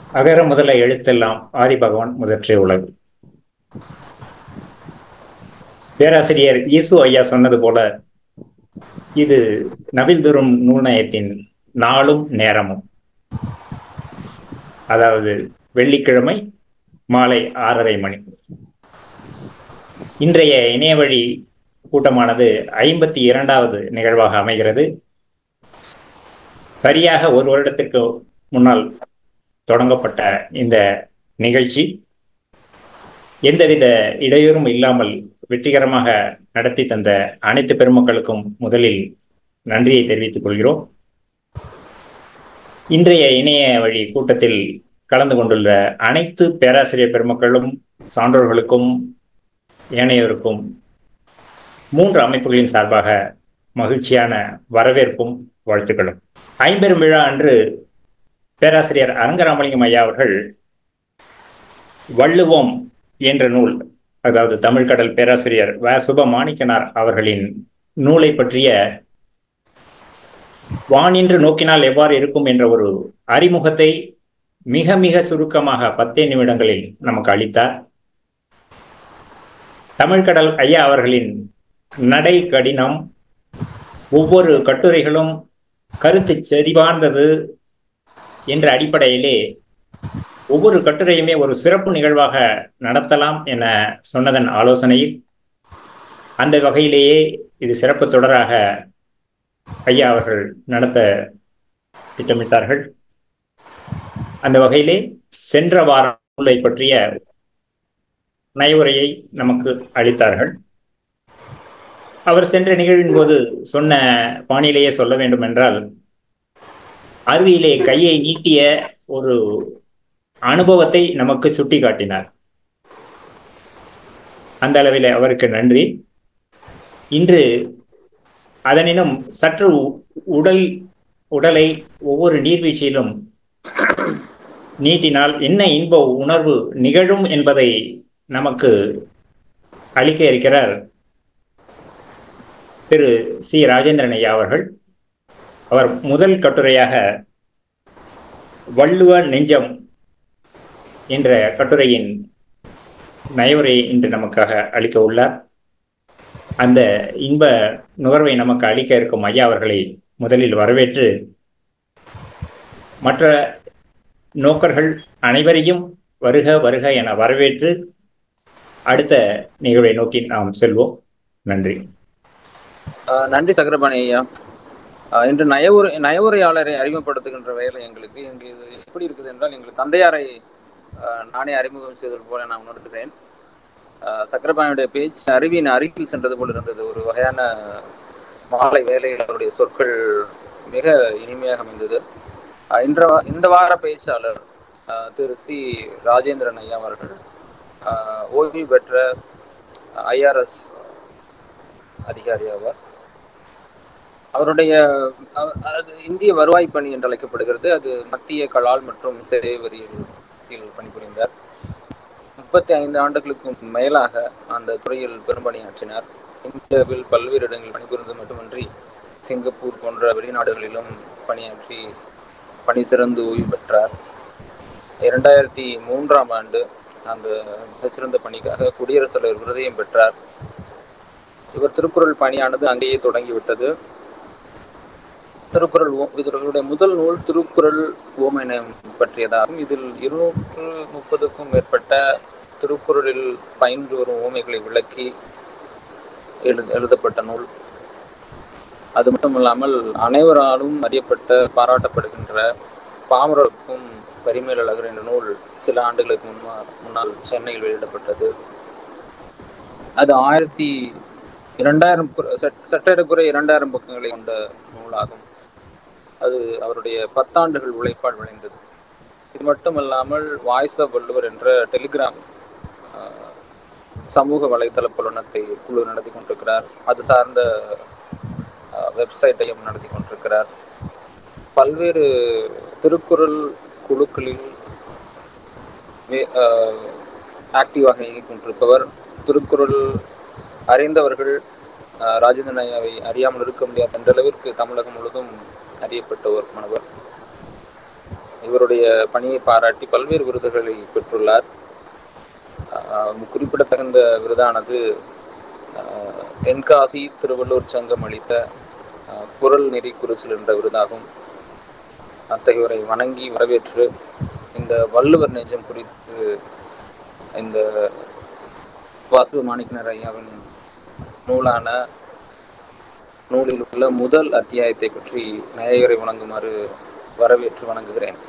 அகர முதல எழுத்தெல்லாம் ஆதி பகவான் முதற்றே உலகு பேராசிரியர் இயேசு ஐயா சொன்னது போல இது நவில்தொரும் நூல்நயத்தின் நாளும் நேரமும் அதாவது வெள்ளிக்கிழமை மாலை ஆறரை மணி இன்றைய இணையவழி கூட்டமானது ஐம்பத்தி இரண்டாவது நிகழ்வாக அமைகிறது சரியாக ஒரு வருடத்திற்கு முன்னால் தொடங்கப்பட்ட இந்த நிகழ்ச்சி எந்தவித இடையூறும் இல்லாமல் வெற்றிகரமாக நடத்தி தந்த அனைத்து பெருமக்களுக்கும் முதலில் நன்றியை தெரிவித்துக் கொள்கிறோம் இன்றைய இணைய வழி கூட்டத்தில் கலந்து கொண்டுள்ள அனைத்து பேராசிரியர் பெருமக்களும் சான்றோர்களுக்கும் ஏனையோருக்கும் மூன்று அமைப்புகளின் சார்பாக மகிழ்ச்சியான வரவேற்பும் வாழ்த்துக்களும் ஐம்பெரும் விழா அன்று பேராசிரியர் அரங்கராமலிங்கம் ஐயா அவர்கள் வள்ளுவோம் என்ற நூல் அதாவது தமிழ்கடல் பேராசிரியர் வ சுப மாணிக்கனார் அவர்களின் நூலை பற்றிய வானின்று நோக்கினால் எவ்வாறு இருக்கும் என்ற ஒரு அறிமுகத்தை மிக மிக சுருக்கமாக பத்தே நிமிடங்களில் நமக்கு அளித்தார் தமிழ்கடல் ஐயா அவர்களின் நடை கடினம் ஒவ்வொரு கட்டுரைகளும் கருத்து செறிவார்ந்தது என்ற அடிப்படையிலே ஒவ்வொரு கட்டுரையுமே ஒரு சிறப்பு நிகழ்வாக நடத்தலாம் என சொன்னதன் ஆலோசனையில் அந்த வகையிலேயே இது சிறப்பு தொடராக ஐயா அவர்கள் நடத்த திட்டமிட்டார்கள் அந்த வகையிலே சென்ற வாரம் நூலை பற்றிய நயவுரையை நமக்கு அளித்தார்கள் அவர் சென்ற நிகழ்வின் போது சொன்ன பாணியிலேயே சொல்ல வேண்டும் என்றால் அருவியிலே கையை நீட்டிய ஒரு அனுபவத்தை நமக்கு சுட்டி காட்டினார் அந்த அளவில் அவருக்கு நன்றி இன்று அதனினும் சற்று உடல் உடலை ஒவ்வொரு நீர்வீழ்ச்சியிலும் நீட்டினால் என்ன இன்ப உணர்வு நிகழும் என்பதை நமக்கு அளிக்க இருக்கிறார் திரு சி ராஜேந்திரன் ஐயா அவர்கள் அவர் முதல் கட்டுரையாக வள்ளுவ நெஞ்சம் என்ற கட்டுரையின் நயவுரையை இன்று நமக்காக அளிக்க உள்ளார் அந்த இன்ப நுகர்வை நமக்கு அளிக்க இருக்கும் ஐயா அவர்களை முதலில் வரவேற்று மற்ற நோக்கர்கள் அனைவரையும் வருக வருக என வரவேற்று அடுத்த நிகழ்வை நோக்கி நாம் செல்வோம் நன்றி நன்றி சக்கரபாணி ஐயா இன்று நயவுரை நயவுரையாளரை அறிமுகப்படுத்துகின்ற வேலை எங்களுக்கு இங்கு இது எப்படி இருக்குது என்றால் எங்களுக்கு தந்தையாரை நானே அறிமுகம் செய்தது போல நான் உணர்கிறேன் சக்கரபாணியுடைய பேச்சு அறிவின் அருகில் சென்றது போல் இருந்தது ஒரு வகையான மாலை வேலையில் அவருடைய சொற்கள் மிக இனிமையாக அமைந்தது இன்ற இந்த வார பேச்சாளர் திரு சி ராஜேந்திரன் ஐயா அவர்கள் ஓய்வு பெற்ற ஐஆர்எஸ் அதிகாரி ஆவார் அவருடைய அது இந்திய வருவாய் பணி என்று அழைக்கப்படுகிறது அது மத்திய கலால் மற்றும் சிறை வரியில் பணிபுரிந்தார் முப்பத்தி ஐந்து ஆண்டுகளுக்கும் மேலாக அந்த துறையில் பெரும்பணியாற்றினார் இந்தியாவில் பல்வேறு இடங்களில் பணிபுரிந்தது மட்டுமின்றி சிங்கப்பூர் போன்ற வெளிநாடுகளிலும் பணியாற்றி பணி சிறந்து ஓய்வு பெற்றார் இரண்டாயிரத்தி மூன்றாம் ஆண்டு அந்த மிகச்சிறந்த பணிக்காக குடியரசுத் தலைவர் விருதையும் பெற்றார் இவர் திருக்குறள் பணியானது அங்கேயே தொடங்கிவிட்டது திருக்குறள் இதனுடைய முதல் நூல் திருக்குறள் ஓமனம் பற்றியதாகும் இதில் இருநூற்று முப்பதுக்கும் மேற்பட்ட திருக்குறளில் பயின்று வரும் ஓமைகளை விளக்கி எழு எழுதப்பட்ட நூல் அது மட்டுமல்லாமல் அனைவராலும் அறியப்பட்ட பாராட்டப்படுகின்ற பாமரருக்கும் பரிமேல் அழகர் என்ற நூல் சில ஆண்டுகளுக்கு முன்னா முன்னால் சென்னையில் வெளியிடப்பட்டது அது ஆயிரத்தி இரண்டாயிரம் சற்றேறக்குறை இரண்டாயிரம் பக்கங்களை கொண்ட நூலாகும் அது அவருடைய பத்தாண்டுகள் உழைப்பால் விளைந்தது இது மட்டுமல்லாமல் வாய்ஸ் ஆஃப் வள்ளுவர் என்ற டெலிகிராம் சமூக வலைத்தள புலனத்தை குழு நடத்தி கொண்டிருக்கிறார் அது சார்ந்த வெப்சைட்டையும் நடத்தி கொண்டிருக்கிறார் பல்வேறு திருக்குறள் குழுக்களில் ஆக்டிவாக இயங்கிக் கொண்டிருப்பவர் திருக்குறள் அறிந்தவர்கள் ராஜேந்திரன் ஐயாவை அறியாமல் இருக்க முடியாது என்ற அளவிற்கு தமிழகம் முழுவதும் அறியப்பட்ட ஒரு மாணவர் இவருடைய பணியை பாராட்டி பல்வேறு விருதுகளை பெற்றுள்ளார் குறிப்பிடத்தகுந்த விருதானது தென்காசி திருவள்ளூர் சங்கம் அளித்த குரல் நெறி குருசில் என்ற விருதாகும் அத்தகையோரை வணங்கி வரவேற்று இந்த வள்ளுவர் நெஞ்சம் குறித்து இந்த வாசுவ மாணிக்கனர் ஐயாவின் நூலான நூலில் உள்ள முதல் அத்தியாயத்தை பற்றி நாயகரை வணங்குமாறு வரவேற்று வணங்குகிறேன்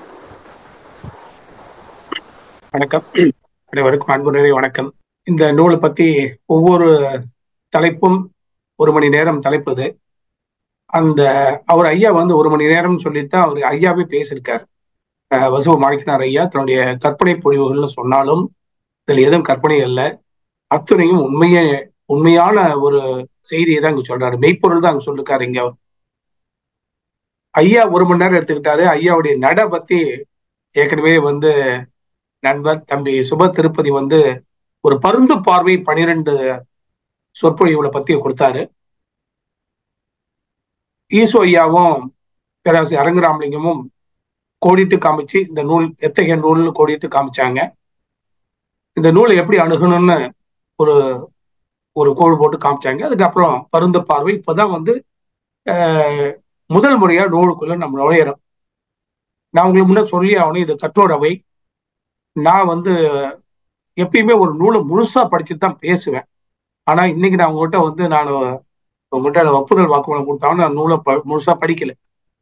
வணக்கம் அனைவருக்கும் அன்பு நிறை வணக்கம் இந்த நூலை பத்தி ஒவ்வொரு தலைப்பும் ஒரு மணி நேரம் தலைப்புது அந்த அவர் ஐயா வந்து ஒரு மணி நேரம் சொல்லித்தான் அவர் ஐயாவே பேசியிருக்கார் வசுவ மாணிக்கனார் ஐயா தன்னுடைய கற்பனை பொழிவுகள்னு சொன்னாலும் இதில் எதுவும் கற்பனை அல்ல அத்துணையும் உண்மையே உண்மையான ஒரு செய்தியை தான் இங்க சொல்றாரு மெய்ப்பொருள் தான் அங்க சொல்லிருக்காரு இங்க ஐயா ஒரு மணி நேரம் எடுத்துக்கிட்டாரு ஐயாவுடைய நட பத்தி ஏற்கனவே வந்து நண்பர் தம்பி சுப திருப்பதி வந்து ஒரு பருந்து பார்வை பனிரெண்டு சொற்பொழிவுகளை பத்தி கொடுத்தாரு ஈசோ ஐயாவும் பேராசிரியர் அரங்கராமலிங்கமும் கோடிட்டு காமிச்சு இந்த நூல் எத்தகைய நூல்னு கோடிட்டு காமிச்சாங்க இந்த நூலை எப்படி அணுகணும்னு ஒரு ஒரு கோடு போட்டு காமிச்சாங்க அதுக்கப்புறம் பருந்த பார்வை இப்பதான் வந்து முதல் முறையா நூலுக்குள்ள நம்ம நுழையிறோம் நான் உங்களுக்கு முன்ன சொல்லி ஆகணும் இது கற்றோடவை நான் வந்து எப்பயுமே ஒரு நூலை முழுசா படிச்சுட்டு தான் பேசுவேன் ஆனா இன்னைக்கு நான் உங்ககிட்ட வந்து நான் உங்ககிட்ட ஒப்புதல் வாக்குமூலம் கொடுத்தாலும் நான் நூலை ப முழுசா படிக்கல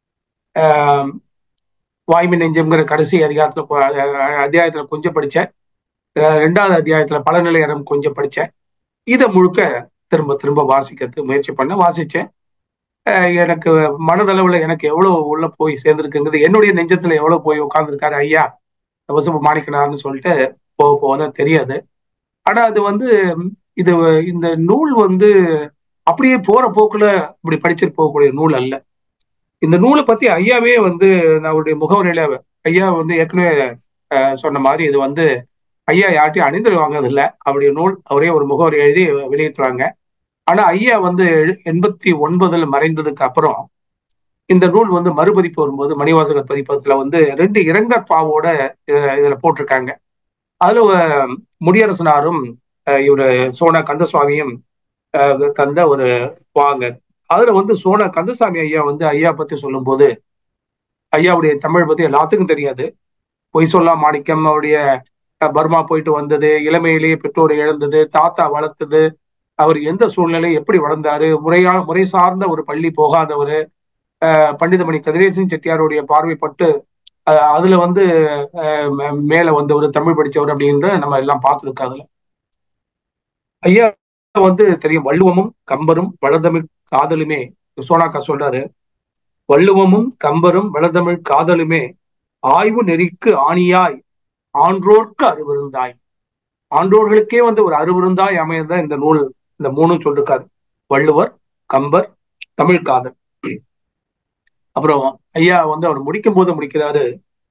வாய்மை நெஞ்சம்ங்கிற கடைசி அதிகாரத்துல அத்தியாயத்துல கொஞ்சம் படித்தேன் ரெண்டாவது அத்தியாயத்துல பலநிலை அறம் கொஞ்சம் படித்தேன் இதை முழுக்க திரும்ப திரும்ப வாசிக்கிறதுக்கு முயற்சி பண்ண வாசிச்சேன் எனக்கு மனதளவுல எனக்கு எவ்வளவு உள்ள போய் சேர்ந்திருக்குங்கிறது என்னுடைய நெஞ்சத்துல எவ்வளவு போய் உட்கார்ந்துருக்காரு ஐயா வசுப்பு மாணிக்கனார்னு சொல்லிட்டு போக போக தெரியாது ஆனா அது வந்து இது இந்த நூல் வந்து அப்படியே போற போக்குல இப்படி படிச்சுட்டு போகக்கூடிய நூல் அல்ல இந்த நூலை பத்தி ஐயாவே வந்து அவருடைய முகவரியில ஐயா வந்து ஏற்கனவே சொன்ன மாதிரி இது வந்து ஐயா யார்ட்டையும் அணிந்து வாங்குறது இல்லை அவருடைய நூல் அவரே ஒரு முகவரி எழுதி வெளியிட்டுறாங்க ஆனா ஐயா வந்து எண்பத்தி ஒன்பதுல மறைந்ததுக்கு அப்புறம் இந்த நூல் வந்து மறுபதிப்பு வரும்போது மணிவாசகர் பதிப்பகத்துல வந்து ரெண்டு இரங்கற் பாவோட இதுல போட்டிருக்காங்க அதுல முடியரசனாரும் இவரு சோனா கந்தசுவாமியும் தந்த ஒரு வாங்க அதுல வந்து சோனா கந்தசாமி ஐயா வந்து ஐயா பத்தி சொல்லும் போது ஐயாவுடைய தமிழ் பத்தி எல்லாத்துக்கும் தெரியாது பொய் சொல்லா மாணிக்கம் அவருடைய பர்மா போயிட்டு வந்தது இளமையிலேயே பெற்றோரை இழந்தது தாத்தா வளர்த்தது அவர் எந்த சூழ்நிலை எப்படி வளர்ந்தாரு முறையா முறை சார்ந்த ஒரு பள்ளி போகாதவர் பண்டிதமணி கதிரேசன் செட்டியாருடைய பார்வைப்பட்டு அதுல வந்து மேல வந்தவர் தமிழ் படிச்சவர் அப்படின்ற நம்ம எல்லாம் பார்த்துருக்கோம் அதுல ஐயா வந்து தெரியும் வள்ளுவமும் கம்பரும் வளர்தமிழ் காதலுமே சோனாக்கா சொல்றாரு வள்ளுவமும் கம்பரும் வளர்தமிழ் காதலுமே ஆய்வு நெறிக்கு ஆணியாய் ஆன்றோர்க்கு அருவிருந்தாய் ஆன்றோர்களுக்கே வந்து ஒரு அருவிருந்தாய் அமையதான் இந்த நூல் இந்த மூணும் சொல்லிருக்காரு வள்ளுவர் கம்பர் தமிழ் காதல் அப்புறம் ஐயா வந்து அவர் முடிக்கும் போது முடிக்கிறாரு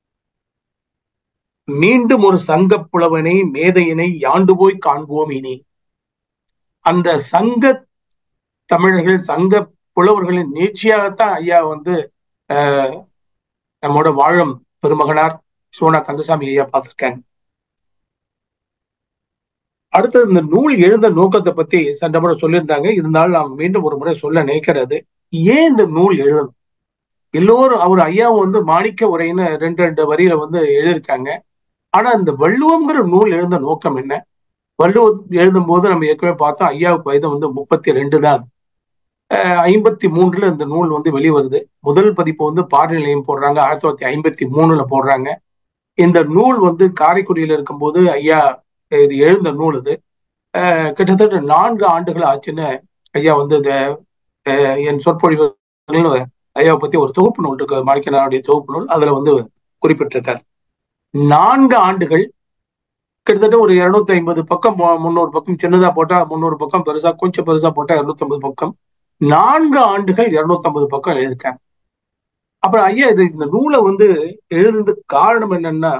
மீண்டும் ஒரு சங்க புலவனை மேதையினை யாண்டு போய் காண்போம் இனி அந்த சங்க தமிழர்கள் சங்க புலவர்களின் நீட்சியாகத்தான் ஐயா வந்து நம்மோட வாழும் பெருமகனார் சோனா கந்தசாமி ஐயா பார்த்திருக்காங்க அடுத்தது இந்த நூல் எழுந்த நோக்கத்தை பத்தி சண்ட முறை சொல்லியிருந்தாங்க இருந்தாலும் நாம் மீண்டும் ஒரு முறை சொல்ல நினைக்கிறது ஏன் இந்த நூல் எழுதணும் எல்லோரும் அவர் ஐயாவும் வந்து மாணிக்க உரைன்னு ரெண்டு ரெண்டு வரியில வந்து எழுதியிருக்காங்க ஆனா இந்த வள்ளுவம்ங்கிற நூல் எழுந்த நோக்கம் என்ன வள்ளுவம் எழுதும் போது நம்ம ஏற்கனவே பார்த்தோம் ஐயாவுக்கு வயது வந்து முப்பத்தி ரெண்டு தான் ஐம்பத்தி மூன்றுல இந்த நூல் வந்து வெளிவருது முதல் பதிப்பு வந்து பாடநிலையம் போடுறாங்க ஆயிரத்தி தொள்ளாயிரத்தி ஐம்பத்தி மூணுல போடுறாங்க இந்த நூல் வந்து காரைக்குடியில இருக்கும்போது ஐயா இது எழுந்த நூல் இது கிட்டத்தட்ட நான்கு ஆண்டுகள் ஆச்சுன்னு ஐயா வந்து இந்த என் சொற்பொழிவு ஐயாவை பத்தி ஒரு தொகுப்பு நூல் இருக்கு மாணிக்கனாருடைய தொகுப்பு நூல் அதுல வந்து குறிப்பிட்டிருக்காரு நான்கு ஆண்டுகள் கிட்டத்தட்ட ஒரு இருநூத்தி ஐம்பது பக்கம் முந்நூறு பக்கம் சின்னதா போட்டா முந்நூறு பக்கம் பெருசா கொஞ்சம் பெருசா போட்டா இருநூத்தி ஐம்பது பக்கம் நான்கு ஆண்டுகள் இருநூத்தி ஐம்பது பக்கம் எழுதியிருக்காங்க அப்புறம் ஐயா இது இந்த நூலை வந்து எழுதுறதுக்கு காரணம் என்னன்னா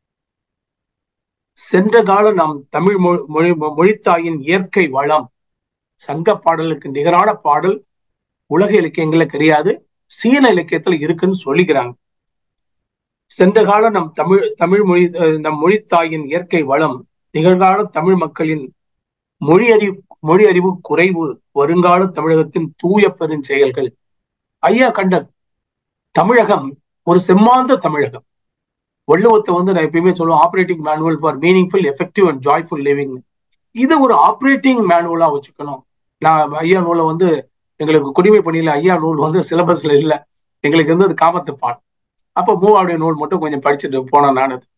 சென்ற கால நாம் தமிழ் மொழி மொழித்தாயின் இயற்கை வளம் சங்க பாடலுக்கு நிகரான பாடல் உலக இலக்கியங்கள்ல கிடையாது சீன இலக்கியத்துல இருக்குன்னு சொல்லிக்கிறாங்க சென்ற கால நம் தமிழ் தமிழ் மொழி நம் மொழித்தாயின் இயற்கை வளம் நிகழ்கால தமிழ் மக்களின் மொழி அறிவு மொழி அறிவு குறைவு வருங்கால தமிழகத்தின் தூய பெருஞ்செயல்கள் ஐயா கண்ட தமிழகம் ஒரு செம்மாந்த தமிழகம் வள்ளுவத்தை வந்து நான் எப்பயுமே சொல்லுவேன் operating manual for meaningful effective and joyful living இது ஒரு ஆப்ரேட்டிங் மேனுவலா வச்சுக்கணும் நான் ஐயா நூலை வந்து எங்களுக்கு குடிமை பணியில ஐயா நூல் வந்து சிலபஸ்ல இல்லை எங்களுக்கு இருந்தது காமத்து பால் அப்ப மூவாவுடைய நூல் மட்டும் கொஞ்சம் படிச்சுட்டு போனேன் நான் அது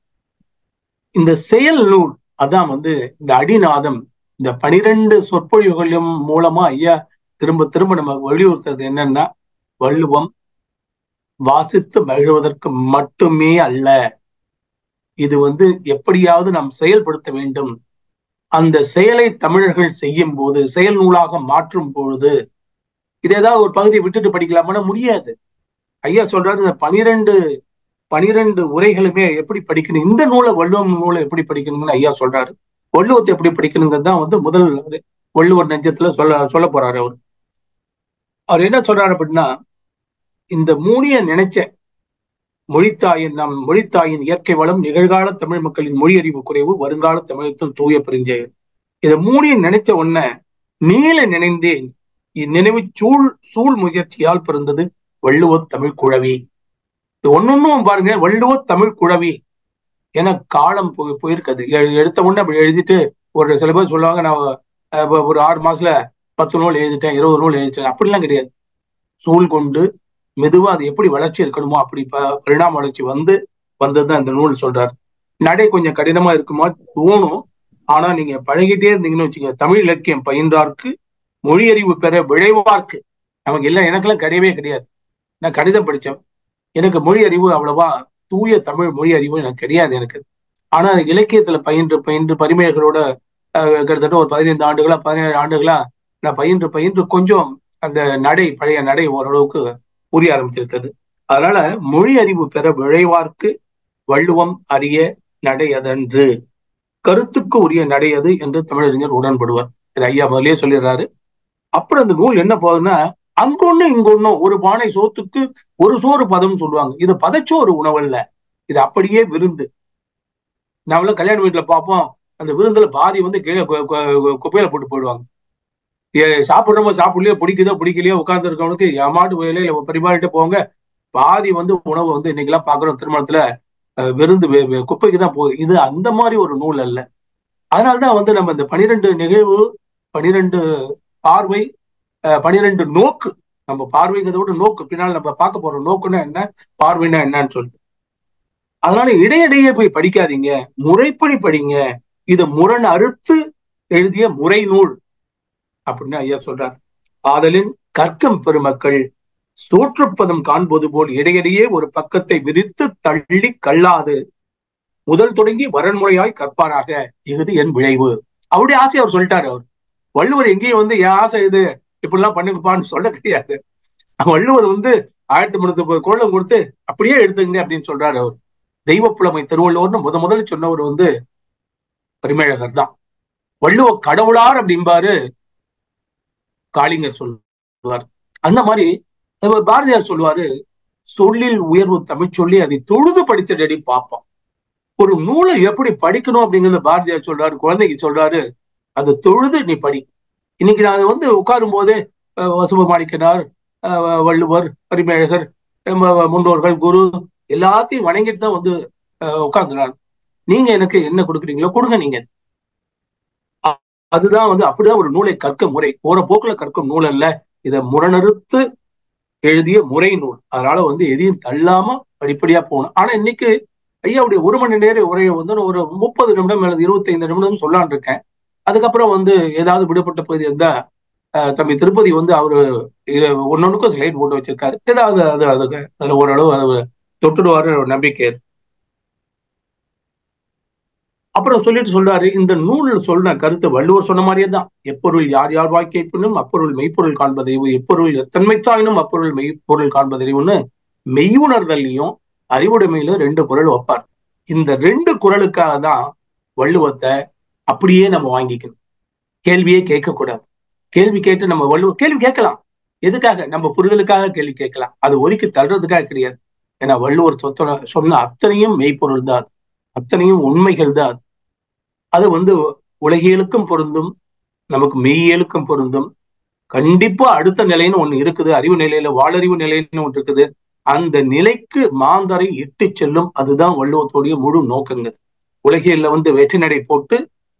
இந்த செயல் நூல் அதான் வந்து இந்த அடிநாதம் இந்த பனிரெண்டு சொற்பொழிவுகளும் மூலமா ஐயா திரும்ப திரும்ப நம்ம வலியுறுத்துறது என்னன்னா வள்ளுவம் வாசித்து மகிழ்வதற்கு மட்டுமே அல்ல இது வந்து எப்படியாவது நாம் செயல்படுத்த வேண்டும் அந்த செயலை தமிழர்கள் செய்யும் போது செயல் நூலாக மாற்றும் பொழுது இது ஏதாவது ஒரு பகுதியை விட்டுட்டு படிக்கலாமா முடியாது ஐயா சொல்றாரு இந்த பனிரெண்டு பனிரெண்டு உரைகளுமே எப்படி படிக்கணும் இந்த நூலை வள்ளுவம் நூலை எப்படி படிக்கணும்னு ஐயா சொல்றாரு வள்ளுவத்தை எப்படி படிக்கணுங்கிறது தான் வந்து முதல் வள்ளுவர் நெஞ்சத்துல சொல்ல சொல்ல போறாரு அவர் அவர் என்ன சொல்றாரு அப்படின்னா இந்த மூணிய நினைச்ச மொழித்தாயின் நம் மொழித்தாயின் இயற்கை வளம் நிகழ்கால தமிழ் மக்களின் மொழி அறிவு குறைவு வருங்கால தமிழகத்தில் தூய பெருஞ்செயல் இதை மூணிய நினைச்ச உடன நீல நினைந்தேன் இந்நினைவு சூழ் சூழ் முயற்சியால் பிறந்தது வள்ளுவ தமிழ் குழவி இது ஒன்னொன்னும் பாருங்க வள்ளுவ தமிழ் குழவி என காலம் போய் போயிருக்காது எடுத்த உடனே அப்படி எழுதிட்டு ஒரு சில பேர் சொல்லுவாங்க நான் ஒரு ஆறு மாசத்துல பத்து நூல் எழுதிட்டேன் இருபது நூல் எழுதிட்டேன் அப்படிலாம் கிடையாது சூழ் கொண்டு மெதுவா அது எப்படி வளர்ச்சி இருக்கணுமோ அப்படி பரிணாம வளர்ச்சி வந்து வந்ததுதான் இந்த நூல் சொல்றாரு நடை கொஞ்சம் கடினமா இருக்குமா தோணும் ஆனா நீங்க பழகிட்டே இருந்தீங்கன்னு வச்சுக்கோங்க தமிழ் இலக்கியம் பயின்றார்க்கு மொழி அறிவு பெற விளைவார்க்கு நமக்கு எல்லாம் எனக்கெல்லாம் கிடையவே கிடையாது நான் கடிதம் படித்தேன் எனக்கு மொழி அறிவு அவ்வளவா தூய தமிழ் மொழி அறிவு எனக்கு கிடையாது எனக்கு ஆனா இலக்கியத்துல பயின்று பயின்று பரிமையர்களோட கிட்டத்தட்ட ஒரு பதினைந்து ஆண்டுகளா பதினேழு ஆண்டுகளா நான் பயின்று பயின்று கொஞ்சம் அந்த நடை பழைய நடை ஓரளவுக்கு புரிய ஆரம்பிச்சிருக்கிறது அதனால மொழி அறிவு பெற விழைவார்க்கு வள்ளுவம் அறிய நடை அதன்று கருத்துக்கு உரிய நடை அது என்று தமிழறிஞர் உடன்படுவார் இது ஐயா முதலே சொல்லிடுறாரு அப்புறம் அந்த நூல் என்ன போகுதுன்னா அங்கொன்னு இங்கொன்னும் ஒரு பானை சோத்துக்கு ஒரு சோறு பதம் சொல்லுவாங்க இது பதச்சோறு உணவல்ல இது அப்படியே விருந்து நம்மள கல்யாண வீட்டுல பார்ப்போம் அந்த விருந்துல பாதி வந்து கீழே குப்பையில போட்டு போயிடுவாங்க சாப்பிடுறவங்க சாப்பிடலையோ பிடிக்குதோ பிடிக்கலையோ உட்கார்ந்து இருக்கவனுக்கு ஏமாட்டு வேலையில பரிமாறிட்டு போங்க பாதி வந்து உணவு வந்து இன்னைக்கு எல்லாம் பாக்குறோம் திருமணத்துல விருந்து குப்பைக்கு தான் போகுது இது அந்த மாதிரி ஒரு நூல் அல்ல அதனால்தான் வந்து நம்ம இந்த பனிரெண்டு நிகழ்வு பனிரெண்டு பார்வை பனிரெண்டு நோக்கு நம்ம பார்வைங்கிறத விட நோக்கு பின்னால் நம்ம பார்க்க போற நோக்குன்னா என்ன பார்வைன்னா என்னன்னு சொல்லிட்டு அதனால இடையிடையே போய் படிக்காதீங்க முறைப்படி படிங்க இதை முரண் அறுத்து எழுதிய முறை நூல் அப்படின்னு ஐயா சொல்றார் ஆதலின் கற்கம் பெருமக்கள் சோற்றுப்பதம் காண்பது போல் இடையிடையே ஒரு பக்கத்தை விரித்து தள்ளி கல்லாது முதல் தொடங்கி வரன்முறையாய் கற்பாராக இது என் விளைவு அவருடைய ஆசை அவர் சொல்லிட்டாரு அவர் வள்ளுவர் எங்கேயும் வந்து என் ஆசை இது இப்படிலாம் பண்ணுங்கப்பான்னு சொல்ல கிடையாது வள்ளுவர் வந்து ஆயிரத்தி முன்னூத்தி கோலம் கொடுத்து அப்படியே எடுத்துங்க அப்படின்னு சொல்றாரு அவர் தெய்வ புலமை திருவள்ளுவர்னு முத முதல்ல சொன்னவர் வந்து பரிமேழகர் தான் வள்ளுவ கடவுளார் அப்படிம்பாரு காளிங்கர் சொல்லுவார் அந்த மாதிரி பாரதியார் சொல்லுவாரு சொல்லில் உயர்வு தமிழ் சொல்லி அதை தொழுது படித்தடி பார்ப்போம் ஒரு நூலை எப்படி படிக்கணும் அப்படிங்கறத பாரதியார் சொல்றாரு குழந்தைக்கு சொல்றாரு அது தொழுது நீ படி இன்னைக்கு நான் வந்து உட்காரும் போதே வசுபமாணிக்கனார் வள்ளுவர் பரிமேழகர் முன்னோர்கள் குரு எல்லாத்தையும் வணங்கிட்டு தான் வந்து உட்கார்ந்துறாரு நீங்க எனக்கு என்ன கொடுக்குறீங்களோ கொடுங்க நீங்க அதுதான் வந்து அப்படிதான் ஒரு நூலை கற்க முறை போற போக்குல கற்கும் நூல் அல்ல இதை முரணறுத்து எழுதிய முறை நூல் அதனால வந்து எதையும் தள்ளாம படிப்படியா போகணும் ஆனா இன்னைக்கு ஐயாவுடைய ஒரு மணி நேர உரையை வந்து ஒரு முப்பது நிமிடம் அல்லது இருபத்தைந்து நிமிடம் சொல்லான் இருக்கேன் அதுக்கப்புறம் வந்து ஏதாவது விடுபட்ட பகுதி இருந்தா தம்பி திருப்பதி வந்து அவரு ஒன்னொன்னுக்கும் ஸ்லைட் போட்டு வச்சிருக்காரு ஏதாவது அது அதுக்கு அதுல ஓரளவு அது தொட்டுடுவாரு நம்பிக்கை அப்புறம் சொல்லிட்டு சொல்றாரு இந்த நூலில் சொன்ன கருத்து வள்ளுவர் சொன்ன மாதிரியே தான் எப்பொருள் யார் யார் வாய்க்கைப்பினும் அப்பொருள் மெய்ப்பொருள் காண்பதறிவு எப்பொருள் எத்தன்மைத்தாயினும் அப்பொருள் மெய்ப்பொருள் காண்பதறிவுன்னு மெய்யுணர்தல்லையும் அறிவுடைமையிலும் ரெண்டு குரல் வைப்பார் இந்த ரெண்டு குரலுக்காக தான் வள்ளுவத்தை அப்படியே நம்ம வாங்கிக்கணும் கேள்வியே கேட்கக்கூடாது கேள்வி கேட்டு நம்ம வள்ளுவ கேள்வி கேட்கலாம் எதுக்காக நம்ம புரிதலுக்காக கேள்வி கேட்கலாம் அது ஒதுக்கி தள்ளுறதுக்காக கிடையாது ஏன்னா வள்ளுவர் சொத்த சொன்ன அத்தனையும் மெய்ப்பொருள் தான் அத்தனையும் உண்மைகள் தான் அது வந்து உலகியலுக்கும் பொருந்தும் நமக்கு மெய்யியலுக்கும் பொருந்தும் கண்டிப்பா அடுத்த நிலைன்னு ஒண்ணு இருக்குது அறிவு நிலையில வாளறிவு நிலைன்னு ஒன்று இருக்குது அந்த நிலைக்கு மாந்தரை இட்டு செல்லும் அதுதான் வள்ளுவத்துடைய முழு நோக்கங்க உலகியல்ல வந்து வெற்றி நடை போட்டு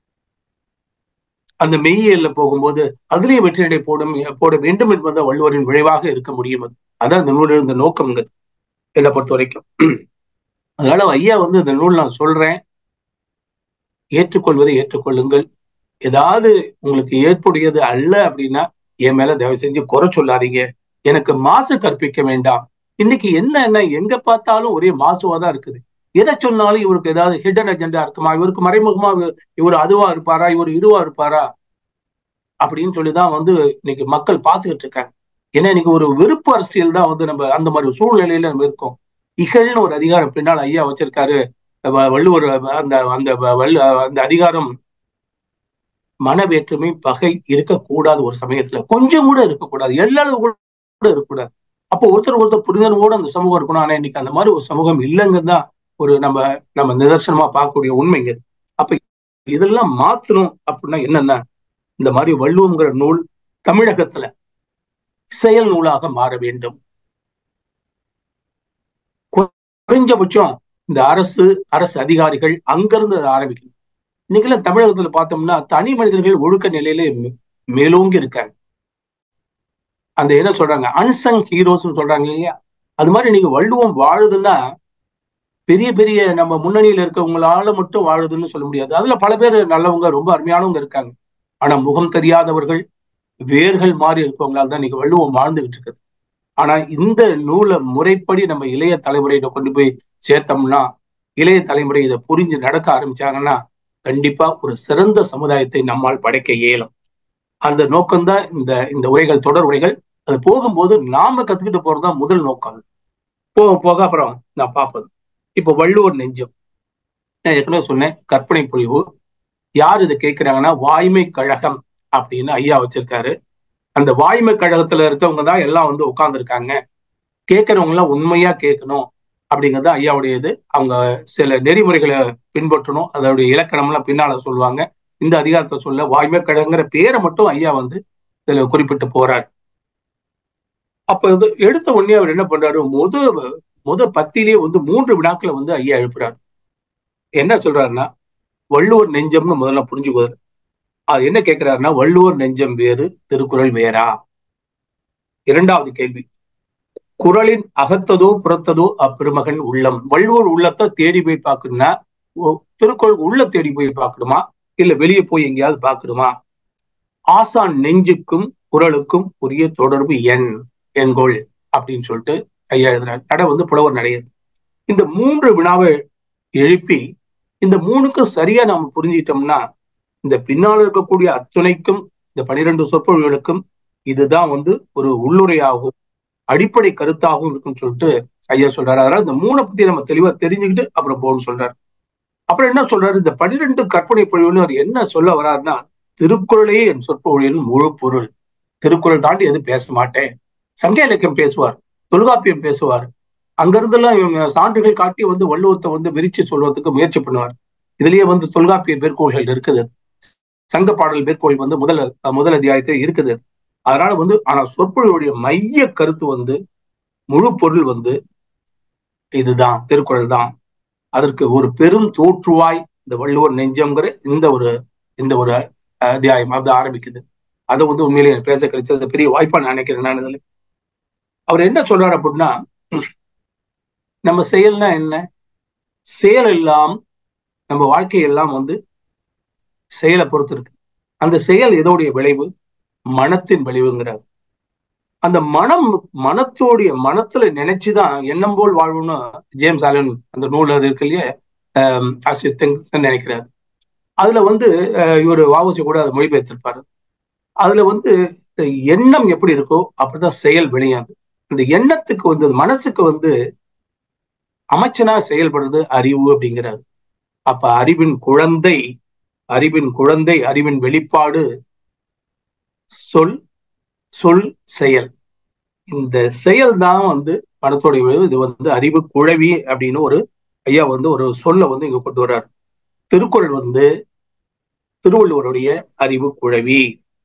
அந்த மெய்யியல்ல போகும்போது அதுலயே வெற்றி நடை போடும் போட வேண்டும் என்பது வள்ளுவரின் விளைவாக இருக்க முடியும் அது அதான் இந்த நூலில் இருந்த நோக்கம்ங்க என்னை பொறுத்த வரைக்கும் அதனால ஐயா வந்து இந்த நூல் நான் சொல்றேன் ஏற்றுக்கொள்வதை ஏற்றுக்கொள்ளுங்கள் ஏதாவது உங்களுக்கு ஏற்புடையது அல்ல அப்படின்னா என் மேல தயவு செஞ்சு குறை சொல்லாதீங்க எனக்கு மாசு கற்பிக்க வேண்டாம் இன்னைக்கு என்ன என்ன எங்க பார்த்தாலும் ஒரே மாசுவா தான் இருக்குது எதை சொன்னாலும் இவருக்கு ஏதாவது ஹிடன் அஜெண்டா இருக்குமா இவருக்கு மறைமுகமா இவர் அதுவா இருப்பாரா இவர் இதுவா இருப்பாரா அப்படின்னு சொல்லிதான் வந்து இன்னைக்கு மக்கள் பார்த்துக்கிட்டு இருக்காங்க ஏன்னா இன்னைக்கு ஒரு விருப்ப அரசியல் தான் வந்து நம்ம அந்த மாதிரி சூழ்நிலையில நம்ம இருக்கோம் இகழ்னு ஒரு அதிகாரம் பின்னால் ஐயா வச்சிருக்காரு வள்ளுவர் அந்த அந்த வள்ளு அந்த அதிகாரம் மனவேற்றுமை பகை இருக்கக்கூடாது ஒரு சமயத்துல கொஞ்சம் கூட இருக்கக்கூடாது எல்லாரும் கூட இருக்கக்கூடாது அப்போ ஒருத்தர் ஒருத்தர் புரிதலோட அந்த சமூகம் இருக்கணும் ஆனா இன்னைக்கு அந்த மாதிரி ஒரு சமூகம் இல்லைங்க தான் ஒரு நம்ம நம்ம நிதர்சனமா பார்க்கக்கூடிய உண்மைங்க அப்ப இதெல்லாம் மாத்தணும் அப்படின்னா என்னன்னா இந்த மாதிரி வள்ளுவங்கிற நூல் தமிழகத்துல செயல் நூலாக மாற வேண்டும் குறைஞ்சபட்சம் இந்த அரசு அரசு அதிகாரிகள் அங்கிருந்து ஆரம்பிக்கணும் இன்னைக்கெல்லாம் தமிழகத்துல பார்த்தோம்னா தனி மனிதர்கள் ஒழுக்க நிலையில மேலோங்கி இருக்காங்க அந்த என்ன சொல்றாங்க அன்சங் ஹீரோஸ் சொல்றாங்க இல்லையா அது மாதிரி நீங்க வள்ளுவம் வாழுதுன்னா பெரிய பெரிய நம்ம முன்னணியில இருக்கவங்களால மட்டும் வாழுதுன்னு சொல்ல முடியாது அதுல பல பேர் நல்லவங்க ரொம்ப அருமையானவங்க இருக்காங்க ஆனா முகம் தெரியாதவர்கள் வேர்கள் மாறி இருக்கவங்களால தான் இன்னைக்கு வள்ளுவம் வாழ்ந்துகிட்டு இருக்குது ஆனா இந்த நூலை முறைப்படி நம்ம இளைய தலைமுறையில கொண்டு போய் சேர்த்தோம்னா இளைய தலைமுறை இதை புரிஞ்சு நடக்க ஆரம்பிச்சாங்கன்னா கண்டிப்பா ஒரு சிறந்த சமுதாயத்தை நம்மால் படைக்க இயலும் அந்த நோக்கம்தான் இந்த இந்த உரைகள் தொடர் உரைகள் அது போகும்போது நாம கத்துக்கிட்டு போறதுதான் முதல் நோக்கம் போக போக அப்புறம் நான் பார்ப்பது இப்போ வள்ளுவர் நெஞ்சம் நான் ஏற்கனவே சொன்னேன் கற்பனை பொழிவு யார் இதை கேட்கிறாங்கன்னா வாய்மை கழகம் அப்படின்னு ஐயா வச்சிருக்காரு அந்த வாய்மை கழகத்துல இருக்கவங்க தான் எல்லாம் வந்து உட்கார்ந்துருக்காங்க கேட்கறவங்க எல்லாம் உண்மையா கேட்கணும் அப்படிங்கிறது ஐயாவுடைய இது அவங்க சில நெறிமுறைகளை பின்பற்றணும் அதோடைய இலக்கணம் எல்லாம் பின்னால சொல்லுவாங்க இந்த அதிகாரத்தை சொல்ல வாய்மை கழகங்கிற பேரை மட்டும் ஐயா வந்து இதுல குறிப்பிட்டு போறார் அப்ப இது எடுத்த உடனே அவர் என்ன பண்றாரு முத முத பத்திலேயே வந்து மூன்று வினாக்களை வந்து ஐயா எழுப்புறாரு என்ன சொல்றாருன்னா வள்ளுவர் நெஞ்சம்னு முதல்ல புரிஞ்சுக்குவாரு அது என்ன கேட்கிறாருன்னா வள்ளுவர் நெஞ்சம் வேறு திருக்குறள் வேறா இரண்டாவது கேள்வி குரலின் அகத்ததோ புறத்ததோ அப்பெருமகன் உள்ளம் வள்ளுவர் உள்ளத்தை தேடி போய் பார்க்கணும்னா திருக்குறள் உள்ள தேடி போய் பார்க்கணுமா இல்ல வெளியே போய் எங்கேயாவது பார்க்கணுமா ஆசான் நெஞ்சுக்கும் குரலுக்கும் உரிய தொடர்பு எண் எண்கோள் அப்படின்னு சொல்லிட்டு ஐயா எழுதுறாரு நட வந்து புலவர் நடையது இந்த மூன்று வினாவை எழுப்பி இந்த மூணுக்கும் சரியா நாம புரிஞ்சிட்டோம்னா இந்த பின்னால் இருக்கக்கூடிய அத்துணைக்கும் இந்த பனிரெண்டு சொற்பொழிவுகளுக்கும் இதுதான் வந்து ஒரு உள்ளுரையாகும் அடிப்படை கருத்தாகவும் இருக்குன்னு சொல்லிட்டு ஐயா சொல்றாரு அதனால இந்த மூணை பத்தி நம்ம தெளிவா தெரிஞ்சுக்கிட்டு அப்புறம் போகணும்னு சொல்றாரு அப்புறம் என்ன சொல்றாரு இந்த பனிரெண்டு கற்பனை பொழிவுன்னு அவர் என்ன சொல்ல வர்றாருன்னா திருக்குறளே என் சொற்பொழிவின் முழு பொருள் திருக்குறள் தாண்டி எதுவும் பேச மாட்டேன் சங்க இலக்கியம் பேசுவார் தொல்காப்பியம் பேசுவார் அங்கிருந்தெல்லாம் இவங்க சான்றுகள் காட்டி வந்து வள்ளுவத்தை வந்து விரிச்சு சொல்வதற்கு முயற்சி பண்ணுவார் இதுலயே வந்து தொல்காப்பிய மேற்கோள்கள் இருக்குது சங்க பாடல் மேற்கோள் வந்து முதல் முதல் அத்தியாயத்தில் இருக்குது அதனால வந்து ஆனா சொற்பொழிவுடைய மைய கருத்து வந்து முழு பொருள் வந்து இதுதான் திருக்குறள் தான் அதற்கு ஒரு பெரும் தோற்றுவாய் இந்த வள்ளுவர் நெஞ்சம்ங்கிற இந்த ஒரு இந்த ஒரு அத்தியாயம் அது ஆரம்பிக்குது அதை வந்து உண்மையிலேயே பேச கிடைச்சது பெரிய வாய்ப்பா நான் நினைக்கிறேன் நான் இதுல அவர் என்ன சொல்றாரு அப்படின்னா நம்ம செயல்னா என்ன செயல் எல்லாம் நம்ம வாழ்க்கை எல்லாம் வந்து செயலை பொறுத்து இருக்கு அந்த செயல் எதோடைய விளைவு மனத்தின் விளைவுங்கிறார் அந்த மனம் மனத்தோடைய மனத்துல நினைச்சுதான் எண்ணம் போல் வாழ்வுன்னு ஜேம்ஸ் ஆலன் அந்த நூல் அது இருக்கு இல்லையா நினைக்கிறார் அதுல வந்து இவர் வாவசி கூட அதை மொழிபெயர்த்திருப்பாரு அதுல வந்து எண்ணம் எப்படி இருக்கோ அப்படிதான் செயல் விளையாது இந்த எண்ணத்துக்கு வந்து மனசுக்கு வந்து அமைச்சனா செயல்படுறது அறிவு அப்படிங்கிறாரு அப்ப அறிவின் குழந்தை அறிவின் குழந்தை அறிவின் வெளிப்பாடு சொல் சொல் செயல் இந்த செயல் தான் வந்து மனத்தோடைய விளைவு இது வந்து அறிவு குழவி அப்படின்னு ஒரு ஐயா வந்து ஒரு சொல்ல வந்து இங்க கொண்டு வர்றார் திருக்குறள் வந்து திருவள்ளுவருடைய அறிவு குழவி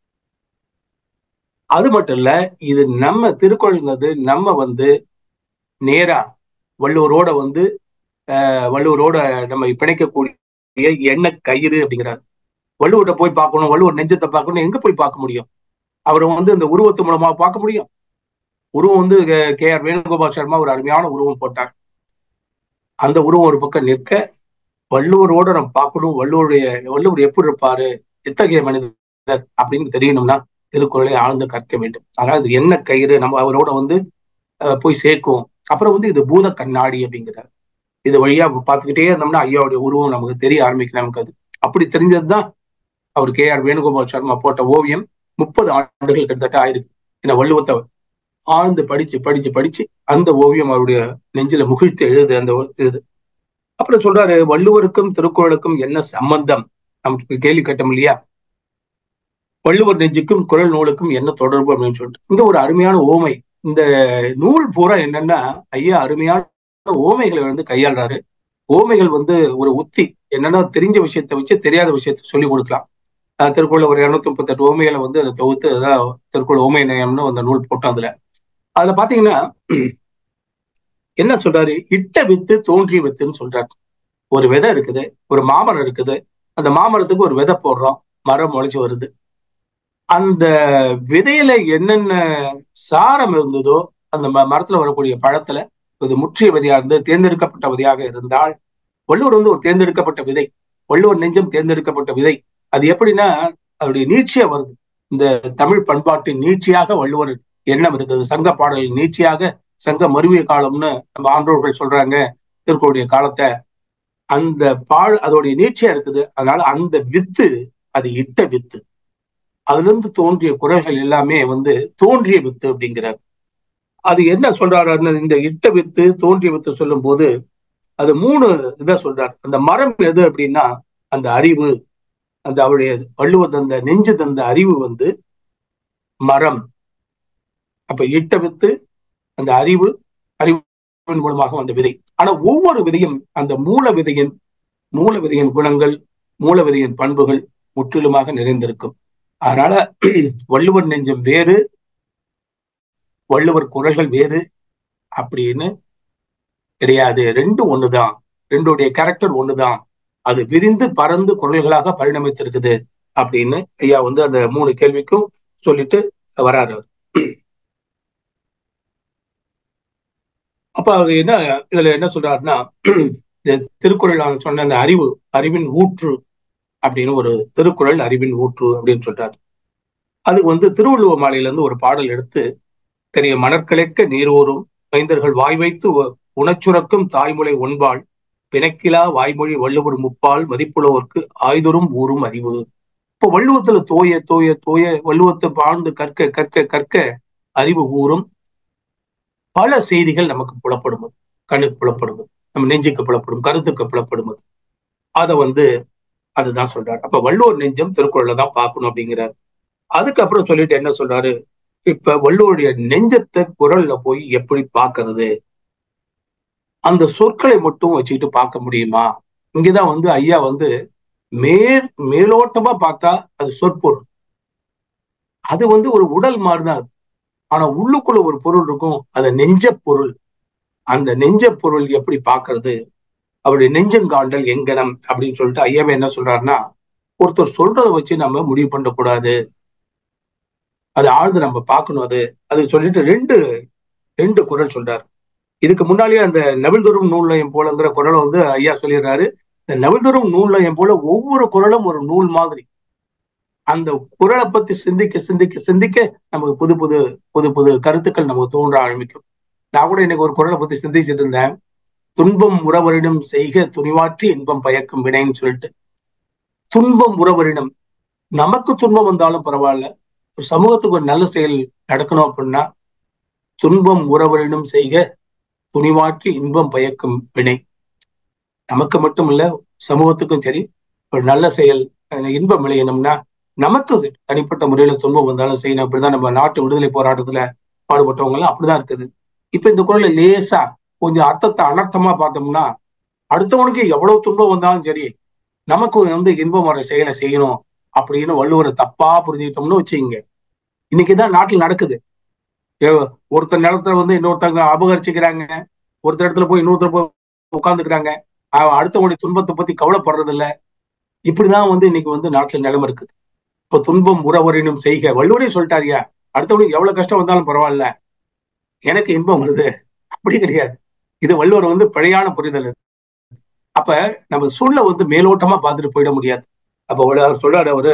அது மட்டும் இல்ல இது நம்ம திருக்குறள்ங்கிறது நம்ம வந்து நேரா வள்ளுவரோட வந்து அஹ், வள்ளுவரோட நம்ம பிணைக்கக்கூடிய எண்ண கயிறு அப்படிங்கிறார் வள்ளுவர்கிட்ட போய் பார்க்கணும் வள்ளுவர் நெஞ்சத்தை பார்க்கணும் எங்க போய் பார்க்க முடியும் அவரை வந்து இந்த உருவத்து மூலமா பார்க்க முடியும் உருவம் வந்து கே ஆர் வேணுகோபால் சர்மா ஒரு அருமையான உருவம் போட்டார் அந்த உருவம் ஒரு பக்கம் நிற்க வள்ளுவரோட நம்ம பார்க்கணும் வள்ளுவருடைய வள்ளுவர் எப்படி இருப்பாரு எத்தகைய மனிதர் அப்படின்னு தெரியணும்னா திருக்குறளை ஆழ்ந்து கற்க வேண்டும் அதனால இது என்ன கயிறு நம்ம அவரோட வந்து அஹ், போய் சேர்க்கும் அப்புறம் வந்து இது பூத கண்ணாடி அப்படிங்கிறார் இது வழியா பார்த்துக்கிட்டே இருந்தோம்னா ஐயாவுடைய உருவம் நமக்கு தெரிய ஆரம்பிக்கும் நமக்கு அது அப்படி தெரிஞ்சதுதான் அவர் கே ஆர் வேணுகோபால் சர்மா போட்ட ஓவியம் முப்பது ஆண்டுகள் கிட்டத்தட்ட ஆயிருக்கு ஏன்னா வள்ளுவத்தை ஆழ்ந்து படிச்சு படிச்சு படிச்சு அந்த ஓவியம் அவருடைய நெஞ்சில முகிழ்த்து எழுது அந்த ஒ- இது அப்புறம் சொல்றாரு வள்ளுவருக்கும் திருக்குறளுக்கும் என்ன சம்பந்தம் நமக்கு கேள்வி கேட்டோம் இல்லையா வள்ளுவர் நெஞ்சுக்கும் குறள் நூலுக்கும் என்ன தொடர்பு அப்படின்னு சொல்லிட்டு இங்க ஒரு அருமையான ஓமை இந்த நூல் பூரா என்னன்னா ஐயா அருமையான ஓமைகளை வந்து கையாளுறாரு ஓமைகள் வந்து ஒரு உத்தி என்னன்னா தெரிஞ்ச விஷயத்தை வச்சு தெரியாத விஷயத்தை சொல்லி கொடுக்கலாம் அஹ் திருக்குறள் ஒரு இருநூத்தி முப்பத்தெட்டு ஓமைகளை வந்து அதை தொகுத்து அதான் திருக்குறள் ஓமை நயம்னு அந்த நூல் போட்டோம் அதுல அதுல பாத்தீங்கன்னா என்ன சொல்றாரு இட்ட வித்து தோன்றிய வித்துன்னு சொல்றாரு ஒரு விதை இருக்குது ஒரு மாமரம் இருக்குது அந்த மாமரத்துக்கு ஒரு விதை போடுறோம் மரம் முளைச்சு வருது அந்த விதையில என்னென்ன சாரம் இருந்ததோ அந்த ம- மரத்துல வரக்கூடிய பழத்துல இது முற்றிய விதையா இருந்து தேர்ந்தெடுக்கப்பட்ட விதையாக இருந்தால் வள்ளுவர் வந்து ஒரு தேர்ந்தெடுக்கப்பட்ட விதை வள்ளுவர் நெஞ்சம் தேர்ந்தெடுக்கப்பட்ட விதை அது எப்படின்னா அவருடைய நீட்சியா வருது இந்த தமிழ் பண்பாட்டின் நீட்சியாக வள்ளுவர் எண்ணம் இருக்குது சங்க பாடலின் நீட்சியாக சங்க மருவிய காலம்னு நம்ம ஆன்றோர்கள் சொல்றாங்க திருக்குறளுடைய காலத்தை அந்த பாழ் அதோடைய நீட்சியா இருக்குது அதனால அந்த வித்து அது இட்ட வித்து அதுல இருந்து தோன்றிய குரல்கள் எல்லாமே வந்து தோன்றிய வித்து அப்படிங்கிறார் அது என்ன சொல்றாருன்னு இந்த இட்ட வித்து தோன்றிய வித்து சொல்லும் போது அது மூணு இதை சொல்றார் அந்த மரம் எது அப்படின்னா அந்த அறிவு அந்த அவருடைய வள்ளுவர் தந்த நெஞ்சு தந்த அறிவு வந்து மரம் அப்ப இட்ட வித்து அந்த அறிவு அறிவின் மூலமாக வந்த விதை ஆனா ஒவ்வொரு விதையும் அந்த மூல விதையின் மூல விதையின் குணங்கள் மூல விதையின் பண்புகள் முற்றிலுமாக நிறைந்திருக்கும் அதனால வள்ளுவர் நெஞ்சம் வேறு வள்ளுவர் குரல்கள் வேறு அப்படின்னு கிடையாது ரெண்டும் ஒண்ணுதான் ரெண்டுடைய கேரக்டர் ஒண்ணுதான் அது விரிந்து பறந்து குரல்களாக பரிணமித்திருக்குது அப்படின்னு ஐயா வந்து அந்த மூணு கேள்விக்கும் சொல்லிட்டு வராரு அவர். அப்ப அது என்ன இதுல என்ன சொல்றாருன்னா இந்த திருக்குறள் நான் சொன்ன அந்த அறிவு அறிவின் ஊற்று அப்படின்னு ஒரு திருக்குறள் அறிவின் ஊற்று அப்படின்னு சொல்றாரு அது வந்து திருவள்ளுவ மாலையில இருந்து ஒரு பாடல் எடுத்து தெரிய மணற்கலைக்க நீரோரும் மைந்தர்கள் வாய் வைத்து உ- உணச்சுரக்கும் தாய்மொழி ஒன்பாள் பிணக்கிலா வாய்மொழி வள்ளுவர் முப்பால் மதிப்புள்ளவர்க்கு ஆய்தொரும் ஊரும் அறிவு இப்போ வள்ளுவத்துல தோய தோய தோய வள்ளுவத்தை வாழ்ந்து கற்க கற்க கற்க அறிவு ஊறும் பல செய்திகள் நமக்கு புலப்படுவது கண்ணுக்கு புலப்படுவது நம்ம நெஞ்சுக்கு புலப்படும் கருத்துக்கு புலப்படுவது அதை வந்து அதுதான் சொல்றாரு அப்ப வள்ளுவர் நெஞ்சம் திருக்குறள்ல தான் பார்க்கணும் அப்படிங்கிறார் அதுக்கப்புறம் சொல்லிட்டு என்ன சொல்றாரு இப்ப வள்ளுவருடைய நெஞ்சத்தை குரல்ல போய் எப்படி பார்க்கிறது அந்த சொற்களை மட்டும் வச்சுக்கிட்டு பார்க்க முடியுமா இங்கதான் வந்து ஐயா வந்து மேல் மேலோட்டமா பார்த்தா அது சொற்பொருள் அது வந்து ஒரு உடல் மாதிரிதான் அது ஆனா உள்ளுக்குள்ள ஒரு பொருள் இருக்கும் அது நெஞ்ச பொருள் அந்த நெஞ்ச பொருள் எப்படி பார்க்கிறது அவருடைய நெஞ்சங்காண்டல் எங்கனம் அப்படின்னு சொல்லிட்டு ஐயாவே என்ன சொல்றாருன்னா ஒருத்தர் சொல்றதை வச்சு நம்ம முடிவு பண்ணக்கூடாது அது ஆழ்ந்து நம்ம பார்க்கணும் அது அது சொல்லிட்டு ரெண்டு ரெண்டு குரல் சொல்றாரு இதுக்கு முன்னாலேயே அந்த நவில்தொரும் நூல்நயம் போலங்கிற குரலை வந்து ஐயா சொல்லிடுறாரு இந்த நவில்தொரும் நூல்நயம் போல ஒவ்வொரு குரலும் ஒரு நூல் மாதிரி அந்த குரலை பத்தி சிந்திக்க சிந்திக்க சிந்திக்க நமக்கு புது புது புது புது கருத்துக்கள் நமக்கு தோன்ற ஆரம்பிக்கும் நான் கூட இன்னைக்கு ஒரு குரலை பத்தி சிந்திச்சுட்டு இருந்தேன் துன்பம் உறவரிடம் செய்க துணிவாற்றி இன்பம் பயக்கும் வினைன்னு சொல்லிட்டு துன்பம் உறவரிடம் நமக்கு துன்பம் வந்தாலும் பரவாயில்ல ஒரு சமூகத்துக்கு ஒரு நல்ல செயல் நடக்கணும் அப்படின்னா துன்பம் உறவரிடம் செய்க துணிவாற்றி இன்பம் பயக்கும் வினை நமக்கு மட்டும் இல்ல சமூகத்துக்கும் சரி ஒரு நல்ல செயல் அஹ் இன்பம் விளையணும்னா நமக்கு அது தனிப்பட்ட முறையில துன்பம் வந்தாலும் செய்யணும் அப்படிதான் நம்ம நாட்டு விடுதலை போராட்டத்துல பாடுபட்டவங்க எல்லாம் அப்படிதான் இருக்குது இப்ப இந்த குரல்ல லேசா கொஞ்சம் அர்த்தத்தை அனர்த்தமா பார்த்தோம்னா அடுத்தவனுக்கு எவ்வளவு துன்பம் வந்தாலும் சரி நமக்கு வந்து இன்பம் வர செயலை செய்யணும் அப்படின்னு வள்ளுவரை தப்பா புரிஞ்சுக்கிட்டோம்னு வச்சுக்கோங்க இன்னைக்குதான் நாட்டில் நடக்குது ஏ- ஒருத்தர் நிலத்துல வந்து இன்னொருத்தவங்க அபகரிச்சுக்கிறாங்க ஒருத்தர் இடத்துல போய் இன்னொருத்தர் போய் உட்கார்ந்துக்கிறாங்க அவன் அடுத்தவனுடைய துன்பத்தை பத்தி கவலைப்படுறது இல்ல இப்படிதான் வந்து இன்னைக்கு வந்து நாட்டுல நிலைமை இருக்குது இப்ப துன்பம் உறவரினும் செய்க வள்ளுவரே சொல்லிட்டாரியா அடுத்தவனுக்கு எவ்வளவு கஷ்டம் வந்தாலும் பரவாயில்ல எனக்கு இன்பம் வருது அப்படி கிடையாது இது வள்ளுவர் வந்து பிழையான புரிதல் இது. அப்ப நம்ம சூழலை வந்து மேலோட்டமா பார்த்துட்டு போயிட முடியாது அப்ப வள்ளுவர் சொல்றாரு அவரு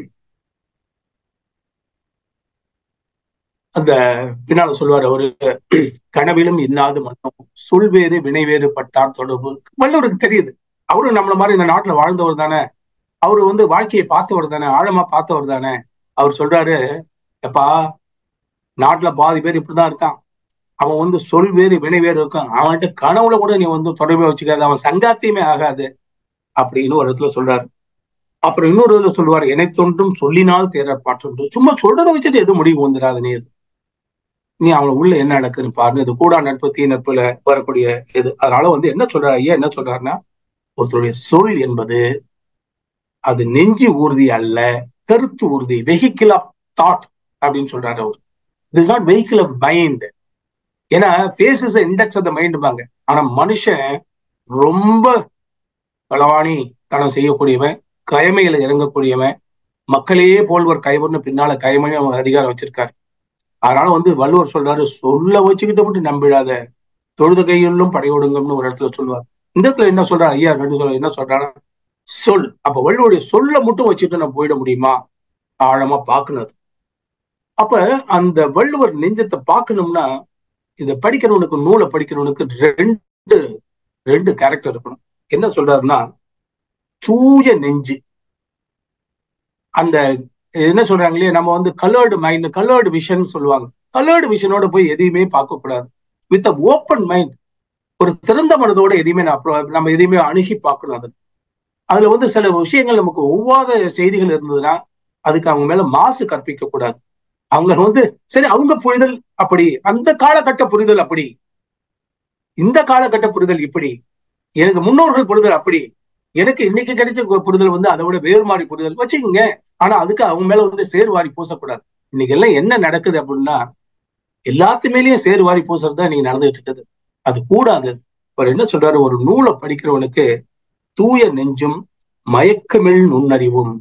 அந்த பின்னால சொல்லுவார் அவரு கனவிலும் இன்னாது மண்ணும் சொல் வேறு வினை வேறு பட்டார் தொடர்பு வள்ளுவருக்கு தெரியுது அவரும் நம்மள மாதிரி இந்த நாட்டுல வாழ்ந்தவர் தானே அவரு வந்து வாழ்க்கையை பார்த்தவர் தானே ஆழமா பார்த்தவர் தானே அவர் சொல்றாரு எப்பா நாட்டுல பாதி பேர் இப்படிதான் இருக்கான் அவன் வந்து சொல் வேறு வினை வேறு இருக்கான் அவன்கிட்ட கனவுல கூட நீ வந்து தொடர்பை வச்சுக்காது அவன் சங்காத்தியமே ஆகாது அப்படின்னு ஒரு இடத்துல சொல்றாரு அப்புறம் இன்னொரு இதுல சொல்லுவார் என்னை தோன்றும் சொல்லினால் தேர பாட்டு சும்மா சொல்றதை வச்சுட்டு எதுவும் முடிவு வந்துடாது நீ நீ அவன் உள்ள என்ன நடக்குதுன்னு பாருங்க இது கூடா நட்பு தீ நட்புல வரக்கூடிய இது அதனால வந்து என்ன சொல்றாரு ஐயா என்ன சொல்றாருன்னா ஒருத்தருடைய சொல் என்பது அது நெஞ்சு ஊர்தி அல்ல கருத்து ஊர்தி வெஹிக்கிள் ஆஃப் தாட் அப்படின்னு சொல்றாரு அவர் it is not vehicle of mind ஏன்னா face is index of the மைண்டுபாங்க ஆனா மனுஷன் ரொம்ப களவாணி தனம் செய்யக்கூடியவன் கயமையில இறங்கக்கூடியவன் மக்களையே போல்வர் கைவர்னு பின்னால கைமணி அவன் அதிகாரம் வச்சிருக்காரு அதனால வந்து வள்ளுவர் சொல்றாரு சொல்ல வச்சுக்கிட்டு மட்டும் நம்பிடாத தொழுத கையிலும் படையொடுங்கம்னு ஒரு இடத்துல சொல்லுவார் இந்த இடத்துல என்ன சொல்றாரு ஐயா ரெண்டு சொல்ல என்ன சொல்றாரு சொல் அப்ப வள்ளுவருடைய சொல்ல மட்டும் வச்சுட்டு நம்ம போயிட முடியுமா ஆழமா பார்க்கணும் அது. அப்ப அந்த வள்ளுவர் நெஞ்சத்தை பார்க்கணும்னா இதை படிக்கிறவனுக்கு நூலை படிக்கிறவனுக்கு ரெண்டு ரெண்டு கேரக்டர் இருக்கணும் என்ன சொல்றாருன்னா தூய நெஞ்சு அந்த என்ன சொல்றாங்களே நம்ம வந்து கலர்டு மைண்ட் கலர்டு விஷன் சொல்லுவாங்க கலர்டு விஷனோட போய் எதையுமே பார்க்க கூடாது வித் அ ஓப்பன் மைண்ட் ஒரு திறந்த மனதோட எதையுமே நான் அப்புறம் நம்ம எதையுமே அணுகி பார்க்கணும் அது அதுல வந்து சில விஷயங்கள் நமக்கு ஒவ்வாத செய்திகள் இருந்ததுன்னா அதுக்கு அவங்க மேல மாசு கற்பிக்க கூடாது அவங்க வந்து சரி அவங்க புரிதல் அப்படி அந்த காலகட்ட புரிதல் அப்படி இந்த காலகட்ட புரிதல் இப்படி எனக்கு முன்னோர்கள் புரிதல் அப்படி எனக்கு இன்னைக்கு கிடைச்ச புரிதல் வந்து அதை விட வேறு மாதிரி புரிதல் வச்சுக்கோங்க ஆனா அதுக்கு அவங்க மேல வந்து சேர்வாரி பூசக்கூடாது இன்னைக்கு எல்லாம் என்ன நடக்குது அப்படின்னா எல்லாத்து மேலயும் சேர்வாரி பூசுறது தான் இன்னைக்கு நடந்துட்டு இருக்குது அது கூடாது அவர் என்ன சொல்றாரு ஒரு நூலை படிக்கிறவனுக்கு தூய நெஞ்சும் மயக்கமில் நுண்ணறிவும்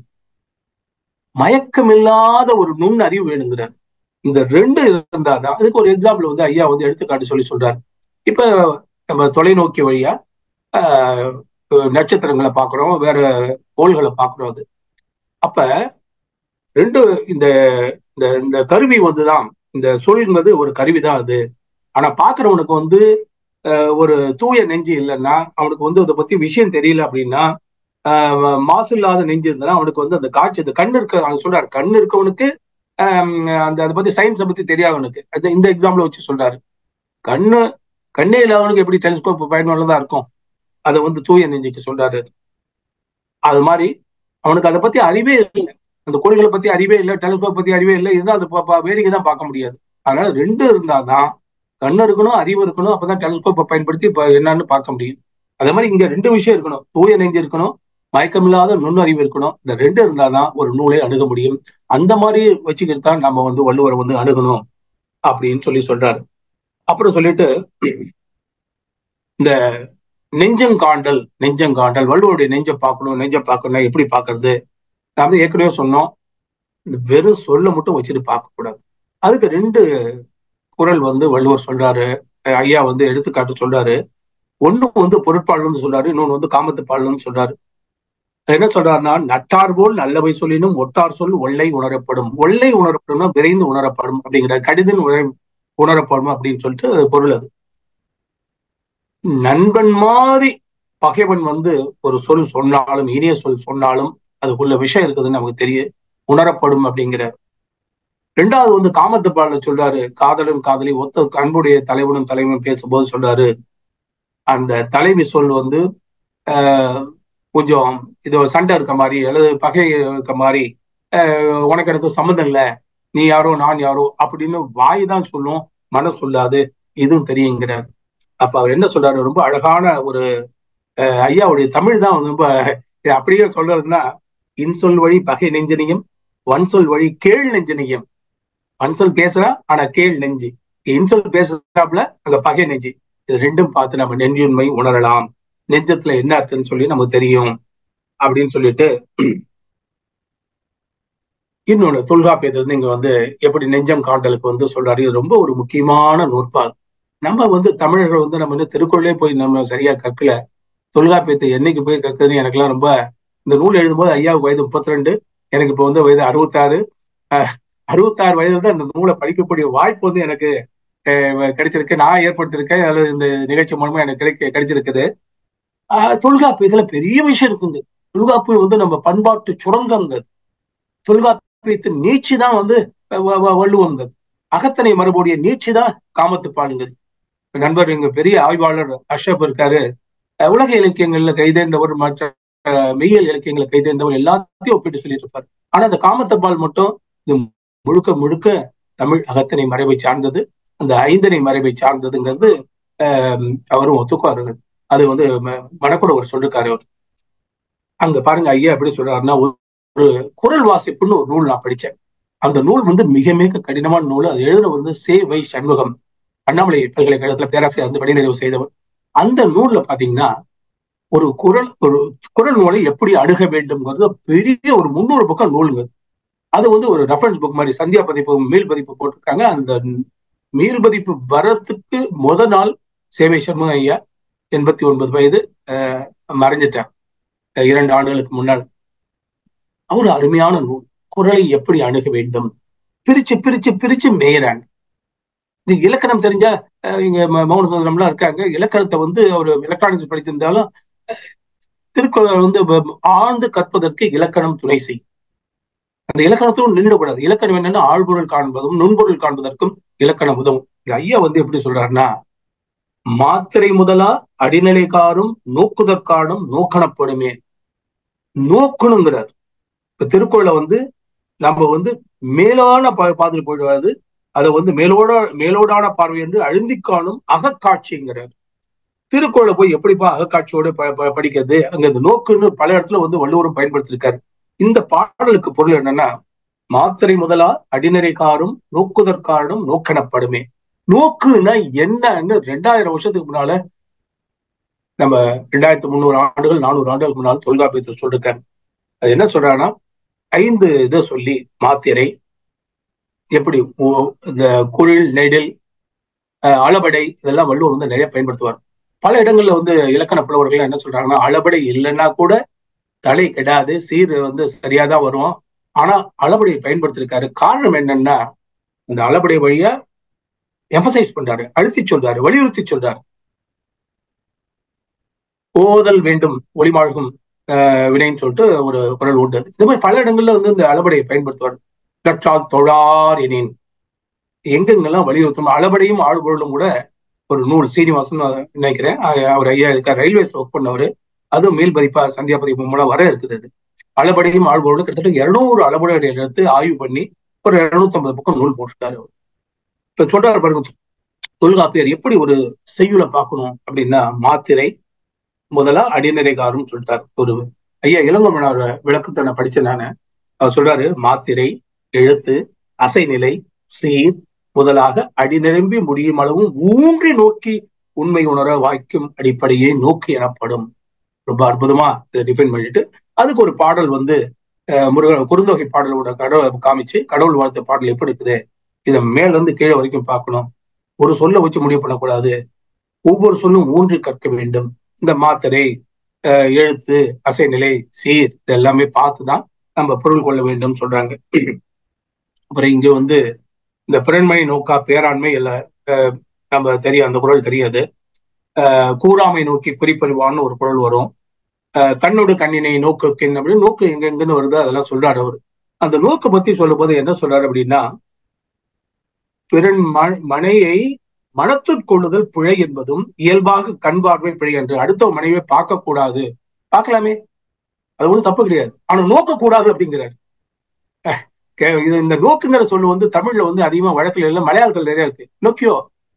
மயக்கமில்லாத ஒரு நுண்ணறிவு வேணுங்கிறார் இந்த ரெண்டு இருந்தாதான் அதுக்கு ஒரு எக்ஸாம்பிள் வந்து ஐயா வந்து எடுத்துக்காட்டு சொல்லி சொல்றாரு இப்ப நம்ம தொலைநோக்கி வழியா ஆஹ் நட்சத்திரங்களை பார்க்குறோம் வேற கோள்களை பார்க்குறோம் அது அப்ப ரெண்டு இந்த இந்த இந்த கருவி வந்துதான் இந்த சொல்லுங்கிறது ஒரு கருவி தான் அது ஆனா பாக்குறவனுக்கு வந்து ஒரு தூய நெஞ்சு இல்லைன்னா அவனுக்கு வந்து அதை பத்தி விஷயம் தெரியல அப்படின்னா மாசு இல்லாத நெஞ்சு இருந்தனா அவனுக்கு வந்து அந்த காட்சி அந்த கண் இருக்க அவன் சொல்றாரு கண் இருக்கவனுக்கு அந்த அதை பத்தி சயின்ஸை பத்தி தெரியாது அவனுக்கு அது இந்த எக்ஸாம்பிள் வச்சு சொல்றாரு கண்ணு கண்ணே இல்லாதவனுக்கு எப்படி டெலிஸ்கோப் பயனுள்ளதா இருக்கும் அதை வந்து தூய நெஞ்சுக்கு சொல்றாரு அது மாதிரி அவனுக்கு அதை பத்தி அறிவே இல்லை அந்த கோள்களை பத்தி அறிவே இல்லை டெலிஸ்கோப் பத்தி அறிவே இல்லை இதுதான் அது வேடிக்கை தான் பார்க்க முடியாது அதனால ரெண்டு இருந்தாதான் கண்ணு இருக்கணும் அறிவு இருக்கணும் அப்பதான் டெலிஸ்கோப்பை பயன்படுத்தி இப்ப என்னன்னு பார்க்க முடியும் அதே மாதிரி இங்க ரெண்டு விஷயம் இருக்கணும் தூய நெஞ்சு இருக்கணும் மயக்கமில்லாத நுண்ணறிவு இருக்கணும் இந்த ரெண்டு இருந்தாதான் ஒரு நூலை அணுக முடியும் அந்த மாதிரி வச்சுக்கிட்டு தான் நம்ம வந்து வள்ளுவரை வந்து அணுகணும் அப்படின்னு சொல்லி சொல்றாரு அப்புறம் சொல்லிட்டு இந்த நெஞ்சங்காண்டல் நெஞ்சங்காண்டல் வள்ளுவருடைய நெஞ்சை பார்க்கணும் நெஞ்சை பார்க்கணும் எப்படி பார்க்கறது நான் வந்து ஏற்கனவே சொன்னோம் வெறும் சொல்ல மட்டும் வச்சுட்டு பார்க்க கூடாது அதுக்கு ரெண்டு குரல் வந்து வள்ளுவர் சொல்றாரு ஐயா வந்து எடுத்துக்காட்டு சொல்றாரு ஒண்ணு வந்து பொருட்பாடுன்னு சொல்றாரு இன்னொன்னு வந்து காமத்து பாடல்னு சொல்றாரு என்ன சொல்றாருன்னா நட்டார் போல் நல்லவை சொல்லினும் ஒட்டார் சொல் ஒல்லை உணரப்படும் ஒல்லை உணரப்படும்னா விரைந்து உணரப்படும் அப்படிங்கிற கடிதம் உணரப்படும் அப்படின்னு சொல்லிட்டு பொருள் அது நண்பன் மாதிரி பகைவன் வந்து ஒரு சொல் சொன்னாலும் இனிய சொல் சொன்னாலும் அதுக்குள்ள விஷயம் இருக்குதுன்னு நமக்கு தெரியும் உணரப்படும் அப்படிங்கிற ரெண்டாவது வந்து காமத்து பாடல சொல்றாரு காதலும் காதலி ஒத்த அன்புடைய தலைவனும் தலைவனும் பேசும்போது சொல்றாரு அந்த தலைவி சொல் வந்து ஆஹ் கொஞ்சம் இது சண்டை இருக்க மாதிரி அல்லது பகை இருக்க மாதிரி உனக்கு எனக்கு சம்மந்தம் இல்லை நீ யாரோ நான் யாரோ அப்படின்னு வாய் தான் சொல்லும் மனம் சொல்லாது இதுவும் தெரியுங்கிறார் அப்ப அவர் என்ன சொல்றாரு ரொம்ப அழகான ஒரு ஐயாவுடைய தமிழ் தான் ரொம்ப அப்படியே சொல்றதுன்னா இன்சொல் வழி பகை நெஞ்சனியம் வன் சொல் வழி கேள் நெஞ்சனியம் வன் சொல் பேசுறா ஆனா கேள் நெஞ்சு இன்சொல் பேசுறாப்புல அங்க பகை நெஞ்சு இது ரெண்டும் பார்த்து நம்ம நெஞ்சுண்மை உணரலாம் நெஞ்சத்துல என்ன அர்த்தம்னு சொல்லி நமக்கு தெரியும் அப்படின்னு சொல்லிட்டு இன்னொன்னு தொல்காப்பியத்துல இருந்து இங்க வந்து எப்படி நெஞ்சம் காண்டலுக்கு வந்து சொல்றாரு இது ரொம்ப ஒரு முக்கியமான நூற்பா நம்ம வந்து தமிழர்கள் வந்து நம்ம வந்து திருக்குறளே போய் நம்ம சரியா கற்கல தொல்காப்பியத்தை என்னைக்கு போய் கற்குதுன்னு எனக்குலாம் ரொம்ப இந்த நூல் எழுதும்போது ஐயாவுக்கு வயது முப்பத்தி ரெண்டு எனக்கு இப்போ வந்து வயது அறுபத்தாறு அறுபத்தாறு வயதுல தான் இந்த நூலை படிக்கக்கூடிய வாய்ப்பு வந்து எனக்கு கிடைச்சிருக்கு நான் ஏற்படுத்திருக்கேன் அல்லது இந்த நிகழ்ச்சி மூலமா எனக்கு கிடைக்க கிடைச்சிருக்குது தொல்காப்பியத்துல பெரிய விஷயம் இருக்குங்க தொல்காப்பியம் வந்து நம்ம பண்பாட்டு சுரங்கங்க தொல்காப்பியத்தின் நீட்சி தான் வந்து வள்ளுவங்க அகத்தனை மறுபடிய நீட்சி தான் காமத்து பாடுங்க நண்பர் எங்க பெரிய ஆய்வாளர் அஷ்ரப் இருக்காரு உலக இலக்கியங்கள்ல கைதேர்ந்தவர் மற்ற மெய்யல் இலக்கியங்களை கைதேர்ந்தவர் எல்லாத்தையும் ஒப்பிட்டு சொல்லிட்டு இருப்பார் ஆனா அந்த காமத்தப்பால் மட்டும் இது முழுக்க முழுக்க தமிழ் அகத்தினை மறைவை சார்ந்தது அந்த ஐந்தனை மறைவை சார்ந்ததுங்கிறது அவரும் ஒத்துக்குவார்கள் அது வந்து மணக்கூட ஒரு சொல்லிருக்காரு அவர் அங்க பாருங்க ஐயா எப்படி சொல்றாருன்னா ஒரு குரல் வாசிப்புன்னு ஒரு நூல் நான் படிச்சேன் அந்த நூல் வந்து மிக மிக கடினமான நூல் அது எழுதுற வந்து சே வை சண்முகம் அண்ணாமலை பல்கலைக்கழகத்துல பேராசிரியர் வந்து பணிநிறைவு செய்தவர் அந்த நூல்ல பாத்தீங்கன்னா ஒரு குரல் ஒரு குரல் நூலை எப்படி அணுக வேண்டும்ங்கிறது பெரிய ஒரு முன்னூறு பக்கம் நூலுங்க அது வந்து ஒரு ரெஃபரன்ஸ் புக் மாதிரி சந்தியா பதிப்பு மீள் பதிப்பு போட்டிருக்காங்க அந்த மீள் பதிப்பு வரத்துக்கு முத நாள் சேவை சண்முக ஐயா எண்பத்தி ஒன்பது வயது மறைஞ்சிட்டார் இரண்டு ஆண்டுகளுக்கு முன்னால் அவர் அருமையான நூல் குரலை எப்படி அணுக வேண்டும் பிரிச்சு பிரிச்சு பிரிச்சு மேயறாங்க இந்த இலக்கணம் தெரிஞ்சா இங்க மௌன சுதந்திரம்லாம் இருக்காங்க இலக்கணத்தை வந்து ஒரு எலக்ட்ரானிக்ஸ் படிச்சிருந்தாலும் திருக்குறள் வந்து ஆழ்ந்து கற்பதற்கு இலக்கணம் துணை செய் அந்த இலக்கணத்தோடு நின்றுடக்கூடாது இலக்கணம் என்னன்னா ஆழ்பொருள் காண்பதும் நுண்பொருள் காண்பதற்கும் இலக்கணம் உதவும் ஐயா வந்து எப்படி சொல்றாருன்னா மாத்திரை முதலா அடிநிலைக்காரும் நோக்குதற்காடும் நோக்கணப்படுமே நோக்கணுங்கிறார் இப்ப திருக்குறளை வந்து நம்ம வந்து மேலான பாதையில் போயிடுவாது அதை வந்து மேலோட மேலோடான பார்வை என்று அழுந்தி காணும் அகக்காட்சிங்கிறார் திருக்குறளை போய் எப்படிப்பா அகக்காட்சியோட படிக்கிறது அங்க இந்த நோக்குன்னு பல இடத்துல வந்து வள்ளுவரும் பயன்படுத்திருக்காரு இந்த பாடலுக்கு பொருள் என்னன்னா மாத்திரை முதலா அடிநரைக்காரும் நோக்குதற்காரும் நோக்கணப்படுமே நோக்குன்னா என்னன்னு ரெண்டாயிரம் வருஷத்துக்கு முன்னால நம்ம ரெண்டாயிரத்தி முந்நூறு ஆண்டுகள் நானூறு ஆண்டுகளுக்கு முன்னால் தொல்காப்பியத்தை சொல்லிருக்காங்க அது என்ன சொல்றாங்கன்னா ஐந்து இதை சொல்லி மாத்திரை எப்படி இந்த குரில் நெடில் அளபடை இதெல்லாம் வள்ளுவர் வந்து நிறைய பயன்படுத்துவார் பல இடங்கள்ல வந்து இலக்கண புலவர்கள் என்ன சொல்றாங்கன்னா அளபடை இல்லைன்னா கூட தலை கெடாது சீர் வந்து சரியா தான் வரும் ஆனா அளபடியை பயன்படுத்திருக்காரு காரணம் என்னன்னா இந்த அளபடை வழியா எம்பசைஸ் பண்றாரு அழுத்தி சொல்றாரு வலியுறுத்தி சொல்றாரு ஓதல் வேண்டும் ஒளிமாழ்கும் வினைன்னு சொல்லிட்டு ஒரு குரல் உண்டு இது மாதிரி பல இடங்கள்ல வந்து இந்த அளபடையை பயன்படுத்துவார் கற்றால் தொழார் எனின் எங்கெங்கெல்லாம் வலியுறுத்தும் அளபடையும் ஆழ்பொருளும் கூட ஒரு நூல் சீனிவாசன் நினைக்கிறேன் அவர் ஐயா இருக்கார் ரயில்வேஸ்ல ஒர்க் பண்ணவர் அதுவும் மேல் பதிப்பா சந்தியா பதிப்பு மூலம் வர இருக்குது அது அளபடையும் ஆழ்பொருளும் கிட்டத்தட்ட இருநூறு அளபடைகளை எடுத்து ஆய்வு பண்ணி ஒரு இருநூத்தி ஐம்பது பக்கம் நூல் போட்டுட்டாரு அவர் இப்ப சொல்றாரு பாருங்க தொல்காப்பியர் எப்படி ஒரு செய்யுளை பார்க்கணும் அப்படின்னா மாத்திரை முதலா அடிநிலைகாரும் சொல்லிட்டார் ஒரு ஐயா இளங்கமனார் விளக்கத்தை நான் படிச்சேன் நானு அவர் சொல்றாரு மாத்திரை எழுத்து அசைநிலை சீர் முதலாக அடிநிரம்பி முடியும் அளவும் ஊன்றி நோக்கி உண்மை உணர வாய்க்கும் அடிப்படையே நோக்கி எனப்படும் ரொம்ப அற்புதமா இதை டிஃபைன் பண்ணிட்டு அதுக்கு ஒரு பாடல் வந்து முருகன் குறுந்தொகை பாடலோட கடவுள் காமிச்சு கடவுள் வாழ்த்து பாடல் எப்படி இருக்குது இதை மேல இருந்து கீழே வரைக்கும் பார்க்கணும் ஒரு சொல்ல வச்சு முடிவு பண்ணக்கூடாது ஒவ்வொரு சொல்லும் ஊன்றி கற்க வேண்டும் இந்த மாத்திரை எழுத்து அசைநிலை சீர் இது எல்லாமே பார்த்துதான் நம்ம பொருள் கொள்ள வேண்டும் சொல்றாங்க அப்புறம் இங்க வந்து இந்த பிறன்மணி நோக்கா பேராண்மை இல்ல நம்ம தெரியும் அந்த குரல் தெரியாது கூறாமை நோக்கி குறிப்பறிவான்னு ஒரு குரல் வரும் கண்ணோடு கண்ணினை நோக்குக்கின் அப்படின்னு நோக்கு எங்க எங்கன்னு வருது அதெல்லாம் சொல்றாரு அவரு அந்த நோக்கை பத்தி சொல்லும் போது என்ன சொல்றாரு அப்படின்னா பிறன் மனையை மனத்துட்கொள்ளுதல் பிழை என்பதும் இயல்பாக கண் பார்வை பிழை என்று அடுத்த மனைவியை பார்க்க கூடாது பார்க்கலாமே அது ஒன்றும் தப்பு கிடையாது ஆனா நோக்க கூடாது அப்படிங்கிறாரு இது இந்த நோக்குங்கிற சொல்லு வந்து தமிழ்ல வந்து அதிகமா வழக்கில் இல்லை மலையாளத்தில் நிறைய இருக்கு நோக்கியோ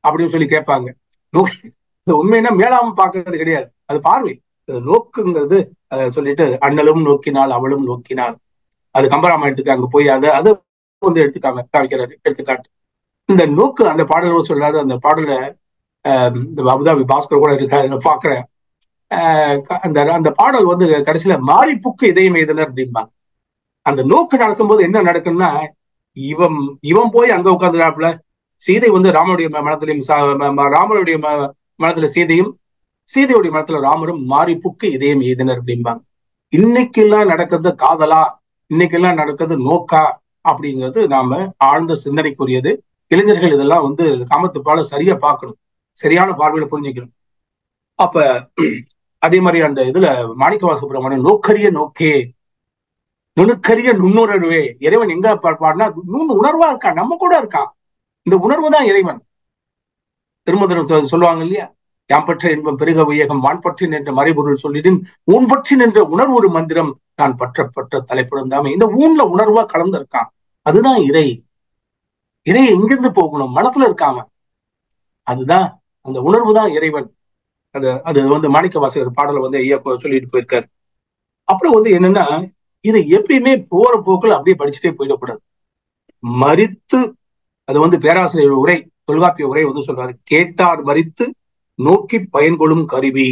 அப்படின்னு சொல்லி கேட்பாங்க இது உண்மைன்னா மேலாம பார்க்கறது கிடையாது அது பார்வை அது நோக்குங்கிறது அதை சொல்லிட்டு அண்ணலும் நோக்கினாள் அவளும் நோக்கினாள் அது கம்பராமாயணத்துக்கு அங்க போய் அதை அதை வந்து எடுத்துக்காங்க காமிக்கிறாரு எடுத்துக்காட்டு இந்த நோக்கு அந்த பாடல் சொல்றாரு அந்த பாடல இந்த அபுதாபி பாஸ்கர் கூட இருக்காரு பாக்குறேன் அந்த அந்த பாடல் வந்து கடைசியில மாரிப்புக்கு இதயம் எதுனர் அப்படிம்பாங்க அந்த நோக்கு நடக்கும்போது என்ன நடக்கும்னா இவன் இவன் போய் அங்க உட்காந்துறாப்புல சீதை வந்து ராமனுடைய மனத்திலையும் ராமனுடைய மனத்துல சீதையும் சீதையுடைய மனத்துல ராமரும் மாரிப்புக்கு இதயம் எய்தினர் அப்படிம்பாங்க இன்னைக்கெல்லாம் நடக்கிறது காதலா இன்னைக்கெல்லாம் நடக்கிறது நோக்கா அப்படிங்கிறது நாம ஆழ்ந்த சிந்தனைக்குரியது இளைஞர்கள் இதெல்லாம் வந்து காமத்துப்பால சரியா பார்க்கணும் சரியான பார்வையில புரிஞ்சுக்கணும் அப்ப அதே மாதிரி அந்த இதுல மாணிக்கவா சுப்பிரமணியன் நோக்கரிய நோக்கே நுணுக்கரிய நுண்ணுணர்வே இறைவன் எங்க பாடுனா நுண் உணர்வா இருக்கான் நம்ம கூட இருக்கான் இந்த உணர்வு தான் இறைவன் திருமதம் சொல்லுவாங்க இல்லையா யாம் பற்ற இன்பம் பெருக வையகம் வான் பற்றி நின்ற மறைபொருள் சொல்லிடின் ஊன் பற்றி நின்ற உணர்வு ஒரு மந்திரம் நான் பற்றப்பட்ட தலைப்படுந்தாமே இந்த ஊன்ல உணர்வா கலந்திருக்கான் அதுதான் இறை இறை எங்கிருந்து போகணும் மனசுல இருக்காம அதுதான் அந்த உணர்வு தான் இறைவன் அது அது வந்து மாணிக்க வாசகர் பாடலை வந்து ஐயா சொல்லிட்டு போயிருக்காரு அப்புறம் வந்து என்னன்னா இதை எப்பயுமே போற போக்குல அப்படியே படிச்சுட்டே போயிடக்கூடாது மறித்து அது வந்து பேராசிரியர் உரை தொல்காப்பிய உரை வந்து சொல்றாரு கேட்டார் மறித்து நோக்கி பயன்கொள்ளும் கருவி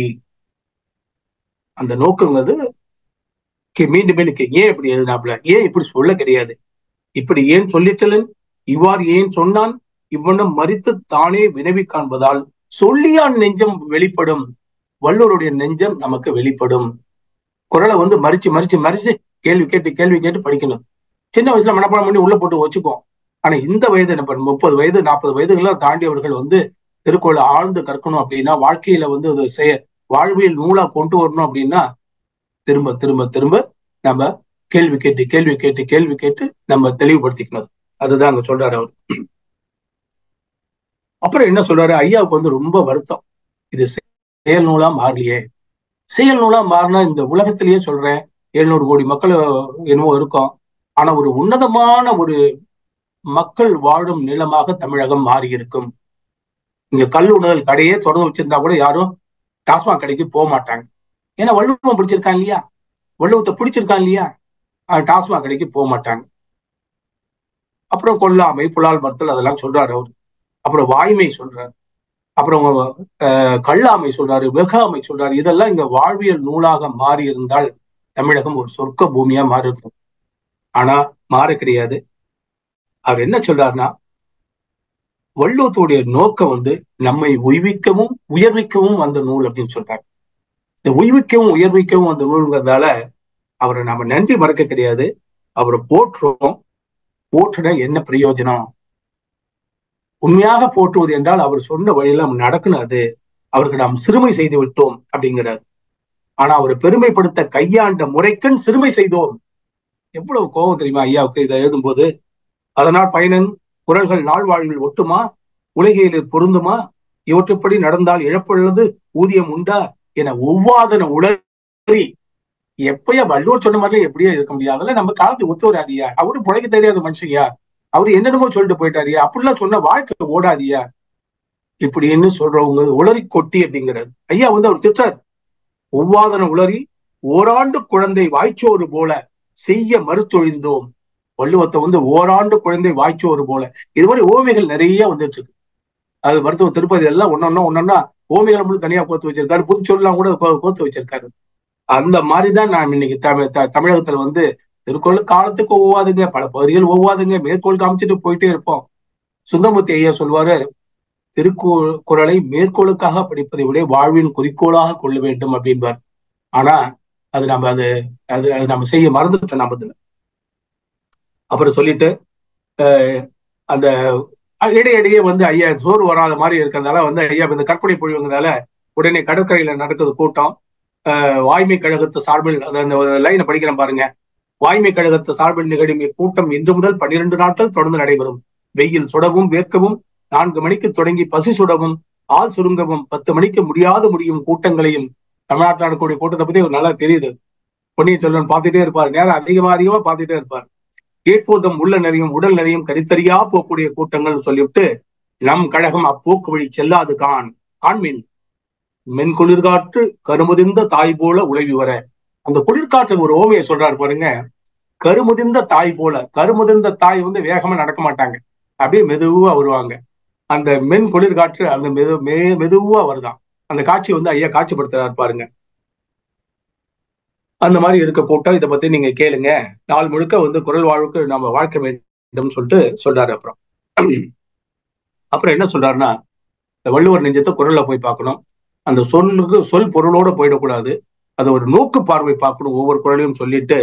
அந்த நோக்கங்கிறது மீண்டும் மீண்டும் ஏன் இப்படி எழுதினாப்ல ஏன் இப்படி சொல்ல கிடையாது இப்படி ஏன் சொல்லிட்டலன் இவ்வாறு ஏன் சொன்னான் இவ்வண்ணம் மறித்து தானே வினவி காண்பதால் சொல்லியான் நெஞ்சம் வெளிப்படும் வல்லூருடைய நெஞ்சம் நமக்கு வெளிப்படும் குரலை வந்து மறிச்சு மறிச்சு மறிச்சு கேள்வி கேட்டு கேள்வி கேட்டு படிக்கணும் சின்ன வயசுல மனப்பாடம் பண்ணி உள்ள போட்டு வச்சுக்கோம் ஆனா இந்த வயது என்ன முப்பது வயது நாற்பது வயதுகள்லாம் தாண்டியவர்கள் வந்து திருக்குறளை ஆழ்ந்து கற்கணும் அப்படின்னா வாழ்க்கையில வந்து அது செய்ய வாழ்வியல் நூலா கொண்டு வரணும் அப்படின்னா திரும்ப திரும்ப திரும்ப நம்ம கேள்வி கேட்டு கேள்வி கேட்டு கேள்வி கேட்டு நம்ம தெளிவுபடுத்திக்கணும் அதுதான் அங்க சொல்றாரு அவர் அப்புறம் என்ன சொல்றாரு ஐயாவுக்கு வந்து ரொம்ப வருத்தம் இது செயல் நூலா மாறலையே செயல் நூலா மாறினா இந்த உலகத்திலேயே சொல்றேன் எழுநூறு கோடி மக்கள் என்னவோ இருக்கும் ஆனா ஒரு உன்னதமான ஒரு மக்கள் வாழும் நிலமாக தமிழகம் மாறி இருக்கும் இங்க கல் உணர்தல் கடையே தொடர்ந்து வச்சிருந்தா கூட யாரும் டாஸ்மாக் கடைக்கு போக மாட்டாங்க ஏன்னா வள்ளுவம் பிடிச்சிருக்கான் இல்லையா வள்ளுவத்தை பிடிச்சிருக்கான் இல்லையா டாஸ்மாக் கடைக்கு போக மாட்டாங்க அப்புறம் கொல்லாமை புலால் மறுத்தல் அதெல்லாம் சொல்றாரு அவர் அப்புறம் வாய்மை சொல்றாரு அப்புறம் கல்லாமை சொல்றாரு வெகாமை சொல்றாரு இதெல்லாம் இங்க வாழ்வியல் நூலாக மாறி இருந்தால் தமிழகம் ஒரு சொர்க்க பூமியா மாறி இருக்கும் ஆனா மாற கிடையாது அவர் என்ன சொல்றாருன்னா வள்ளுவத்துடைய நோக்கம் வந்து நம்மை உய்விக்கவும் உயர்விக்கவும் வந்த நூல் அப்படின்னு சொல்றாரு இந்த உய்விக்கவும் உயர்விக்கவும் வந்த நூல்ங்கிறதால அவரை நம்ம நன்றி மறக்க கிடையாது அவரை போற்றுவோம் போற்றுன என்ன பிரயோஜனம் உண்மையாக போற்றுவது என்றால் அவர் சொன்ன வழியில நம்ம நடக்கணும் அது அவருக்கு நாம் சிறுமை செய்து விட்டோம் அப்படிங்கிறார் ஆனா அவர் பெருமைப்படுத்த கையாண்ட முறைக்கண் சிறுமை செய்தோம் எவ்வளவு கோபம் தெரியுமா ஐயாவுக்கு இதை எழுதும்போது அதனால் பயனன் குரல்கள் நாள் வாழ்வில் ஒட்டுமா உலகையில் பொருந்துமா இவற்றுப்படி நடந்தால் இழப்புள்ளது ஊதியம் உண்டா என ஒவ்வாதன உளறி எப்பயா வள்ளுவர் சொன்ன மாதிரி எப்படியே இருக்க முடியாது அதெல்லாம் நம்ம காலத்து ஒத்து வராதியா அவரு புழைக்க தெரியாத மனுஷங்கயா அவரு என்னென்னமோ சொல்லிட்டு போயிட்டாரியா அப்படிலாம் சொன்ன வாழ்க்கை ஓடாதியா இப்படின்னு சொல்றவங்க உளறி கொட்டி அப்படிங்கிறாரு ஐயா வந்து அவர் திட்டார் ஒவ்வாதன உளறி ஓராண்டு குழந்தை வாய்ச்சோறு போல செய்ய மறுத்தொழிந்தோம் வள்ளுவத்தை வந்து ஓராண்டு குழந்தை வாய்ச்சோறு போல இது மாதிரி ஓமைகள் நிறைய வந்துட்டு இருக்கு அது மருத்துவ திருப்பதி எல்லாம் ஒன்னொன்னா ஒன்னொன்னா ஓமைகளை மட்டும் தனியா கோத்து வச்சிருக்காரு புதுச்சொல்லாம் கூட கோத்து வச்சிருக்காரு அந்த மாதிரிதான் நான் இன்னைக்கு தமிழ் தமிழகத்துல வந்து திருக்குறள் காலத்துக்கு ஒவ்வாதுங்க பல பகுதிகள் ஒவ்வாதுங்க மேற்கோள் காமிச்சிட்டு போயிட்டே இருப்போம் சுந்தரமூர்த்தி ஐயா சொல்வாரு திருக்குறளை மேற்கோளுக்காக படிப்பதை விட வாழ்வின் குறிக்கோளாக கொள்ள வேண்டும் அப்படின்பார் ஆனா அது நம்ம அது அது அது நம்ம செய்ய மறந்துட்டோம் நம்ம இதுல அப்புறம் சொல்லிட்டு அந்த இடையிடையே வந்து ஐயா சோறு வராத மாதிரி இருக்கிறதால வந்து ஐயா இந்த கற்பனை பொழிவுங்கிறதால உடனே கடற்கரையில நடக்குது கூட்டம் வாய்மை கழகத்து சார்பில் அந்த லைனை படிக்கிறேன் பாருங்க வாய்மை கழகத்து சார்பில் நிகழும் இக்கூட்டம் இன்று முதல் பன்னிரண்டு நாட்கள் தொடர்ந்து நடைபெறும் வெயில் சுடவும் வேர்க்கவும் நான்கு மணிக்கு தொடங்கி பசி சுடவும் ஆள் சுருங்கவும் பத்து மணிக்கு முடியாது முடியும் கூட்டங்களையும் தமிழ்நாட்டில் நடக்கக்கூடிய கூட்டத்தை பத்தி நல்லா தெரியுது பொன்னியின் செல்வன் பார்த்துட்டே இருப்பார் நேரம் அதிகமா அதிகமா பார்த்துட்டே இருப்பார் கேட்போதம் உள்ள நிறையும் உடல் நிறையும் கடித்தறியா போகக்கூடிய கூட்டங்கள்னு சொல்லிவிட்டு நம் கழகம் அப்போக்கு வழி செல்லாது கான் காண்மின் மென் குளிர்காற்று கருமுதிர்ந்த தாய் போல உழைவி வர அந்த குளிர்காற்று ஒரு ஓமையை சொல்றாரு பாருங்க கருமுதிர்ந்த தாய் போல கருமுதிர்ந்த தாய் வந்து வேகமா நடக்க மாட்டாங்க அப்படியே மெதுவா வருவாங்க அந்த மென் குளிர்காற்று அந்த மெது மெ மெதுவா வருதான் அந்த காட்சி வந்து ஐயா காட்சிப்படுத்துறாரு பாருங்க அந்த மாதிரி இருக்க கூட்டம் இதை பத்தி நீங்க கேளுங்க நாள் முழுக்க வந்து குரல் வாழ்வுக்கு நம்ம வாழ்க்க வேண்டும் சொல்லிட்டு சொல்றாரு அப்புறம் அப்புறம் என்ன சொல்றாருன்னா இந்த வள்ளுவர் நெஞ்சத்தை குரல்ல போய் பார்க்கணும் அந்த சொல்லுக்கு சொல் பொருளோட போயிடக்கூடாது அது ஒரு நோக்கு பார்வை பார்க்கணும் ஒவ்வொரு குரலையும் சொல்லிட்டு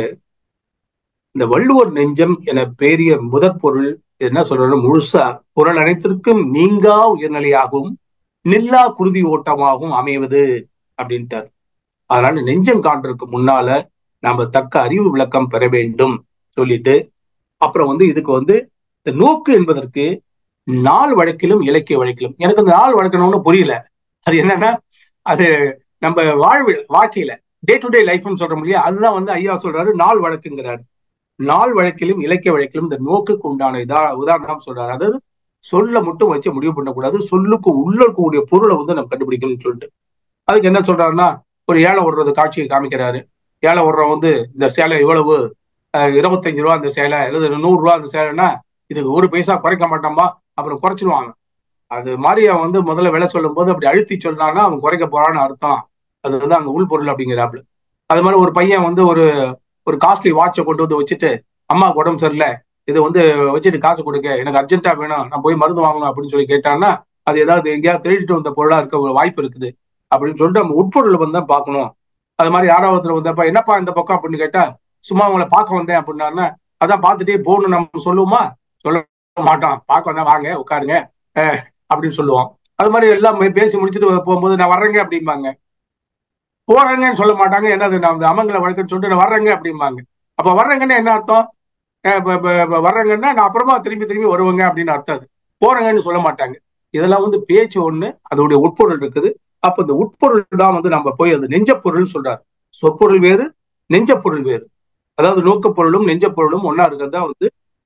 இந்த வள்ளுவர் நெஞ்சம் என பேரிய முதற் பொருள் என்ன சொல்றது முழுசா குரல் அனைத்திற்கும் நீங்கா உயர்நிலையாகவும் நில்லா குருதி ஓட்டமாகவும் அமைவது அப்படின்ட்டார் அதனால நெஞ்சம் காண்றதுக்கு முன்னால நாம தக்க அறிவு விளக்கம் பெற வேண்டும் சொல்லிட்டு அப்புறம் வந்து இதுக்கு வந்து இந்த நோக்கு என்பதற்கு நாள் வழக்கிலும் இலக்கிய வழக்கிலும் எனக்கு இந்த நாள் வழக்கணும்னு புரியல அது என்னன்னா அது நம்ம வாழ்வு வாழ்க்கையில டே டு டே லைஃப்னு சொல்றோம் இல்லையா அதுதான் வந்து ஐயா சொல்றாரு நாள் வழக்குங்கிறாரு நாள் வழக்கிலும் இலக்கிய வழக்கிலும் இந்த நோக்குக்கு உண்டான இதா உதாரணம் சொல்றாரு அதாவது சொல்ல மட்டும் வச்சு முடிவு பண்ணக்கூடாது சொல்லுக்கு உள்ள இருக்கக்கூடிய பொருளை வந்து நம்ம கண்டுபிடிக்கணும்னு சொல்லிட்டு அதுக்கு என்ன சொல்றாருன்னா ஒரு ஏழை ஓடுறது காட்சியை காமிக்கிறாரு ஏழை ஓடுறவன் வந்து இந்த சேலை இவ்வளவு இருபத்தஞ்சு ரூபா அந்த சேலை அல்லது நூறு ரூபா அந்த சேலைன்னா இதுக்கு ஒரு பைசா குறைக்க மாட்டோமா அப்புறம் குறைச்சிருவாங்க அது மாதிரி அவன் வந்து முதல்ல விலை சொல்லும் போது அப்படி அழுத்தி சொன்னான்னா அவன் குறைக்க போறான்னு அர்த்தம் அது வந்து அங்க உள் பொருள் அப்படிங்கிறாப்புல அது மாதிரி ஒரு பையன் வந்து ஒரு ஒரு காஸ்ட்லி வாட்சை கொண்டு வந்து வச்சுட்டு அம்மா உடம்பு சரியில்லை இதை வந்து வச்சுட்டு காசு கொடுக்க எனக்கு அர்ஜென்ட்டா வேணும் நான் போய் மருந்து வாங்கணும் அப்படின்னு சொல்லி கேட்டான்னா அது ஏதாவது எங்கேயாவது திருடிட்டு வந்த பொருளா இருக்க ஒரு வாய்ப்பு இருக்குது அப்படின்னு சொல்லிட்டு நம்ம உட்பொருள் வந்து தான் பார்க்கணும் அது மாதிரி யாராவது ஒருத்தர் வந்தப்ப என்னப்பா இந்த பக்கம் அப்படின்னு கேட்டா சும்மா அவங்கள பார்க்க வந்தேன் அப்படின்னாருன்னா அதான் பார்த்துட்டே போகணும் நம்ம சொல்லுவோமா சொல்ல மாட்டோம் பார்க்க வந்தா வாங்க உட்காருங்க அப்படின்னு சொல்லுவோம் அது மாதிரி எல்லாம் பேசி முடிச்சுட்டு போகும்போது நான் வர்றேங்க அப்படிம்பாங்க போறேங்கன்னு சொல்ல மாட்டாங்க என்னது நான் வந்து அமங்கல வழக்குன்னு சொல்லிட்டு நான் வர்றேங்க அப்படிம்பாங்க அப்ப வர்றேங்கன்னு என்ன அர்த்தம் வர்றேங்கன்னா நான் அப்புறமா திரும்பி திரும்பி வருவேங்க அப்படின்னு அர்த்தம் அது போறேங்கன்னு சொல்ல மாட்டாங்க இதெல்லாம் வந்து பேச்சு ஒண்ணு அதோடைய உட்பொருள் இருக்குது அப்ப இந்த உட்பொருள் தான் வந்து நம்ம போய் அது நெஞ்ச பொருள் சொல்றாரு சொற்பொருள் வேறு நெஞ்ச பொருள் வேறு அதாவது நோக்க பொருளும் நெஞ்ச பொருளும் ஒன்னா இருக்கிறதா வந்து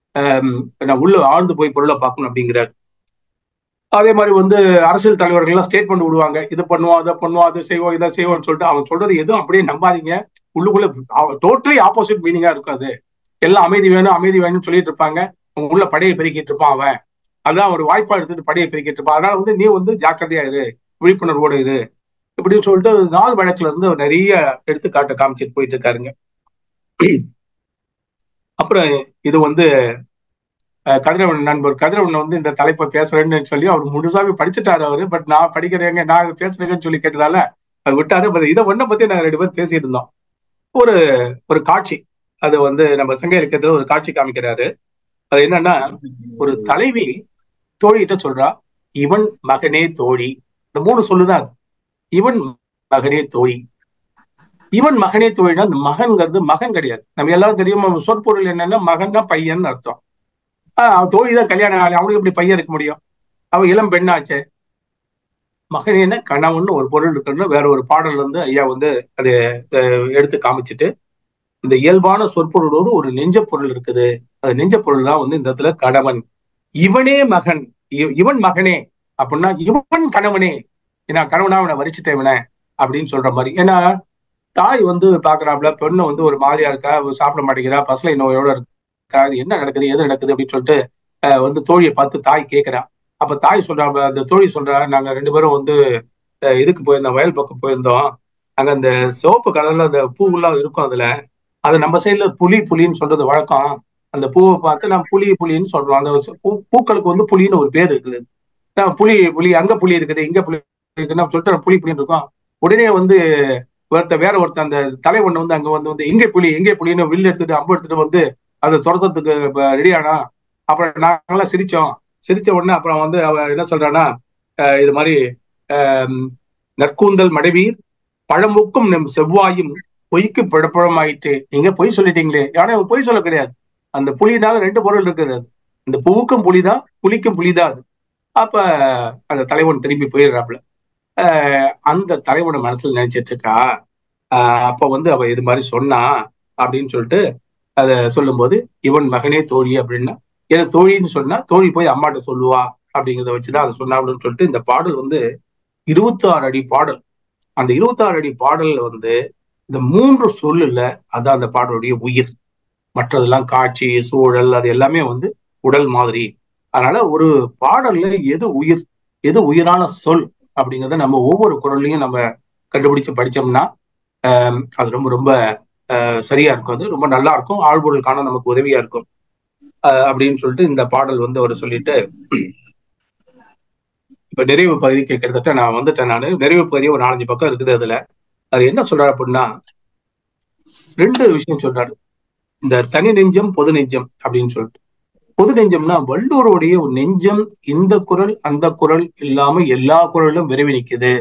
நான் உள்ள ஆழ்ந்து போய் பொருளை பார்க்கணும் அப்படிங்கிறாரு அதே மாதிரி வந்து அரசியல் தலைவர்கள்லாம் ஸ்டேட்மெண்ட் விடுவாங்க இது பண்ணுவோம் அதை பண்ணுவோம் அதை செய்வோம் இதை செய்வோம்னு சொல்லிட்டு அவன் சொல்றது எதுவும் அப்படியே நம்பாதீங்க உள்ளுக்குள்ள டோட்டலி ஆப்போசிட் மீனிங்கா இருக்கும் அது எல்லாம் அமைதி வேணும் அமைதி வேணும்னு சொல்லிட்டு இருப்பாங்க உள்ள படையை பெருக்கிட்டு இருப்பான் அவன் அதான் ஒரு வாய்ப்பா எடுத்துட்டு படையை பெருக்கிட்டு இருப்பான் அதனால வந்து நீ வந்து ஜாக்கிரதையா இரு விழிப்புணர்வோடு இரு இப்படின்னு சொல்லிட்டு நாள் வழக்குல இருந்து நிறைய எடுத்துக்காட்டு காமிச்சிட்டு போயிட்டு இருக்காருங்க அப்புறம் இது வந்து கதிரவன் நண்பர் கதிரவன் வந்து இந்த தலைப்பை பேசுறேன்னு சொல்லி அவர் முழுசாவே படிச்சுட்டாரு அவரு பட் நான் படிக்கிறேங்க நான் பேசுறேங்கன்னு சொல்லி கேட்டதால அது விட்டாரு இதை ஒன்றை பத்தி நாங்க ரெண்டு பேரும் பேசிட்டு இருந்தோம் ஒரு ஒரு காட்சி அது வந்து நம்ம சங்க இலக்கியத்துல ஒரு காட்சி காமிக்கிறாரு அது என்னன்னா ஒரு தலைவி தோழிகிட்ட சொல்றா இவன் மகனே தோழி இந்த மூணு சொல்லுதான் அது இவன் மகனே தோழி இவன் மகனே தோழினா அந்த மகன்கிறது மகன் கிடையாது நம்ம எல்லாரும் தெரியும் சொற்பொருள் என்னன்னா மகன்னா பையன் அர்த்தம் ஆஹ் அவன் தோழி தான் கல்யாணம் ஆகலை அவனுக்கு எப்படி பையன் இருக்க முடியும் அவன் இளம் பெண்ணாச்சே மகனேன கணவன் ஒரு பொருள் இருக்குன்னு வேற ஒரு பாடல் வந்து ஐயா வந்து அதை எடுத்து காமிச்சிட்டு இந்த இயல்பான சொற்பொருளோடு ஒரு நெஞ்ச பொருள் இருக்குது அது நெஞ்ச பொருள் தான் வந்து இந்த இடத்துல கணவன் இவனே மகன் இவன் மகனே அப்படின்னா இவன் கணவனே ஏன்னா கணவனா அவனை வரிச்சுட்டேன் இவனை அப்படின்னு சொல்ற மாதிரி ஏன்னா தாய் வந்து பாக்குறாப்புல பெண்ணு வந்து ஒரு மாதிரியா இருக்கா சாப்பிட மாட்டேங்கிறா பசலை நோயோட இருக்கா என்ன நடக்குது எது நடக்குது அப்படின்னு சொல்லிட்டு வந்து தோழியை பார்த்து தாய் கேட்கிறா அப்ப தாய் சொல்றா அந்த தோழி சொல்றா நாங்க ரெண்டு பேரும் வந்து இதுக்கு போயிருந்தோம் வயல் பக்கம் போயிருந்தோம் அங்க அந்த சிவப்பு கலர்ல அந்த பூவெல்லாம் இருக்கும் அதுல அது நம்ம சைட்ல புலி புலின்னு சொல்றது வழக்கம் அந்த பூவை பார்த்து நான் புலி புலின்னு சொல்றோம் அந்த பூ பூக்களுக்கு வந்து புலின்னு ஒரு பேர் இருக்குது புலி புலி அங்க புலி இருக்குது இங்க புலி இருக்குன்னு சொல்லிட்டு புலி புலின்னு இருக்கும் உடனே வந்து ஒருத்த வேற ஒருத்த அந்த தலைவன் வந்து அங்க வந்து வந்து எங்கே புலி எங்கே புலின்னு வில் எடுத்துட்டு அம்பு எடுத்துட்டு வந்து அதை துரத்துறதுக்கு ரெடி ஆனா அப்புறம் நாங்களாம் சிரிச்சோம் சிரிச்ச உடனே அப்புறம் வந்து அவ என்ன சொல்றான்னா இது மாதிரி நற்கூந்தல் மடைவீர் பழமுக்கும் நம் செவ்வாயும் பொய்க்கு பிழப்பழமாயிட்டு நீங்க பொய் சொல்லிட்டீங்களே ஆனா பொய் சொல்ல கிடையாது அந்த புலினால ரெண்டு பொருள் இருக்குது அது இந்த பூவுக்கும் புலிதான் புலிக்கும் புலிதான் அது அப்ப அந்த தலைவன் திரும்பி போயிடுறாப்புல அந்த தலைவனை மனசுல நினைச்சிட்டு இருக்கா அப்ப வந்து அவ இது மாதிரி சொன்னா அப்படின்னு சொல்லிட்டு அத சொல்லும் போது இவன் மகனே தோழி அப்படின்னா ஏன்னா தோழின்னு சொன்னா தோழி போய் அம்மாட்ட சொல்லுவா அப்படிங்கிறத வச்சுதான் அதை சொன்னாங்கன்னு சொல்லிட்டு இந்த பாடல் வந்து இருபத்தி ஆறு அடி பாடல் அந்த இருபத்தி ஆறு அடி பாடல்ல வந்து இந்த மூன்று சொல்லுல அதான் அந்த பாடலுடைய உயிர் மற்றதெல்லாம் காட்சி சூழல் அது எல்லாமே வந்து உடல் மாதிரி அதனால ஒரு பாடல்ல எது உயிர் எது உயிரான சொல் அப்படிங்கிறத நம்ம ஒவ்வொரு குரல்லையும் நம்ம கண்டுபிடிச்சு படிச்சோம்னா ஆஹ் அது ரொம்ப ரொம்ப ஆஹ் சரியா இருக்கும் அது ரொம்ப நல்லா இருக்கும் ஆழ்பொருள் காண நமக்கு உதவியா இருக்கும் ஆஹ் அப்படின்னு சொல்லிட்டு இந்த பாடல் வந்து அவர் சொல்லிட்டு இப்ப நிறைவு பகுதிக்கு கிட்டத்தட்ட நான் வந்துட்டேன் நான் நிறைவு பகுதி ஒரு நாலஞ்சு பக்கம் இருக்குது அதுல அது என்ன சொல்றாரு அப்படின்னா ரெண்டு விஷயம் சொல்றாரு இந்த தனி நெஞ்சம் பொது நெஞ்சம் அப்படின்னு சொல்லிட்டு பொது நெஞ்சம்னா வள்ளுவருடைய ஒரு நெஞ்சம் இந்த குரல் அந்த குரல் இல்லாம எல்லா குரலும் விரைவி நிக்குது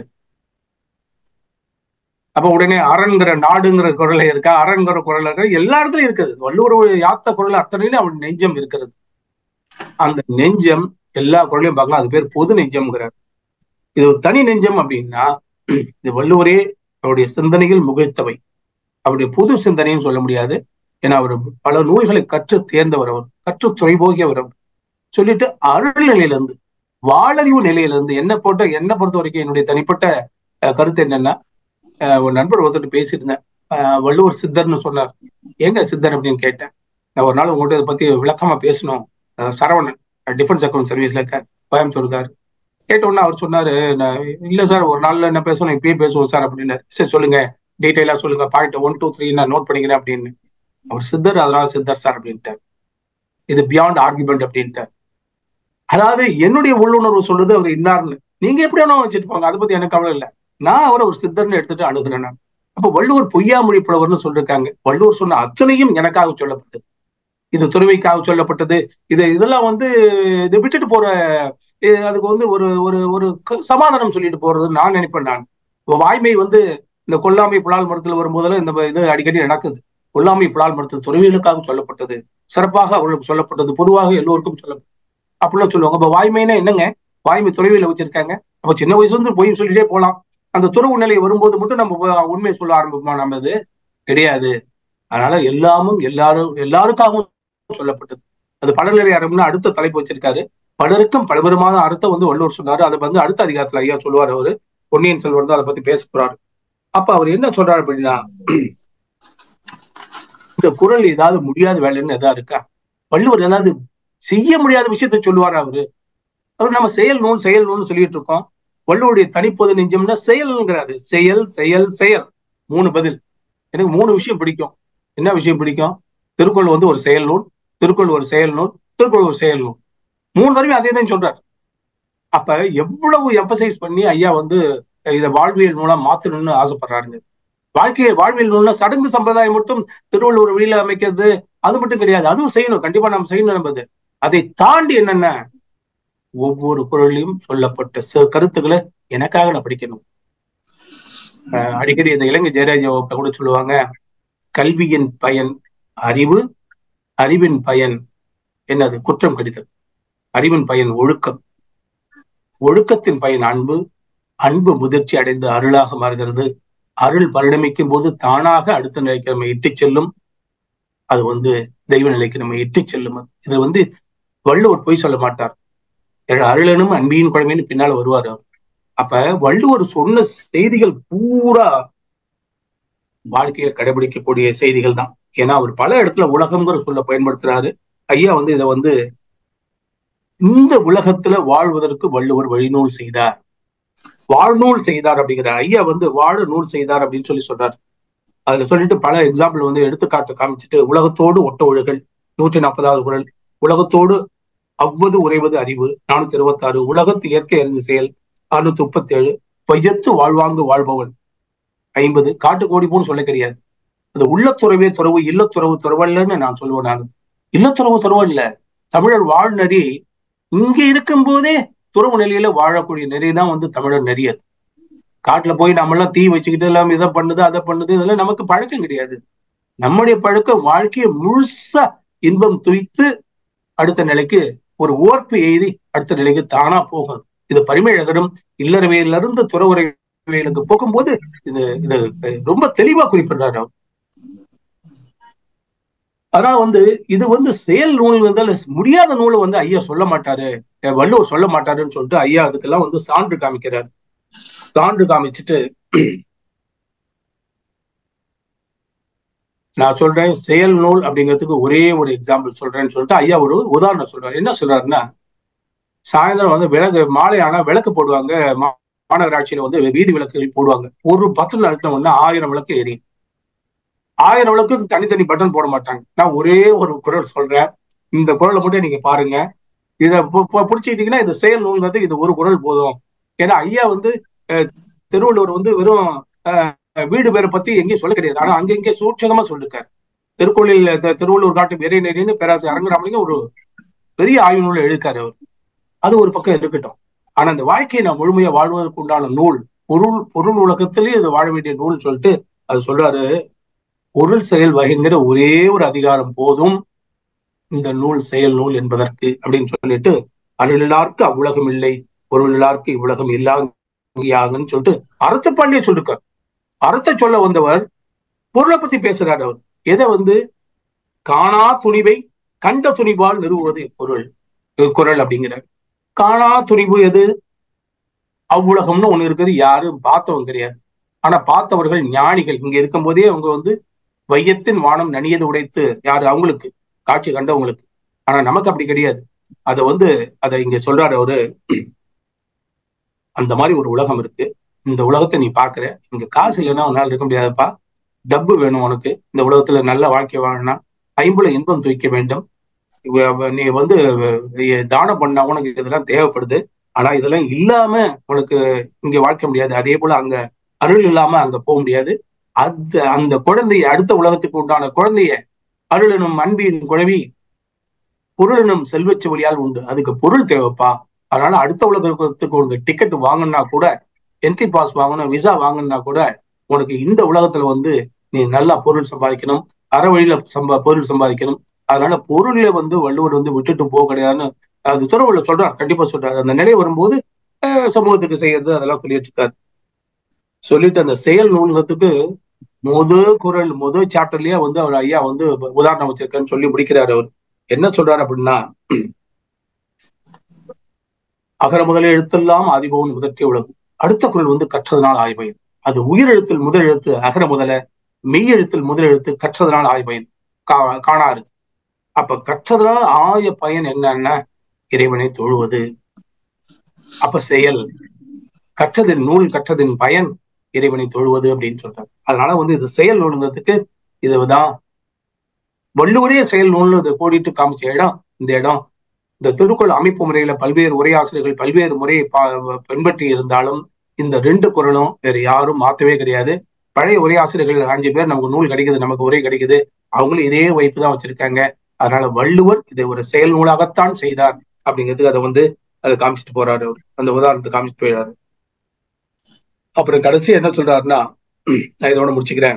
அப்ப உடனே அரண்கிற நாடுங்கிற குரல் இருக்கா அரண்கிற குரல் இருக்கா எல்லா இடத்துலயும் இருக்குது வள்ளுவருடைய யாத்த குரல் அத்தனையிலும் அவன் நெஞ்சம் இருக்கிறது அந்த நெஞ்சம் எல்லா குரலையும் பார்க்கலாம் அது பேர் பொது நெஞ்சம்ங்கிறார் இது ஒரு தனி நெஞ்சம் அப்படின்னா இது வள்ளுவரே அவருடைய சிந்தனைகள் முகிழ்த்தவை அவருடைய பொது சிந்தனைன்னு சொல்ல முடியாது ஏன்னா அவர் பல நூல்களை கற்று தேர்ந்தவர் அவர் கற்று துறைபோகியவர் அவர் சொல்லிட்டு அருள் நிலையிலிருந்து வாழறிவு நிலையிலிருந்து என்ன போட்ட என்ன பொறுத்த வரைக்கும் என்னுடைய தனிப்பட்ட கருத்து என்னன்னா ஒரு நண்பர் ஒருத்தர் பேசியிருந்தேன் வள்ளுவர் சித்தர்னு சொன்னார் எங்க சித்தர் அப்படின்னு கேட்டேன் நான் ஒரு நாள் உங்கள்கிட்ட இதை பத்தி விளக்கமா பேசணும் சரவணன் டிஃபென்ஸ் அக்கௌண்ட் சர்வீஸ்ல இருக்கார் கோயம்புத்தூர் இருக்காரு கேட்ட உடனே அவர் சொன்னாரு இல்ல சார் ஒரு நாள்ல என்ன பேசணும் இப்பயே பேசுவோம் சார் அப்படின்னாரு சரி சொல்லுங்க டீட்டெயிலா சொல்லுங்க பாயிண்ட் ஒன் டூ த்ரீ நான் நோட் பண்ணிக்கிறேன் அப்படின்னு அவர் சித்தர் அதனால சித்தர் சார் அப்படின்ட்டார் இது பியாண்ட் ஆர்குமெண்ட் அப்படின்ட்டார் அதாவது என்னுடைய உள்ளுணர்வு சொல்றது அவர் இன்னார்னு நீங்க எப்படி வேணா வச்சுட்டு போங்க அதை பத்தி எனக்கு கவலை இல்லை நான் அவரை ஒரு சித்தர்னு எடுத்துட்டு அணுகிறேன் நான் அப்ப வள்ளுவர் பொய்யாமொழி புலவர்னு சொல்லிருக்காங்க வள்ளுவர் சொன்ன அத்தனையும் எனக்காக சொல்லப்பட்டது இது துறவிக்காக சொல்லப்பட்டது இது இதெல்லாம் வந்து இதை விட்டுட்டு போற அதுக்கு வந்து ஒரு ஒரு ஒரு சமாதானம் சொல்லிட்டு போறது நான் நினைப்பேன் நான் வாய்மை வந்து இந்த கொல்லாமை புலால் மரத்தில் வரும்போதெல்லாம் இந்த இது அடிக்கடி நடக்குது கொல்லாமை புலால் மரத்தில் துறவிகளுக்காக சொல்லப்பட்டது சிறப்பாக அவர்களுக்கு சொல்லப்பட்டது பொதுவாக எல்லோருக்கும் சொல்லப்பட்டது அப்படிலாம் சொல்லுவாங்க அப்ப வாய்மைனா என்னங்க வாய்மை துறவியில வச்சிருக்காங்க அப்ப சின்ன வயசுல இருந்து பொய் சொல்லிட்டே போலாம் அந்த துறவு நிலை வரும்போது மட்டும் நம்ம உண்மையை சொல்ல ஆரம்பிப்போமா நம்ம இது கிடையாது அதனால எல்லாமும் எல்லாரும் எல்லாருக்காகவும் சொல்லப்பட்டது அது பலநிலை அறம்னு அடுத்த தலைப்பு வச்சிருக்காரு பலருக்கும் பலவிதமான அர்த்தம் வந்து வள்ளுவர் சொன்னாரு அதை வந்து அடுத்த அதிகாரத்துல ஐயா சொல்லுவார் அவரு பொன்னியின் செல்வன் தான் அதை பத்தி பேச போறாரு அப்ப அவர் என்ன சொல்றாரு அப்படின்னா இந்த குரல் ஏதாவது முடியாத வேலைன்னு எதா இருக்கா வள்ளுவர் ஏதாவது செய்ய முடியாத விஷயத்த சொல்லுவார் அவரு அவர் நம்ம செயல் நூல் செயல் நூல்னு சொல்லிட்டு இருக்கோம் வள்ளுவருடைய தனிப்பொது நெஞ்சம்னா செயல்ங்கிறாரு செயல் செயல் செயல் மூணு பதில் எனக்கு மூணு விஷயம் பிடிக்கும் என்ன விஷயம் பிடிக்கும் திருக்குறள் வந்து ஒரு செயல் நூல் திருக்குறள் ஒரு செயல் நூல் திருக்குறள் ஒரு செயல் நூல் மூணு தடவை அதே தான் சொல்றாரு அப்ப எவ்வளவு எம்பசைஸ் பண்ணி ஐயா வந்து இதை வாழ்வியல் நூலா மாத்தணும்னு ஆசைப்படுறாருங்க வாழ்க்கையை வாழ்வியல் நூல்னா சடங்கு சம்பிரதாயம் மட்டும் திருவள்ளுவர் வெளியில அமைக்கிறது அது மட்டும் கிடையாது அதுவும் செய்யணும் கண்டிப்பா நம்ம செய்யணும் நம்பது அதை தாண்டி என்னென்ன ஒவ்வொரு குரலையும் சொல்லப்பட்ட கருத்துக்களை எனக்காக நான் படிக்கணும் அடிக்கடி இந்த இலங்கை ஜெயராஜ கூட சொல்லுவாங்க கல்வியின் பயன் அறிவு அறிவின் பயன் என்னது குற்றம் கடிதல் அறிவின் பயன் ஒழுக்கம் ஒழுக்கத்தின் பயன் அன்பு அன்பு முதிர்ச்சி அடைந்து அருளாக மாறுகிறது அருள் பரிணமிக்கும் போது தானாக அடுத்த நிலைக்கு நம்ம இட்டு செல்லும் அது வந்து தெய்வ நிலைக்கு நம்ம இட்டு செல்லும் இது வந்து வள்ளுவர் பொய் சொல்ல மாட்டார் அருளனும் அன்பியின் குழமைன்னு பின்னால வருவார் அவர் அப்ப வள்ளுவர் சொன்ன செய்திகள் பூரா வாழ்க்கையை கடைபிடிக்கக்கூடிய செய்திகள் தான் ஏன்னா அவர் பல இடத்துல உலகம்ங்கிற சொல்ல பயன்படுத்துறாரு ஐயா வந்து இதை வந்து இந்த உலகத்துல வாழ்வதற்கு வள்ளுவர் வழிநூல் செய்தார் வாழ்நூல் செய்தார் அப்படிங்கிற ஐயா வந்து வாழ நூல் செய்தார் அப்படின்னு சொல்லி சொல்றாரு அதுல சொல்லிட்டு பல எக்ஸாம்பிள் வந்து எடுத்துக்காட்டு காமிச்சிட்டு உலகத்தோடு ஒட்ட ஒழுகல் நூற்றி நாற்பதாவது குரல் உலகத்தோடு அவ்வது உறைவது அறிவு நானூத்தி இருபத்தி ஆறு உலகத்து இயற்கை அறிந்து செயல் அறுநூத்தி முப்பத்தி ஏழு பையத்து வாழ்வாங்கு வாழ்பவன் ஐம்பது காட்டு கோடிப்போன்னு சொல்ல கிடையாது அது உள்ளத்துறவே துறவு இல்லத்துறவு துறவல்லன்னு நான் சொல்லுவேன் நான் இல்லத்துறவு துறவு இல்ல தமிழர் வாழ்நெறி இங்க இருக்கும் போதே துறவு நிலையில வாழக்கூடிய நெறி தான் வந்து தமிழர் நெறி அது காட்டுல போய் நம்ம எல்லாம் தீ வச்சுக்கிட்டு எல்லாம் இதை பண்ணுது அதை பண்ணுது இதெல்லாம் நமக்கு பழக்கம் கிடையாது நம்முடைய பழக்கம் வாழ்க்கையை முழுசா இன்பம் துய்த்து அடுத்த நிலைக்கு ஒரு ஓர்ப்பு எய்தி அடுத்த நிலைக்கு தானா போகும் இது பரிமேழகரும் இல்லறவையிலிருந்து துறவுரைகளுக்கு போகும்போது இது இது ரொம்ப தெளிவா குறிப்பிடுறாரு அவர் ஆனா வந்து இது வந்து செயல் நூல் வந்து முடியாத நூலை வந்து ஐயா சொல்ல மாட்டாரு அஹ் வள்ளுவர் சொல்ல மாட்டாருன்னு சொல்லிட்டு ஐயா அதுக்கெல்லாம் வந்து சான்று காமிக்கிறார் சான்று காமிச்சிட்டு நான் சொல்றேன் செயல் நூல் அப்படிங்கிறதுக்கு ஒரே ஒரு எக்ஸாம்பிள் சொல்றேன்னு சொல்லிட்டு ஐயா ஒரு உதாரணம் சொல்றாரு என்ன சொல்றாருன்னா சாயந்தரம் வந்து விளக்கு மாலை ஆனா விளக்கு போடுவாங்க மா- மாநகராட்சியில வந்து வீதி விளக்குகள் போடுவாங்க ஒரு பட்டன் அழுத்தம் ஆயிரம் விளக்கு எரியும் ஆயிரம் விளக்குக்கு தனித்தனி பட்டன் போட மாட்டாங்க நான் ஒரே ஒரு குரல் சொல்றேன் இந்த குரலை மட்டும் நீங்க பாருங்க இதை பிடிச்சிக்கிட்டீங்கன்னா இது செயல் நூல்ங்கிறது இது ஒரு குரல் போதும் ஏன்னா ஐயா வந்து அஹ், திருவள்ளுவர் வந்து வெறும் அஹ், வீடு பேரை பத்தி எங்கேயும் சொல்ல கிடையாது ஆனா அங்க இங்கே சூட்சகமா சொல்லிருக்காரு திருக்குறளில் தி- திருவள்ளுவர் காட்டும் இறை நெறின்னு பேராசிரியர் அரங்கராமலிங்கம் ஒரு பெரிய ஆய்வு நூலை எழுதிருக்காரு அவர் அது ஒரு பக்கம் இருக்கட்டும் ஆனா அந்த வாழ்க்கையை நான் முழுமையா வாழ்வதற்கு உண்டான நூல் பொருள் பொருள் உலகத்திலேயே இது வாழ வேண்டிய நூல் சொல்லிட்டு அது சொல்றாரு பொருள் செயல் வகைங்கிற ஒரே ஒரு அதிகாரம் போதும் இந்த நூல் செயல் நூல் என்பதற்கு அப்படின்னு சொல்லிட்டு அருளிலார்க்கு அவ்வுலகம் இல்லை பொருளிலார்க்கு இவ்வுலகம் இல்லாங்கன்னு சொல்லிட்டு அறத்துப்பாண்டியே சொல்லிருக்கார் அறத்தை சொல்ல வந்தவர் பொருளை பத்தி பேசுறாரு அவர் எதை வந்து காணா துணிவை கண்ட துணிவால் நிறுவுவது பொருள் குரல் அப்படிங்கிறார் காணா துணிவு எது அவ்வுலகம்னு ஒண்ணு இருக்குது யாரும் பார்த்தவங்க கிடையாது ஆனா பார்த்தவர்கள் ஞானிகள் இங்க இருக்கும்போதே அவங்க வந்து வையத்தின் வானம் நனியது உடைத்து யாரு அவங்களுக்கு காட்சி கண்டவங்களுக்கு ஆனா நமக்கு அப்படி கிடையாது அதை வந்து அதை இங்க சொல்றாரு அவரு அந்த மாதிரி ஒரு உலகம் இருக்கு இந்த உலகத்தை நீ பாக்குற இங்க காசு இல்லைன்னா உன்னால இருக்க முடியாதுப்பா டப்பு வேணும் உனக்கு இந்த உலகத்துல நல்ல வாழ்க்கை வாழணும் ஐம்புல இன்பம் துய்க்க வேண்டும் வ- வ- நீ வந்து அஹ், தானம் பண்ணா உனக்கு இதெல்லாம் தேவைப்படுது ஆனா இதெல்லாம் இல்லாம உனக்கு இங்க வாழ்க்க முடியாது அதே போல அங்க அருள் இல்லாம அங்க போக முடியாது அந்த அந்த குழந்தைய அடுத்த உலகத்துக்கு உண்டான குழந்தைய அருளனும் அன்பின் குழவி பொருளனும் செல்வச் வழியால் உண்டு அதுக்கு பொருள் தேவைப்பா அதனால அடுத்த உலகத்துக்கு உனக்கு டிக்கெட் வாங்கினா கூட என்ட்ரி பாஸ் வாங்கணும் விசா வாங்கினா கூட உனக்கு இந்த உலகத்துல வந்து நீ நல்லா பொருள் சம்பாதிக்கணும் அற வழியில சம்பா பொருள் சம்பாதிக்கணும் அதனால பொருள்ல வந்து வள்ளுவர் வந்து விட்டுட்டு போக கிடையாதுன்னு அது துறவுல சொல்றார் கண்டிப்பா சொல்றாரு அந்த நிலை வரும்போது அஹ், சமூகத்துக்கு செய்யறது அதெல்லாம் சொல்லிட்டு இருக்காரு சொல்லிட்டு அந்த செயல் நூலகத்துக்கு முத குரல் முத சாப்டர்லயே வந்து அவர் ஐயா வந்து உதாரணம் வச்சிருக்கேன்னு சொல்லி முடிக்கிறாரு அவர் என்ன சொல்றாரு அப்படின்னா அகர முதல எழுத்தெல்லாம் ஆதிபவன் முதற்கே உலகம் அடுத்த குரல் வந்து கற்றதனால் ஆய்பயன் அது உயிர் எழுத்தில் முதல் எழுத்து அகர முதல மெய் எழுத்தில் முதல் எழுத்து கற்றதனால் ஆய்பயன் கா காணாரு அப்ப கற்றதனால் ஆய பயன் என்னன்னா இறைவனை தொழுவது அப்ப செயல் கற்றதின் நூல் கற்றதின் பயன் இறைவனை தொழுவது அப்படின்னு சொல்றாங்க அதனால வந்து இது செயல் நூலுங்கிறதுக்கு இதுதான் வள்ளுவரே செயல் நூல்னு இதை கோடிட்டு காமிச்ச இடம் இந்த இடம் இந்த திருக்குறள் அமைப்பு முறையில பல்வேறு உரையாசிரியர்கள் பல்வேறு முறையை பா- பின்பற்றி இருந்தாலும் இந்த ரெண்டு குரலும் வேற யாரும் மாத்தவே கிடையாது பழைய உரையாசிரியர்கள் அஞ்சு பேர் நமக்கு நூல் கிடைக்குது நமக்கு உரை கிடைக்குது அவங்களும் இதே வைப்பு தான் வச்சிருக்காங்க அதனால வள்ளுவர் இதை ஒரு செயல் நூலாகத்தான் செய்தார் அப்படிங்கிறதுக்கு அதை வந்து அதை காமிச்சிட்டு போறாரு அவர் அந்த உதாரணத்தை காமிச்சிட்டு போயிடாரு அப்புறம் கடைசி என்ன சொல்றாருன்னா நான் இதோட முடிச்சுக்கிறேன்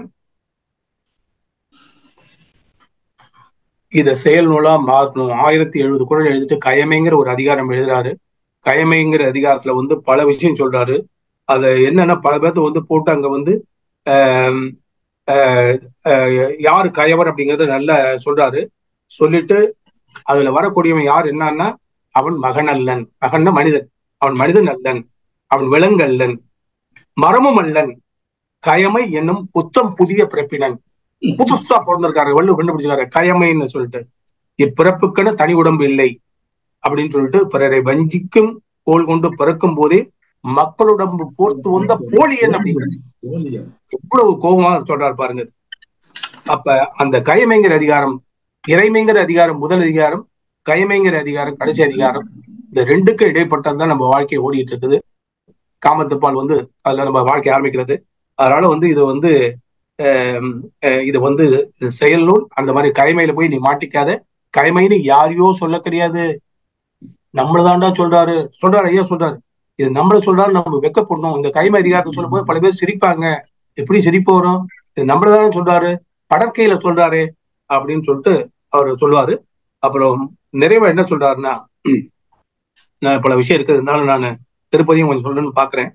இத செயல் நூலா மாற்றணும் ஆயிரத்தி எழுபது குரல் எழுதிட்டு கயமைங்கிற ஒரு அதிகாரம் எழுதுறாரு கயமைங்கிற அதிகாரத்துல வந்து பல விஷயம் சொல்றாரு அத என்னன்னா பல பேர்த்த வந்து போட்டு அங்க வந்து ஆம், ஆஹ், ஆஹ், யாரு கயவர் அப்படிங்கறத நல்லா சொல்றாரு சொல்லிட்டு அதுல வரக்கூடியவன் யார் என்னன்னா அவன் மகன் அல்லன் மகன்னா மனிதன் அவன் மனிதன் அல்லன் அவன் விலங்கல்லன் மரமும் அல்லன் கயமை என்னும் புத்தம் புதிய பிறப்பினன் புதுசா பிறந்திருக்காரு வள்ளு கண்டுபிடிச்சிருக்காரு கயமைன்னு சொல்லிட்டு இப்பிறப்புக்குன்னு தனி உடம்பு இல்லை அப்படின்னு சொல்லிட்டு பிறரை வஞ்சிக்கும் கோல் கொண்டு பிறக்கும் போதே மக்களுடம்பு போர்த்து வந்த போலியன் அப்படிங்கிறது எவ்வளவு கோபமா சொல்றாரு பாருங்க இது. அப்ப அந்த கயமைங்கிற அதிகாரம் இறைமைங்கிற அதிகாரம் முதல் அதிகாரம் கயமைங்கிற அதிகாரம் கடைசி அதிகாரம் இந்த ரெண்டுக்கு இடைப்பட்டதுதான் நம்ம வாழ்க்கை ஓடிட்டு இருக்குது காமத்துப்பால் வந்து அதுல நம்ம வாழ்க்கை ஆரம்பிக்கிறது அதனால வந்து இது வந்து ஆம், அஹ், இது வந்து செயல் நூல் அந்த மாதிரி கயமையில போய் நீ மாட்டிக்காத கயமைன்னு யாரையோ சொல்ல கிடையாது நம்மளதாண்டா சொல்றாரு சொல்றாரு ஐயா சொல்றாரு இது நம்மள சொல்றாரு நம்ம வெக்கப்படணும் இந்த கைமை அதிகாரத்தை சொல்லும் போது பல பேர் சிரிப்பாங்க எப்படி சிரிப்பு வரும் இது நம்மளதானே சொல்றாரு படற்கையில சொல்றாரு அப்படின்னு சொல்லிட்டு அவர் சொல்லுவாரு அப்புறம் நிறைவா என்ன சொல்றாருன்னா நான் பல விஷயம் இருக்குது இருந்தாலும் நான் திருப்பதியும் கொஞ்சம் சொல்லணும்னு பாக்குறேன்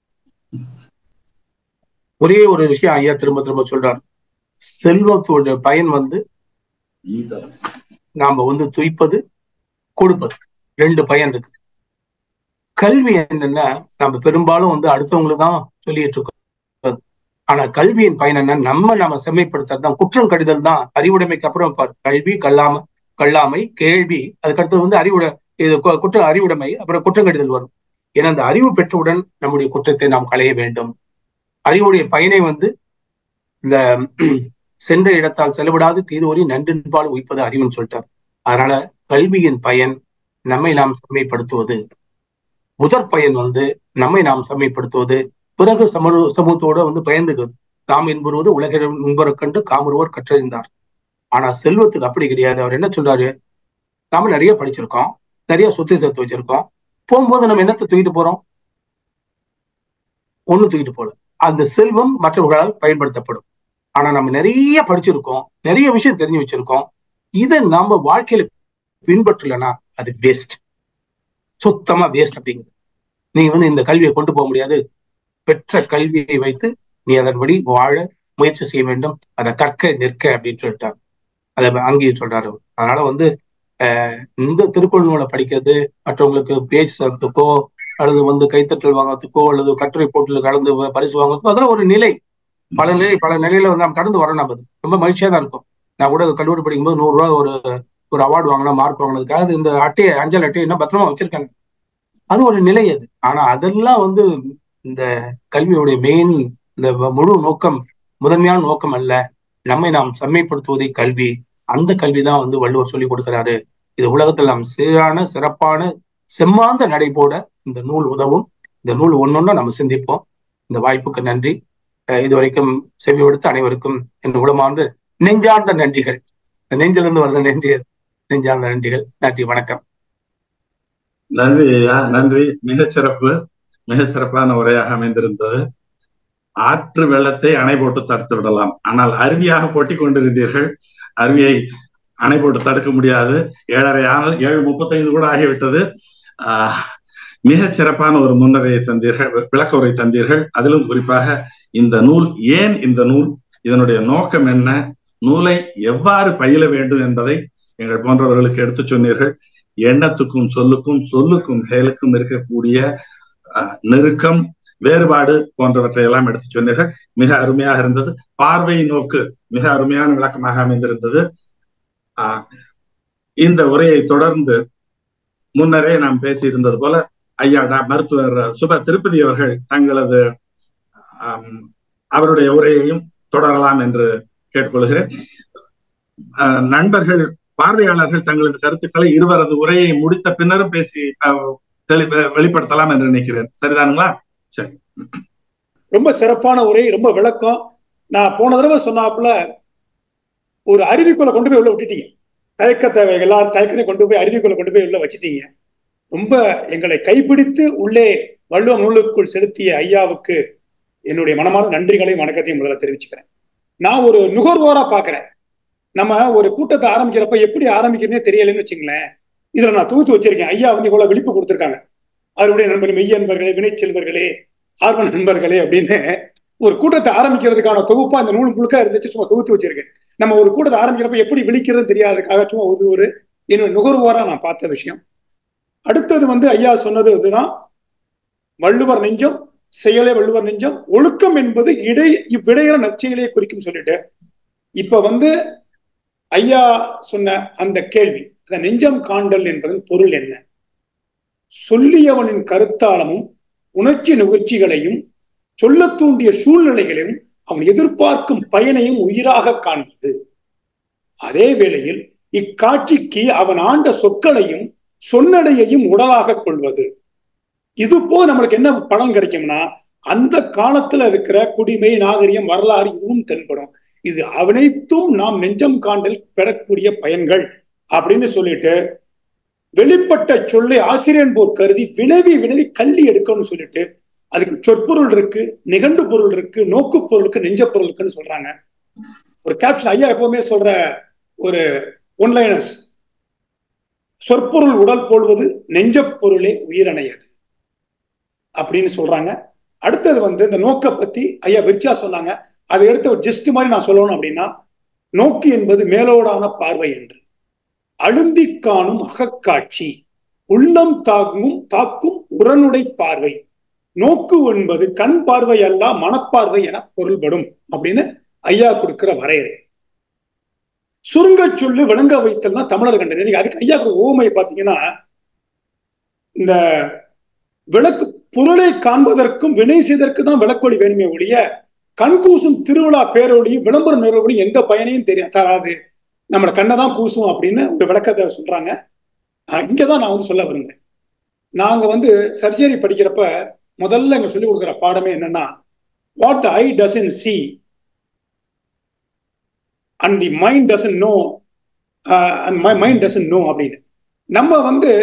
ஒரே ஒரு விஷயம் ஐயா திரும்ப திரும்ப சொல்றாரு செல்வத்தோட பயன் வந்து நாம வந்து துய்ப்பது கொடுப்பது ரெண்டு பயன் இருக்குது கல்வி என்னன்னா நம்ம பெரும்பாலும் வந்து அடுத்தவங்களுக்கு தான் சொல்லிட்டு இருக்கோம் ஆனா கல்வியின் பயன் என்ன நம்ம நம்ம செம்மைப்படுத்துறது தான் குற்றம் கடிதல் தான் அறிவுடைமைக்கு அப்புறம் பாரு கல்வி கல்லாம கல்லாமை கேள்வி அதுக்கடுத்து வந்து அறிவுட இது கு- குற்ற அறிவுடைமை அப்புறம் குற்றம் கடிதல் வரும் ஏன்னா அந்த அறிவு பெற்றவுடன் நம்முடைய குற்றத்தை நாம் களைய வேண்டும் அறிவுடைய பயனை வந்து இந்த சென்ற இடத்தால் செலவிடாது தீதுவரி நன்றின்பால் உய்ப்பது அறிவுன்னு சொல்லிட்டார் அதனால கல்வியின் பயன் நம்மை நாம் செம்மைப்படுத்துவது முதற் பயன் வந்து நம்மை நாம் செம்மைப்படுத்துவது பிறகு சமூக சமூகத்தோட வந்து பயந்துகிறது தாம் என்பருவது உலகிடம் முன்பரை கண்டு காமருவர் கற்றறிந்தார் ஆனா செல்வத்துக்கு அப்படி கிடையாது அவர் என்ன சொல்றாரு நாம நிறைய படிச்சிருக்கோம் நிறைய சொத்து சேர்த்து வச்சிருக்கோம் போகும்போது நம்ம என்னத்தை தூக்கிட்டு போறோம் ஒண்ணு தூக்கிட்டு போல அந்த செல்வம் மற்றவர்களால் பயன்படுத்தப்படும் ஆனா நம்ம நிறைய படிச்சிருக்கோம் நிறைய விஷயம் தெரிஞ்சு வச்சிருக்கோம் இதை நாம வாழ்க்கையில பின்பற்றலைன்னா அது வேஸ்ட் சுத்தமா வேஸ்ட் அப்படிங்கிறது நீங்க வந்து இந்த கல்வியை கொண்டு போக முடியாது பெற்ற கல்வியை வைத்து நீ அதன்படி வாழ முயற்சி செய்ய வேண்டும் அதை கற்க நிற்க அப்படின்னு சொல்லிட்டார் அதை அங்கேயும் சொல்றாரு அவர். அதனால வந்து அஹ், இந்த திருக்குறள் நூலை படிக்கிறது மற்றவங்களுக்கு பேச்சு தரத்துக்கோ அல்லது வந்து கைத்தட்டல் வாங்குறதுக்கோ அல்லது கட்டுரை போட்டியில் கலந்து வ- பரிசு வாங்குறதுக்கோ அதெல்லாம் ஒரு நிலை பல நிலை பல நிலையில வந்து நாம் கடந்து வரோம் நம்ம அது. ரொம்ப மகிழ்ச்சியா தான் இருக்கும் நான் கூட கல்லூரி படிக்கும்போது நூறு ரூபா ஒரு ஒரு அவார்டு வாங்கினா மார்க் வாங்கினதுக்காக அது இந்த அட்டையை அஞ்சல் அட்டையை என்ன பத்திரமா வச்சிருக்காங்க அது ஒரு நிலை அது ஆனா அதெல்லாம் வந்து இந்த கல்வியுடைய மெயின் இந்த வ- முழு நோக்கம் முதன்மையான நோக்கம் அல்ல நம்மை நாம் செம்மைப்படுத்துவதே கல்வி அந்த கல்வி தான் வந்து வள்ளுவர் சொல்லி கொடுக்கிறாரு இது உலகத்தில் நாம் சீரான சிறப்பான செம்மாந்த நடை போட இந்த நூல் உதவும் இந்த நூல் ஒன்னொன்னா நம்ம சிந்திப்போம் இந்த வாய்ப்புக்கு நன்றி அஹ் இதுவரைக்கும் செவி கொடுத்த அனைவருக்கும் என் உளமார்ந்த நெஞ்சார்ந்த நன்றிகள் நெஞ்சிலிருந்து வருத நன்றி நெஞ்சார்ந்த நன்றிகள் நன்றி வணக்கம் நன்றி ஐயா நன்றி மிகச் சிறப்பு மிகச் சிறப்பான உரையாக அமைந்திருந்தது ஆற்று வெள்ளத்தை அணை போட்டு தடுத்து விடலாம் ஆனால் அருவியாக போட்டிக் கொண்டிருந்தீர்கள் அருவியை அணை போட்டு தடுக்க முடியாது ஏழரை ஆனால் ஏழு முப்பத்தைந்து கூட ஆகிவிட்டது ஆஹ் மிகச் சிறப்பான ஒரு முன்னுரையை தந்தீர்கள் விளக்க உரை தந்தீர்கள் அதிலும் குறிப்பாக இந்த நூல் ஏன் இந்த நூல் இதனுடைய நோக்கம் என்ன நூலை எவ்வாறு பயில வேண்டும் என்பதை எங்கள் போன்றவர்களுக்கு எடுத்துச் சொன்னீர்கள் எண்ணத்துக்கும் சொல்லுக்கும் சொல்லுக்கும் செயலுக்கும் இருக்கக்கூடிய அஹ், நெருக்கம் வேறுபாடு போன்றவற்றை எல்லாம் எடுத்து சொன்னீர்கள் மிக அருமையாக இருந்தது பார்வை நோக்கு மிக அருமையான விளக்கமாக அமைந்திருந்தது ஆஹ், இந்த உரையை தொடர்ந்து முன்னரே நாம் பேசியிருந்தது போல ஐயா டா மருத்துவர் சுப திருப்பதி அவர்கள் தங்களது ஆம், அவருடைய உரையையும் தொடரலாம் என்று கேட்டுக்கொள்கிறேன் அஹ், நண்பர்கள் பார்வையாளர்கள் தங்களது கருத்துக்களை இருவரது உரையை முடித்த பின்னரும் பேசி அஹ், தெளி வெளிப்படுத்தலாம் என்று நினைக்கிறேன் சரிதானுங்களா சரி ரொம்ப சிறப்பான உரை ரொம்ப விளக்கம் நான் போன தடவை சொன்னாப்புல ஒரு அருவிக்குள்ள கொண்டு போய் உள்ள விட்டுட்டீங்க தயக்க தேவை எல்லாரும் தயக்கத்தை கொண்டு போய் அருவிக்குள்ள கொண்டு போய் உள்ள வச்சிட்டீங்க ரொம்ப எங்களை கைப்பிடித்து உள்ளே வள்ளுவ நூலுக்குள் செலுத்திய ஐயாவுக்கு என்னுடைய மனமார்ந்த நன்றிகளையும் வணக்கத்தையும் முதல்ல தெரிவிச்சுக்கிறேன் நான் ஒரு நுகர்வோரா பாக்குறேன் நம்ம ஒரு கூட்டத்தை ஆரம்பிக்கிறப்ப எப்படி ஆரம்பிக்கிறதுனே தெரியலன்னு வச்சுங்களேன் இதுல நான் தூத்து வச்சிருக்கேன் ஐயா வந்து இவ்வளவு விழிப்பு கொடுத்திருக்காங்க அவருடைய நண்பர்கள் மெய்ய நண்பர்களே வினை செல்வர்களே ஆர்வ நண்பர்களே அப்படின்னு ஒரு கூட்டத்தை ஆரம்பிக்கிறதுக்கான தொகுப்பா இந்த நூல் முழுக்க இருந்துச்சு சும்மா தொகுத்து வச்சிருக்கேன் நம்ம ஒரு கூட்டத்தை ஆரம்பிக்கிறப்ப எப்படி விழிக்கிறது தெரியாததுக்காக சும்மா ஒரு ஒரு என்னுடைய நுகர்வோரா நான் பார்த்த விஷயம் அடுத்தது வந்து ஐயா சொன்னது இதுதான் வள்ளுவர் நெஞ்சம் செயலே வள்ளுவர் நெஞ்சம் ஒழுக்கம் என்பது இடை இவ்விடையிற நற்செயலையே குறிக்கும் சொல்லிட்டு இப்ப வந்து ஐயா சொன்ன அந்த கேள்வி அந்த நெஞ்சம் காண்டல் என்பதன் பொருள் என்ன சொல்லியவனின் கருத்தாளமும் உணர்ச்சி நுகர்ச்சிகளையும் சொல்ல தூண்டிய சூழ்நிலைகளையும் அவன் எதிர்பார்க்கும் பயனையும் உயிராக காண்பது அதே வேளையில் இக்காட்சிக்கு அவன் ஆண்ட சொற்களையும் சொன்னடையையும் உடலாக கொள்வது இது போ நம்மளுக்கு என்ன பலன் கிடைக்கும்னா அந்த காலத்துல இருக்கிற குடிமை நாகரிகம் வரலாறு இதுவும் தென்படும் இது அனைத்தும் நாம் நெஞ்சம் காண்டல் பெறக்கூடிய பயன்கள் அப்படின்னு சொல்லிட்டு வெளிப்பட்ட சொல்லை ஆசிரியன் போர் கருதி வினவி வினவி கள்ளி எடுக்கணும்னு சொல்லிட்டு அதுக்கு சொற்பொருள் இருக்கு நிகண்டு பொருள் இருக்கு நோக்கு பொருள் இருக்கு நெஞ்ச பொருள் இருக்குன்னு சொல்றாங்க ஒரு கேப்ஷன் ஐயா எப்பவுமே சொல்ற ஒரு ஒன்லைனர்ஸ் சொற்பொருள் உடல் போல்வது நெஞ்ச பொருளே உயிரணையது அப்படின்னு சொல்றாங்க அடுத்தது வந்து இந்த நோக்க பத்தி ஐயா விரிச்சா சொன்னாங்க அதை எடுத்து ஒரு ஜஸ்ட் மாதிரி நான் சொல்லணும் அப்படின்னா நோக்கு என்பது மேலோடான பார்வை என்று அழுந்தி காணும் அகக்காட்சி உள்ளம் தாக்கும் தாக்கும் உரனுடை பார்வை நோக்கு என்பது கண் பார்வை அல்ல மனப்பார்வை என பொருள்படும் அப்படின்னு ஐயா கொடுக்கிற வரையறை சுருங்க சொல்லு விளங்க வைத்தல் தான் தமிழர் கண்டது நீங்க அதுக்கு ஐயா கொடுக்க ஓமை பாத்தீங்கன்னா இந்த விளக்கு பொருளை காண்பதற்கும் வினை செய்தற்கு தான் விளக்கொளி வேணுமே ஒழிய கண்கூசும் திருவிழா பேரொழியும் விளம்பர நிறுவனம் எந்த பயனையும் தெரிய தராது நம்மளை கண்ணை தான் கூசும் அப்படின்னு ஒரு விளக்கத்தை சொல்றாங்க இங்கதான் நான் வந்து சொல்ல விரும்புறேன் நாங்க வந்து சர்ஜரி படிக்கிறப்ப முதல்ல எங்க சொல்லிக் கொடுக்குற பாடமே என்னன்னா what eye doesn't see and the mind doesn't know my mind doesn't know அப்படின்னு நம்ம வந்து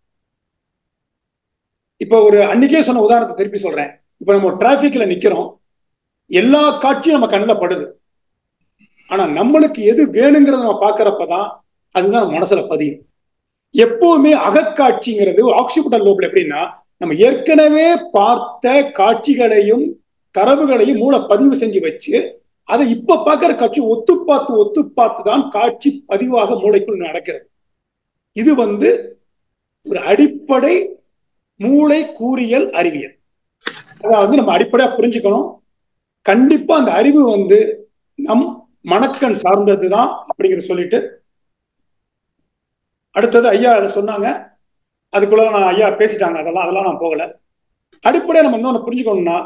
இப்போ ஒரு அன்னைக்கே சொன்ன உதாரணத்தை திருப்பி சொல்றேன் இப்போ நம்ம டிராபிக்ல நிக்கிறோம் எல்லா காட்சியும் நம்ம கண்ணில் படுது ஆனா நம்மளுக்கு எது வேணுங்கிறத நம்ம பாக்குறப்பதான் அதுதான் நம்ம மனசுல பதியும் எப்பவுமே அகக்காட்சிங்கிறது ஆக்சிபிட்டல் லோப்ல எப்படின்னா நம்ம ஏற்கனவே பார்த்த காட்சிகளையும் தரவுகளையும் மூளை பதிவு செஞ்சு வச்சு அதை இப்ப பார்க்கிற காட்சி ஒத்து பார்த்து ஒத்து பார்த்து தான் காட்சி பதிவாக மூளைக்குள் நடக்கிறது இது வந்து ஒரு அடிப்படை மூளை கூறியல் அறிவியல் அதாவது நம்ம அடிப்படையா புரிஞ்சுக்கணும் கண்டிப்பா அந்த அறிவு வந்து நம் மணக்கண் சார்ந்தது தான் அப்படிங்கிற சொல்லிட்டு அடுத்தது ஐயா அதை சொன்னாங்க அதுக்குள்ள நான் ஐயா பேசிட்டாங்க அதெல்லாம் அதெல்லாம் நான் போகல அடிப்படையா நம்ம இன்னொன்று புரிஞ்சுக்கணும்னா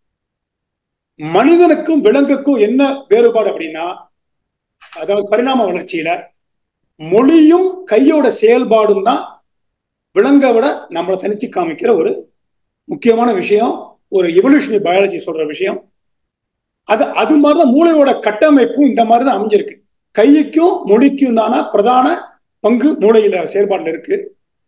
மனிதனுக்கும் விலங்குக்கும் என்ன வேறுபாடு அப்படின்னா அதாவது பரிணாம வளர்ச்சியில மொழியும் கையோட செயல்பாடும் தான் விலங்கை விட நம்மளை தனிச்சு காமிக்கிற ஒரு முக்கியமான விஷயம் ஒரு எவல்யூஷனரி பயாலஜி சொல்ற விஷயம் அது அது மாதிரிதான் மூளையோட கட்டமைப்பும் இந்த மாதிரி தான் அமைஞ்சிருக்கு கைக்கும் மொழிக்கும் தான பிரதான பங்கு மூளையில செயல்பாடுல இருக்கு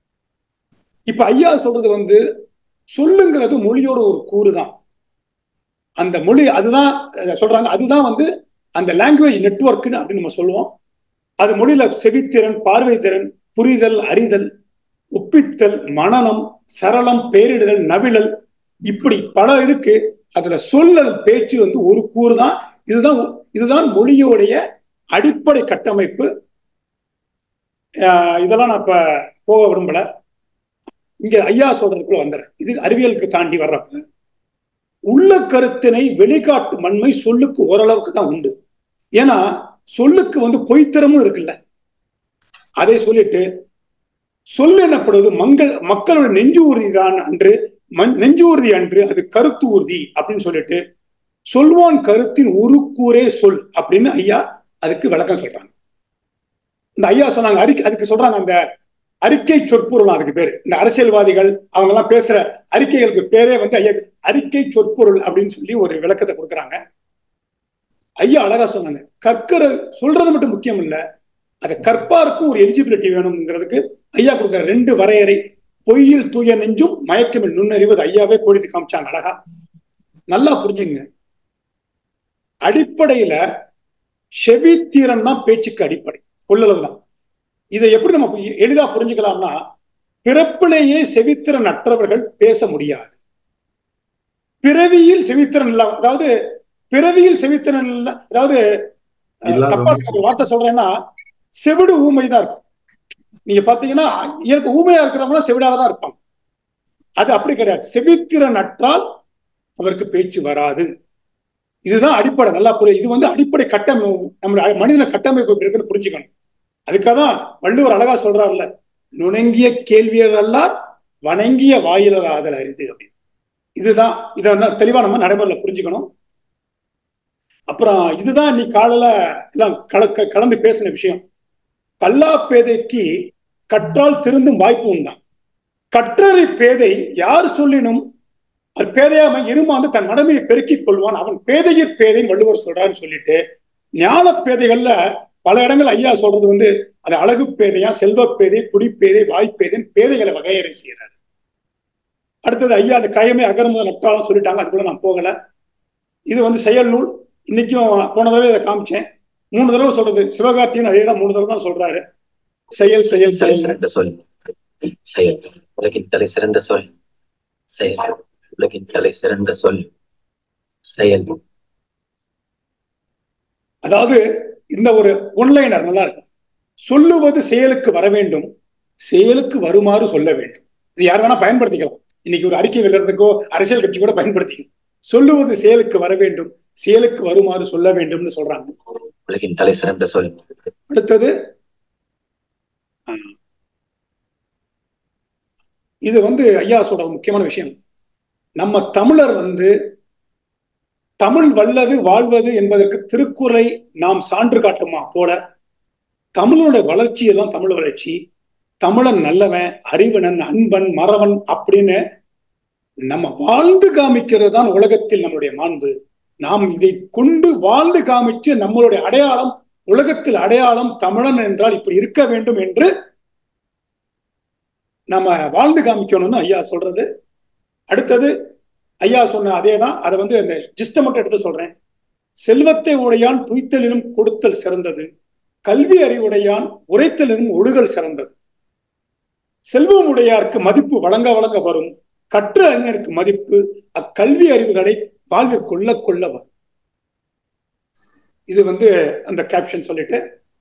இப்ப ஐயா சொல்றது வந்து சொல்லுங்கிறது மொழியோட ஒரு கூறு தான் அந்த மொழி அதுதான் சொல்றாங்க அதுதான் வந்து அந்த லாங்குவேஜ் நெட்ஒர்க்னு அப்படின்னு நம்ம சொல்லுவோம் அது மொழியில செவித்திறன் பார்வை திறன் புரிதல் அறிதல் ஒப்பித்தல் மனநம் சரளம் பேரிடுதல் நவிழல் இப்படி பல இருக்கு அதுல சொல்லல் பேச்சு வந்து ஒரு கூறு தான் இதுதான் இதுதான் மொழியோடைய அடிப்படை கட்டமைப்பு இதெல்லாம் நான் இப்ப போக விரும்பல இங்க ஐயா சொல்றதுக்குள்ள வந்துடுறேன் இது அறிவியலுக்கு தாண்டி வர்றப்ப உள்ள கருத்தினை வெளிக்காட்டு மண்மை சொல்லுக்கு ஓரளவுக்கு தான் உண்டு ஏன்னா சொல்லுக்கு வந்து பொய்த்திறமும் இருக்குல்ல அதை சொல்லிட்டு சொல் எனப்படுவது மங்கள் மக்களோட நெஞ்சு உறுதி தான் அன்று நெஞ்சு உறுதி அன்று அது கருத்து உறுதி அப்படின்னு சொல்லிட்டு சொல்வான் கருத்தின் ஒரு கூரே சொல் அப்படின்னு ஐயா அதுக்கு விளக்கம் சொல்றாங்க இந்த ஐயா சொன்னாங்க அறிக்கை அதுக்கு சொல்றாங்க அந்த அறிக்கை சொற்பொருள் அதுக்கு பேரு இந்த அரசியல்வாதிகள் அவங்க எல்லாம் பேசுற அறிக்கைகளுக்கு பேரே வந்து ஐயா அறிக்கை சொற்பொருள் அப்படின்னு சொல்லி ஒரு விளக்கத்தை கொடுக்குறாங்க ஐயா அழகா சொன்னாங்க கற்கிற சொல்றது மட்டும் முக்கியம் இல்ல அதை கற்பாருக்கும் ஒரு எலிஜிபிலிட்டி வேணுங்கிறதுக்கு ஐயா கொடுக்குற ரெண்டு வரையறை பொய்யில் தூய நெஞ்சும் மயக்கமில் நுண்ணறிவது ஐயாவே கோடிட்டு காமிச்சாங்க அழகா நல்லா புரிஞ்சுங்க அடிப்படையில செவித்தீரன் தான் பேச்சுக்கு அடிப்படை கொள்ளளவு தான் இதை எப்படி நம்ம எளிதா புரிஞ்சுக்கலாம்னா பிறப்பிலேயே செவித்திறன் அற்றவர்கள் பேச முடியாது பிறவியில் செவித்திறன் இல்லாம அதாவது பிறவியில் செவித்திறன் இல்ல அதாவது தப்பா ஒரு வார்த்தை சொல்றேன்னா செவிடு ஊமை தான் இருக்கும் நீங்க பாத்தீங்கன்னா இயற்கை ஊமையா இருக்கிறவங்க செவிடாக தான் இருப்பாங்க அது அப்படி கிடையாது செவித்திறன் அற்றால் அவருக்கு பேச்சு வராது இதுதான் அடிப்படை நல்லா புரியும் இது வந்து அடிப்படை கட்டமை நம்ம மனிதன கட்டமைப்பு எப்படி இருக்குன்னு புரிஞ்சுக்கணும் அதுக்காக தான் வள்ளுவர் அழகா சொல்றாருல்ல நுணங்கிய கேள்வியர் அல்லார் வணங்கிய வாயிலர் ஆதல் அரிது அப்படின்னு இதுதான் இதை தெளிவா நம்ம நடைமுறையில புரிஞ்சுக்கணும் அப்புறம் இதுதான் நீ காலையில எல்லாம் கலக்க கலந்து பேசின விஷயம் கல்லா பேதைக்கு கற்றால் திருந்தும் வாய்ப்பு உண்டாம் கற்றறி பேதை யார் சொல்லினும் அது பேதையாம இருமாந்து தன் மடமையை பெருக்கிக் கொள்வான் அவன் பேதையர் பேதை வள்ளுவர் சொல்றான்னு சொல்லிட்டு ஞான பேதைகள்ல பல இடங்கள் ஐயா சொல்றது வந்து அது அழகு பேதையா செல்வ பேதை குடிப்பேதை வாய்ப்பேதைன்னு பேதைகளை வகையறை செய்யறாரு அடுத்தது ஐயா அந்த கயமே அகர்முத நட்டாலும் சொல்லிட்டாங்க அதுக்குள்ள நான் போகல இது வந்து செயல் நூல் இன்னைக்கும் போன தடவை இதை காமிச்சேன் மூணு தடவை சொல்றது சிவகார்த்தியன் அதே தான் மூணு தடவை தான் சொல்றாரு செயல் செயல் தலை செயல் சிறந்த சொல் செயல் உலகின் தலை சிறந்த சொல் செயல் உலகின் தலை சிறந்த சொல் செயல் அதாவது இந்த ஒரு ஒன்லைனர் நல்லா இருக்கு சொல்லுவது செயலுக்கு வர வேண்டும் செயலுக்கு வருமாறு சொல்ல வேண்டும் இது யார் வேணா பயன்படுத்திக்கலாம் இன்னைக்கு ஒரு அறிக்கை வெளியிடறதுக்கோ அரசியல் கட்சி கூட பயன்படுத்திக்கலாம் சொல்லுவது செயலுக்கு வர வேண்டும் செயலுக்கு வருமாறு சொல்ல வேண்டும்னு சொல்றாங்க உலகின் தலை சிறந்த சொல் அடுத்தது ஆஹ், இது வந்து ஐயா சொல்ற முக்கியமான விஷயம் நம்ம தமிழர் வந்து தமிழ் வல்லது வாழ்வது என்பதற்கு திருக்குறளை நாம் சான்று காட்டுமா போல தமிழோட வளர்ச்சி தான் தமிழ் வளர்ச்சி தமிழன் நல்லவன் அறிவனன் அன்பன் மறவன் அப்படின்னு நம்ம வாழ்ந்து காமிக்கிறது தான் உலகத்தில் நம்மளுடைய மாண்பு நாம் இதை கொண்டு வாழ்ந்து காமிச்சு நம்மளுடைய அடையாளம் உலகத்தில் அடையாளம் தமிழன் என்றால் இப்படி இருக்க வேண்டும் என்று நம்ம வாழ்ந்து காமிக்கணும்னு ஐயா சொல்றது அடுத்தது ஐயா சொன்ன அதே தான் அதை வந்து அந்த ஜிஸ்ட மட்டும் எடுத்து சொல்றேன் செல்வத்தை உடையான் துய்த்தலினும் கொடுத்தல் சிறந்தது கல்வி அறிவுடையான் உரைத்தலினும் ஒழுகல் சிறந்தது செல்வம் உடையாருக்கு மதிப்பு வழங்க வழங்க வரும் கற்ற அறிஞருக்கு மதிப்பு அக்கல்வி அறிவுகளை வாழ்வில் கொள்ள கொள்ள வரும் இது வந்து அந்த கேப்ஷன் சொல்லிட்டு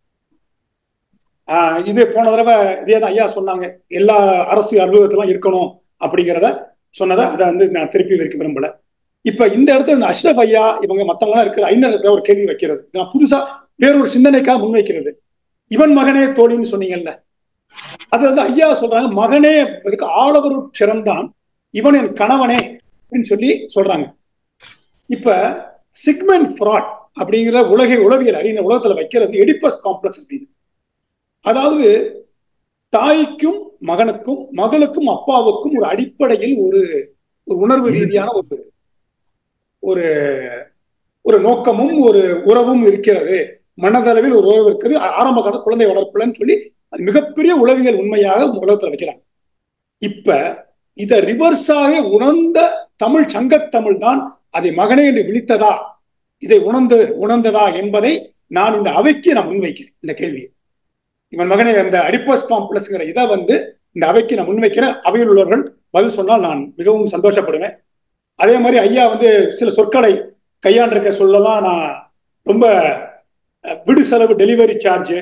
ஆஹ் இது போன தடவை இதே தான் ஐயா சொன்னாங்க எல்லா அரசு அலுவலகத்திலும் இருக்கணும் அப்படிங்கிறத சொன்னதை அதை வந்து நான் திருப்பி வைக்க விரும்பல இப்ப இந்த இடத்துல நான் அஷ்ரப் ஐயா இவங்க மத்தவங்க இருக்கிற ஐநர் இருக்கிற ஒரு கேள்வி வைக்கிறது நான் புதுசா வேறொரு சிந்தனைக்காக முன்வைக்கிறது இவன் மகனே தோழின்னு சொன்னீங்கல்ல அது வந்து ஐயா சொல்றாங்க மகனே இதுக்கு ஆளவர் சிறந்தான் இவன் என் கணவனே அப்படின்னு சொல்லி சொல்றாங்க இப்ப சிக்மெண்ட் ஃப்ராட் அப்படிங்கிற உலகை உளவியல் அறிஞர் உலகத்துல வைக்கிறது எடிப்பஸ் காம்ப்ளெக்ஸ் அப்படின்னு அதாவது தாய்க்கும் மகனுக்கும் மகளுக்கும் அப்பாவுக்கும் ஒரு அடிப்படையில் ஒரு ஒரு உணர்வு ரீதியான ஒரு ஒரு ஒரு நோக்கமும் ஒரு உறவும் இருக்கிறது மனதளவில் ஒரு உறவு இருக்குது ஆ- ஆரம்ப கால குழந்தை வளர்ப்புலன்னு சொல்லி அது மிகப்பெரிய உளவியல் உண்மையாக உலகத்துல வைக்கிறாங்க இப்ப இத ரிவர்ஸாக உணர்ந்த தமிழ் சங்கத்தமிழ் தான் அதை மகனே என்று விழித்ததா இதை உணர்ந்து உணர்ந்ததா என்பதை நான் இந்த அவைக்கு நான் முன்வைக்கிறேன் இந்த கேள்வியை இவன் மகனே அந்த அடிப்பஸ் காம்ப்ளெக்ஸ்ங்கிற இதை வந்து இந்த அவைக்கு நான் முன்வைக்கிறேன் அவையில் உள்ளவர்கள் பதில் சொன்னால் நான் மிகவும் சந்தோஷப்படுவேன் அதே மாதிரி ஐயா வந்து சில சொற்களை கையாண்டிருக்க சொல்லலாம் நான் ரொம்ப அஹ், விடு செலவு டெலிவரி சார்ஜ்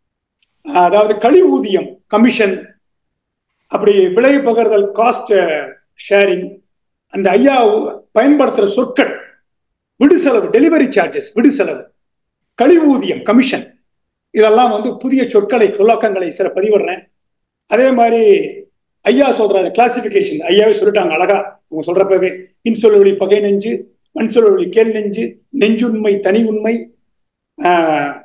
அதாவது கழிவு ஊதியம் கமிஷன் அப்படி விலை பகிர்தல் காஸ்ட் ஷேரிங் அந்த ஐயா பயன்படுத்துற சொற்கள் விடு செலவு டெலிவரி சார்ஜஸ் விடு செலவு கழிவு ஊதியம் கமிஷன் இதெல்லாம் வந்து புதிய சொற்களை சொல்லாக்கங்களை சில பதிவிடுறேன் அதே மாதிரி ஐயா சொல்ற கிளாசிபிகேஷன் ஐயாவே சொல்லிட்டாங்க அழகா அவங்க சொல்றப்பவே இன்சொல் வழி பகை நெஞ்சு மண் சொல் வழி கேள் நெஞ்சு நெஞ்சுண்மை தனி உண்மை ஆஹ்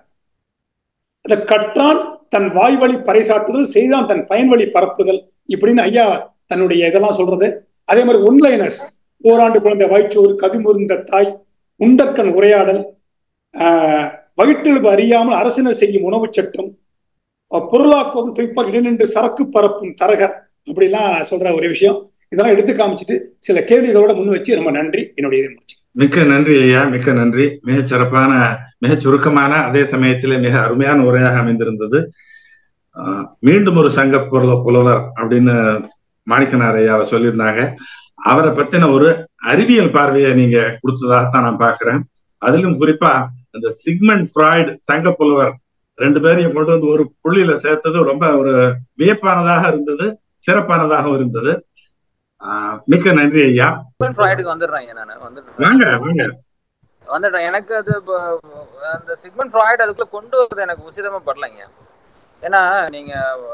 அதை கற்றான் தன் வாய் வழி பறைசாற்றுதல் செய்தான் தன் பயன்வழி பரப்புதல் இப்படின்னு ஐயா தன்னுடைய இதெல்லாம் சொல்றது அதே மாதிரி ஒன்லைனர்ஸ் ஓராண்டு குழந்தை வயிற்றோறு கதிமுருந்த தாய் உண்டற்கண் உரையாடல் ஆஹ் வயிற்றெழுப்பு அறியாமல் அரசினர் செய்யும் உணவுச் சட்டம் அஹ் பொருளாக்குவதும் துய்ப்பார் இடைநின்று சரக்கு பரப்பும் தரகர் அப்படிலாம் சொல்ற ஒரு விஷயம் இதெல்லாம் எடுத்து காமிச்சிட்டு சில கேள்விகளோட முன் வச்சு ரொம்ப நன்றி என்னுடைய இதை முடிச்சு மிக்க நன்றி ஐயா மிக்க நன்றி மிகச் சிறப்பான மிகச் சுருக்கமான அதே சமயத்திலே மிக அருமையான உரையாக அமைந்திருந்தது ஆஹ் மீண்டும் ஒரு சங்க புல- புலவர் அப்படின்னு மாணிக்கனார் ஐயாவை சொல்லியிருந்தாங்க அவரை பத்தின ஒரு அறிவியல் பார்வையை நீங்க கொடுத்ததாகத்தான் நான் பார்க்கிறேன் அதிலும் குறிப்பா அந்த சிக்மண்ட் ஃப்ராய்டு சங்க புலவர் ரெண்டு பேரையும் கொண்டு வந்து ஒரு புள்ளியில சேர்த்தது ரொம்ப ஒரு வியப்பானதாக இருந்தது சிறப்பானதாகவும் இருந்தது ஆஹ் மிக்க நன்றி ஐயா சிக்மண்ட் ஃப்ராய்டுக்கு வந்துடுறேன் நான் வந்துடுறேன் வாங்க வாங்க வந்துடுறேன் எனக்கு அது இப்போ அந்த சிக்மண்ட் ஃப்ராய்டு அதுக்குள்ள கொண்டு வரது எனக்கு உசிதமா படலைங்க ஏன்னா நீங்க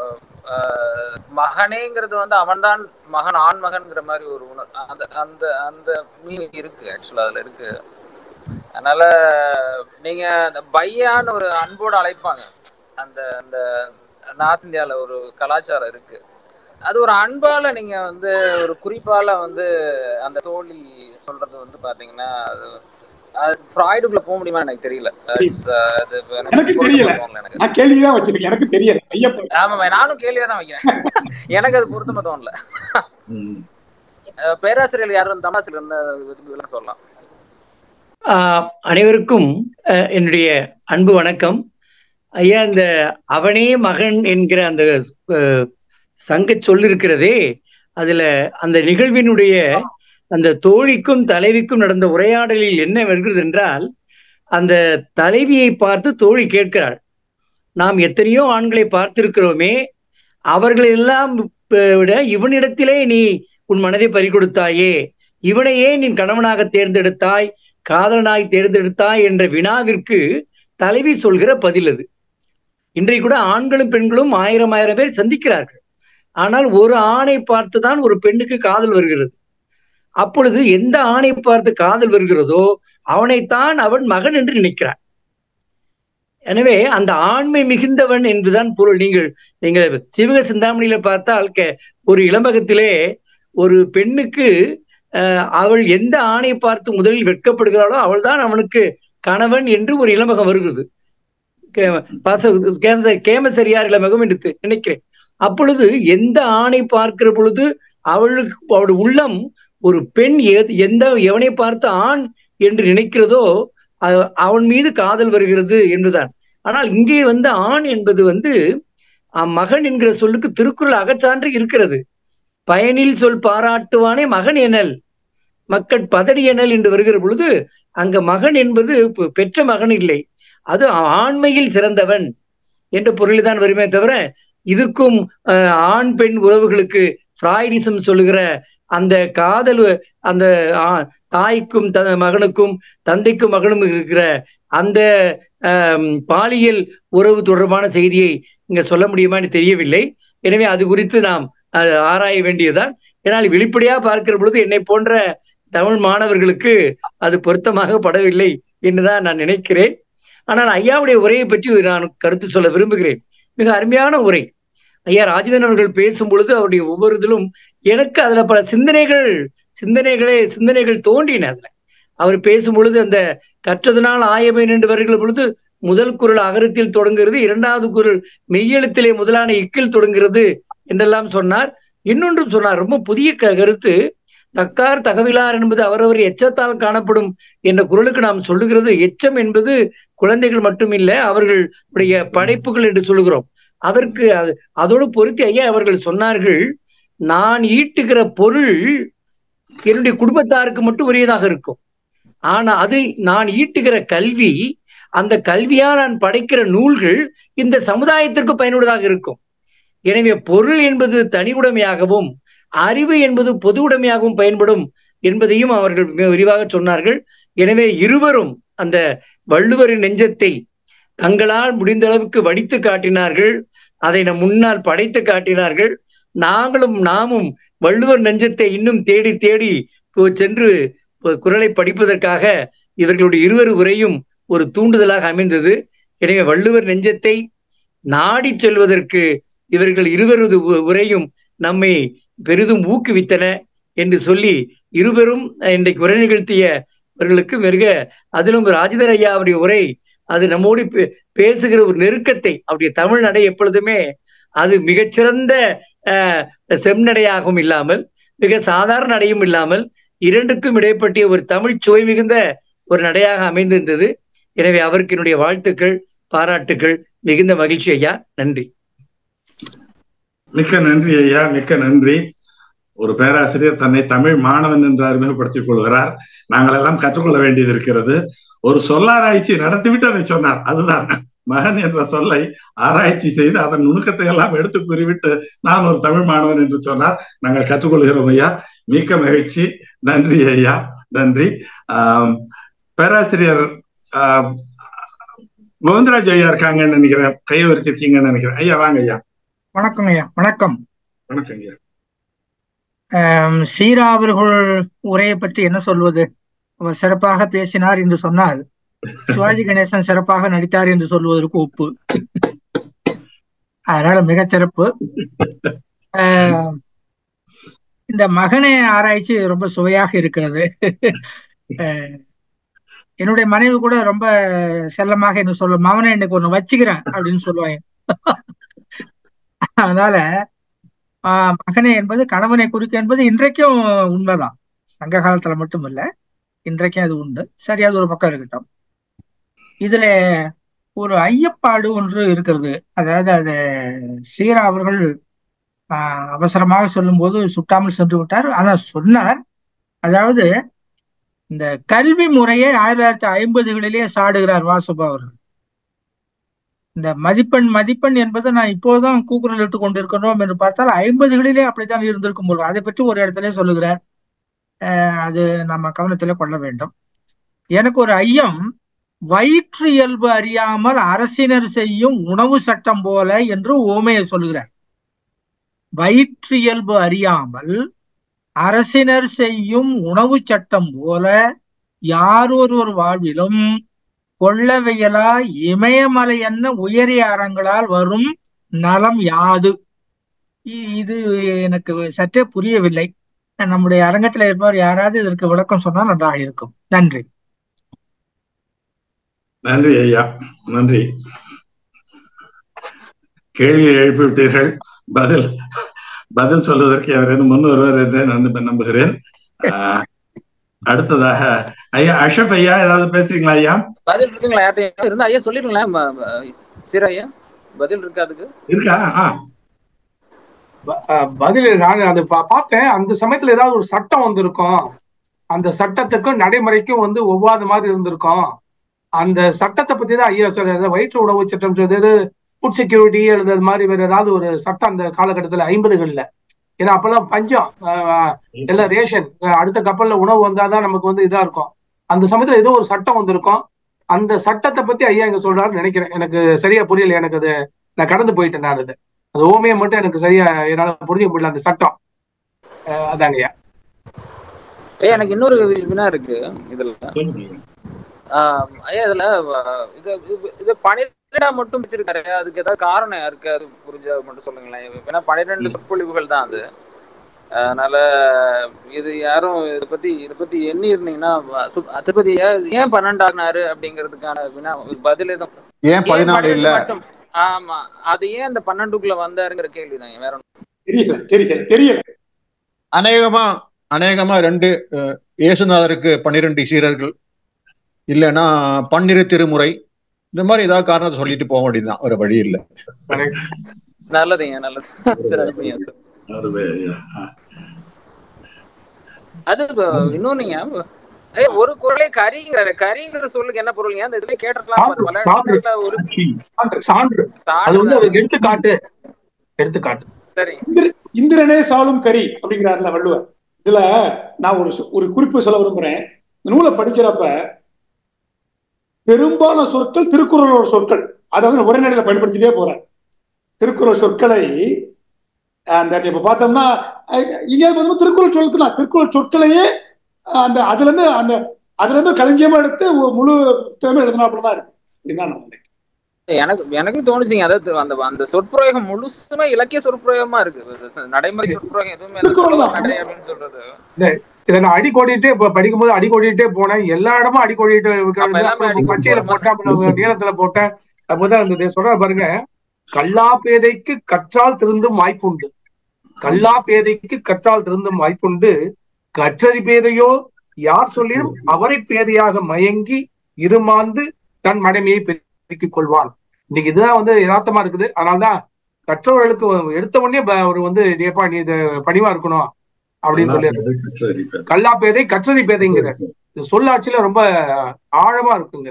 அஹ், மகனேங்கிறது வந்து அவன்தான் மகன் ஆண் மகன்ங்கிற மாதிரி ஒரு உணர் அந்த அந்த அந்த மீனிங் இருக்கு ஆக்சுவலா அதுல இருக்கு அதனால நீங்க அந்த பையான்னு ஒரு அன்போடு அழைப்பாங்க அந்த அந்த நார்த் இந்தியால ஒரு கலாச்சாரம் இருக்கு அது ஒரு அன்பால நீங்க வந்து ஒரு குறிப்பால வந்து அந்த தோழி சொல்றது வந்து பாத்தீங்கன்னா அது அது ஃப்ராய்டுக்குள்ள போக முடியுமா எனக்கு தெரியல It's, uh, அது எனக்கு தெரியல. தோணல எனக்கு நான் கேள்விதான் வச்சிருக்கேன் எனக்கு தெரியல ஐயப்ப ஆமா நானும் கேள்வியா தான் வைக்கிறேன் எனக்கு அது பொருத்தமா தோணல ம். அஹ் பேராசிரியர் யாரும் தமிழாசிரியர் இருந்தா இதெல்லாம் சொல்லலாம் ஆஹ் அனைவருக்கும் அஹ், என்னுடைய அன்பு வணக்கம் ஐயா இந்த அவனே மகன் என்கிற அந்த அஹ், சங்கச் சொல் இருக்கிறதே அதுல அந்த நிகழ்வினுடைய அந்த தோழிக்கும் தலைவிக்கும் நடந்த உரையாடலில் என்ன வருகிறது என்றால் அந்த தலைவியை பார்த்து தோழி கேட்கிறாள் நாம் எத்தனையோ ஆண்களை பார்த்திருக்கிறோமே அவர்கள் எல்லாம் விட இவனிடத்திலே நீ உன் மனதை பறிகொடுத்தாயே இவனையே நீ கணவனாக தேர்ந்தெடுத்தாய் காதலனாய் தேர்ந்தெடுத்தாய் என்ற வினாவிற்கு தலைவி சொல்கிற பதில் அது இன்றைக்கு கூட ஆண்களும் பெண்களும் ஆயிரம் ஆயிரம் பேர் சந்திக்கிறார்கள் ஆனால் ஒரு ஆணை பார்த்துதான் ஒரு பெண்ணுக்கு காதல் வருகிறது அப்பொழுது எந்த ஆணை பார்த்து காதல் வருகிறதோ அவனைத்தான் அவன் மகன் என்று நினைக்கிறான் எனவே அந்த ஆண்மை மிகுந்தவன் என்பதுதான் பொருள் நீங்கள் நீங்கள் சிவக சிந்தாமணியில பார்த்தால் ஒரு இளம்பகத்திலே ஒரு பெண்ணுக்கு அவள் எந்த ஆணை பார்த்து முதலில் வெட்கப்படுகிறாளோ அவள்தான் அவனுக்கு கணவன் என்று ஒரு இளமகம் வருகிறது கேமசரியார் இளமகம் என்று நினைக்கிறேன் அப்பொழுது எந்த ஆணை பார்க்கிற பொழுது அவளுக்கு அவளுடைய உள்ளம் ஒரு பெண் எந்த எவனை பார்த்து ஆண் என்று நினைக்கிறதோ அவன் மீது காதல் வருகிறது என்றுதான் ஆனால் இங்கே வந்து ஆண் என்பது வந்து மகன் என்கிற சொல்லுக்கு திருக்குறள் அகச்சான்று இருக்கிறது பயனில் சொல் பாராட்டுவானே மகன் எனல் மக்கள் பதடி எனல் என்று வருகிற பொழுது அங்க மகன் என்பது பெற்ற மகன் இல்லை அது ஆண்மையில் சிறந்தவன் என்ற பொருளில் தான் வருமே தவிர இதுக்கும் ஆண் பெண் உறவுகளுக்கு ஃப்ராய்டிசம் சொல்லுகிற அந்த காதல் அந்த தாய்க்கும் த மகனுக்கும் தந்தைக்கும் மகனும் இருக்கிற அந்த பாலியல் உறவு தொடர்பான செய்தியை இங்க சொல்ல முடியுமான்னு தெரியவில்லை எனவே அது குறித்து நாம் ஆராய வேண்டியதுதான் ஏன்னால் வெளிப்படையா பார்க்கிற பொழுது என்னை போன்ற தமிழ் மாணவர்களுக்கு அது பொருத்தமாக படவில்லை என்றுதான் நான் நினைக்கிறேன் ஆனால் ஐயாவுடைய உரையை பற்றி நான் கருத்து சொல்ல விரும்புகிறேன் மிக அருமையான உரை ஐயா ராஜேந்திரன் அவர்கள் பேசும் பொழுது அவருடைய ஒவ்வொரு இதிலும் எனக்கு அதுல பல சிந்தனைகள் சிந்தனைகளே சிந்தனைகள் தோன்றின அதுல அவர் பேசும் பொழுது அந்த கற்றதனால் ஆயமை என்று வருகிற பொழுது முதல் குரல் அகரத்தில் தொடங்குகிறது இரண்டாவது குரல் மெய்யெழுத்திலே முதலான இக்கில் தொடங்குகிறது என்றெல்லாம் சொன்னார் இன்னொன்றும் சொன்னார் ரொம்ப புதிய கருத்து தக்கார் தகவிலார் என்பது அவரவர் எச்சத்தால் காணப்படும் என்ற குரலுக்கு நாம் சொல்லுகிறது எச்சம் என்பது குழந்தைகள் மட்டுமில்ல அவர்களுடைய படைப்புகள் என்று சொல்லுகிறோம் அதற்கு அதோடு பொருத்தி ஐயா அவர்கள் சொன்னார்கள் நான் ஈட்டுகிற பொருள் என்னுடைய குடும்பத்தாருக்கு மட்டும் உரியதாக இருக்கும் ஆனா அது நான் ஈட்டுகிற கல்வி அந்த கல்வியால் நான் படைக்கிற நூல்கள் இந்த சமுதாயத்திற்கு பயனுள்ளதாக இருக்கும் எனவே பொருள் என்பது தனி உடைமையாகவும் அறிவு என்பது பொது உடைமையாகவும் பயன்படும் என்பதையும் அவர்கள் மிக விரிவாக சொன்னார்கள் எனவே இருவரும் அந்த வள்ளுவரின் நெஞ்சத்தை தங்களால் முடிந்த அளவுக்கு வடித்து காட்டினார்கள் அதை நம் முன்னால் படைத்து காட்டினார்கள் நாங்களும் நாமும் வள்ளுவர் நெஞ்சத்தை இன்னும் தேடி தேடி சென்று குரலை படிப்பதற்காக இவர்களுடைய இருவர் உரையும் ஒரு தூண்டுதலாக அமைந்தது எனவே வள்ளுவர் நெஞ்சத்தை நாடி செல்வதற்கு இவர்கள் இருவரது உரையும் நம்மை பெரிதும் ஊக்குவித்தன என்று சொல்லி இருவரும் இன்றைக்கு உரை நிகழ்த்தியவர்களுக்கு மிக அதிலும் ராஜதர் ஐயாவுடைய உரை அது நம்மோடு பேசுகிற ஒரு நெருக்கத்தை அவருடைய தமிழ் நடை எப்பொழுதுமே அது மிகச்சிறந்த செம்நடையாகவும் இல்லாமல் மிக சாதாரண நடையும் இல்லாமல் இரண்டுக்கும் இடைப்பட்டிய ஒரு தமிழ் சுவை மிகுந்த ஒரு நடையாக அமைந்திருந்தது எனவே அவருக்கு என்னுடைய வாழ்த்துக்கள் பாராட்டுக்கள் மிகுந்த மகிழ்ச்சி ஐயா நன்றி மிக்க நன்றி ஐயா மிக்க நன்றி ஒரு பேராசிரியர் தன்னை தமிழ் மாணவன் என்று அறிமுகப்படுத்திக் கொள்கிறார் நாங்கள் எல்லாம் கற்றுக்கொள்ள வேண்டியது இருக்கிறது ஒரு சொல்லாராய்ச்சி நடத்திவிட்டு அதை சொன்னார் அதுதான் மகன் என்ற சொல்லை ஆராய்ச்சி செய்து அதன் நுணுக்கத்தை எல்லாம் எடுத்து கூறிவிட்டு நான் ஒரு தமிழ் மாணவன் என்று சொன்னார் நாங்கள் கற்றுக்கொள்கிறோம் ஐயா மிக்க மகிழ்ச்சி நன்றி ஐயா நன்றி பேராசிரியர் கோவிந்தராஜ் ஐயா இருக்காங்கன்னு நினைக்கிறேன் கையை வரிச்சிருக்கீங்கன்னு நினைக்கிறேன் ஐயா வாங்க ஐயா வணக்கம் ஐயா வணக்கம் வணக்கம் ஐயா சீரா அவர்கள் உரையை பற்றி என்ன சொல்வது அவர் சிறப்பாக பேசினார் என்று சொன்னால் சிவாஜி கணேசன் சிறப்பாக நடித்தார் என்று சொல்வதற்கு ஒப்பு அதனால மிகச் சிறப்பு இந்த மகனை ஆராய்ச்சி ரொம்ப சுவையாக இருக்கிறது என்னுடைய மனைவி கூட ரொம்ப செல்லமாக என்ன சொல்லும் மகனை இன்னைக்கு ஒண்ணு வச்சுக்கிறேன் அப்படின்னு சொல்லுவாங்க அதனால மகனே என்பது கணவனை குறிக்க என்பது இன்றைக்கும் உண்மைதான் சங்க காலத்துல மட்டும் இல்ல இன்றைக்கும் அது உண்டு சரி அது ஒரு பக்கம் இருக்கட்டும் இதுல ஒரு ஐயப்பாடு ஒன்று இருக்கிறது அதாவது அது சீரா அவர்கள் ஆஹ் அவசரமாக சொல்லும் போது சுட்டாமல் சென்று விட்டார் ஆனா சொன்னார் அதாவது இந்த கல்வி முறையை ஆயிரத்தி தொள்ளாயிரத்தி ஐம்பதுகளிலேயே சாடுகிறார் வாசுபா அவர்கள் இந்த மதிப்பெண் மதிப்பெண் என்பது நான் இப்போதுதான் கூக்குரல் இட்டு கொண்டிருக்கிறோம் என்று பார்த்தால் ஐம்பதுகளிலே அப்படித்தான் இருந்திருக்கும் போது அதை பற்றி ஒரு இடத்திலே சொல்லுகிறார் அஹ் அது நம்ம கவனத்திலே கொள்ள வேண்டும் எனக்கு ஒரு ஐயம் வயிற்று இயல்பு அறியாமல் அரசினர் செய்யும் உணவு சட்டம் போல என்று ஓமையை சொல்லுகிறார் வயிற்று இயல்பு அறியாமல் அரசினர் செய்யும் உணவு சட்டம் போல யாரொருவர் வாழ்விலும் கொள்ளவையலா இமயமலை என்ன உயரிய அறங்களால் வரும் நலம் யாது இ- இது எனக்கு சற்றே புரியவில்லை நம்முடைய அரங்கத்தில் இருப்பவர் யாராவது இதற்கு விளக்கம் சொன்னால் நன்றாக இருக்கும் நன்றி நன்றி ஐயா நன்றி கேள்வியை எழுப்பிவிட்டீர்கள் பதில் பதில் சொல்வதற்கு யாரேனும் முன் வருவார் என்று நான் நம்புகிறேன் ஆஹ், அடுத்ததாக ஐயா அஷப் ஐயா ஏதாவது பேசுறீங்களா ஐயா பதில் இருக்குங்களா யார்ட்டையும் இருந்தா ஐயா சொல்லிருங்களேன் ம- ம- சீரா ஐயா பதில் இருக்கு அதுக்கு இருக்கா ஆ ப- அஹ் பதில் நான் அது பா- பார்த்தேன் அந்த சமயத்துல ஏதாவது ஒரு சட்டம் வந்திருக்கும் அந்த சட்டத்துக்கும் நடைமுறைக்கும் வந்து ஒவ்வாத மாதிரி இருந்திருக்கும் அந்த சட்டத்தை பத்தி தான் ஐயா சொல்றாரு வயிற்று உணவு சட்டம் சொல்றது ஃபுட் செக்யூரிட்டி அல்லது அது மாதிரி வேற ஏதாவது ஒரு சட்டம் அந்த காலகட்டத்துல ஐம்பதுகள்ல ஏன்னா அப்பெல்லாம் பஞ்சம் அஹ், எல்லாம் ரேஷன் அஹ், அடுத்த கப்பல்ல உணவு வந்தாதான் நமக்கு வந்து இதா இருக்கும் அந்த சமயத்துல ஏதோ ஒரு சட்டம் வந்திருக்கும் அந்த சட்டத்தை பத்தி ஐயா இங்க சொல்றாருன்னு நினைக்கிறேன் எனக்கு சரியா புரியல எனக்கு அது நான் கடந்து போயிட்டேன் நான் அது அது ஓமையை மட்டும் எனக்கு சரியா என்னால புரிஞ்சுக்க முடியல அந்த சட்டம் அஹ், அதாங்கய்யா ஐயா எனக்கு இன்னொரு வி- வினா இருக்கு இதுல ஆஹ் ஐயா இதுல ஆஹ் இது இது- இது பனிரெண்டா மட்டும் வச்சிருக்காரு அதுக்கு ஏதாவது காரணம் யாருக்கு அது புரிஞ்சா மட்டும் சொல்லுங்களேன் ஏன்னா பனிரெண்டு சொற்பொழிவுகள் தான் அது அதனால இது யாரும் இதை பத்தி இதை பத்தி எண்ணி இருந்தீங்கன்னா சு- அதை பத்தி ஏன் ஏன் பன்னெண்டு ஆகினாரு அப்படிங்கிறதுக்கான வினா பதில் எதுவும் ஏன் ஏன் பதினாலு பன்னிரெண்டு இல்ல மட்டும் ஆமா அது ஏன் அந்த பன்னெண்டுக்குள்ள வந்தாருங்கிற கேள்விதான் வேற ஒண்ணும் தெரியல தெரியல தெரியல அநேகமா அநேகமா ரெண்டு அஹ், இயேசுநாதருக்கு பன்னிரெண்டு சீரர்கள் இல்லைன்னா பன்னிரு திருமுறை இந்த மாதிரி ஏதாவது காரணத்தை சொல்லிட்டு போக வேண்டியதுதான் ஒரு வழி இல்லை நல்லதுங்க நல்லது சரி அருமையா இருக்கு. அருமை ஐயா ஆ. அது இப்ப இன்னொன்னுங்க ஏய் ஒரு குரலே கரிங்கிற கரிங்கிற சொல்லுக்கு என்ன பொருள் அந்த இதுல கேட்டிருக்கலாம் சான்று, பல சான்று. இடங்கள்ல ஒரு சான்று அது வந்து அது எடுத்துக்காட்டு எடுத்துக்காட்டு சரி இந்திர- இந்திரனே சாலும் கரி அப்படிங்கிறாருல வள்ளுவர் இதுல நான் ஒரு சொ- ஒரு குறிப்பு சொல்ல விரும்புறேன் இந்த நூலை படிக்கிறப்ப பெரும்பாலான சொற்கள் திருக்குறளோட சொற்கள் அதை வந்து உரைநடையில பயன்படுத்திட்டே போறேன் திருக்குறள் சொற்களை அந்த இப்ப பார்த்தோம்னா அஹ், இங்கே வந்து திருக்குறள் சொற்கள் தான் திருக்குறள் சொற்களையே அந்த அதுல இருந்து அந்த அதுல இருந்து களஞ்சியமா எடுத்து ஒரு முழு புத்தகமே எழுதினாப்புல தான் இருக்கு அப்படின்னு தான் நான் நினைக்கிறேன். எனக்கு எனக்கும் தோணுச்சுங்க அதாவது அந்த அந்த சொற்பிரயோகம் முழுசுமே இலக்கிய சொற்பிரயோகமா இருக்கு அது நடைமுறை சொற்பிரயோகம் எதுவுமே இல்ல. திருக்குறள் தான். நடை அப்படின்னு சொல்றது இதை நான் அடி கோடிட்டே இப்ப படிக்கும்போது அடி கோடிட்டே போனேன் எல்லா இடமும் அடி கோடிட்டு அப்ப எல்லாமே அடி கோடி பச்சையில போற போட்டேன் அப்புறம் நீளத்துல போட்டேன் அப்போதான் இருந்தது சொல்ற பாருங்க கல்லா பேதைக்கு கற்றால் திருந்தும் வாய்ப்புண்டு கல்லா பேதைக்கு கற்றால் திருந்தும் வாய்ப்புண்டு கற்றறி பேதையோ யார் சொல்லியும் அவரை பேதையாக மயங்கி இருமாந்து தன் மடமையை பெருக்கிக் கொள்வான் இன்னைக்கு இதுதான் வந்து யதார்த்தமா இருக்குது அதனால்தான் கற்றவர்களுக்கு எடுத்த உடனே ப- ஒரு வந்து ஏப்பா நீ இது பணிவா இருக்கணும் அப்படின்னு சொல்லி எது கற்றறிப்பது. கல்லா பேதை கற்றறி பேதைங்கிற இது சொல்லாட்சியில ரொம்ப ஆழமா இருக்குங்க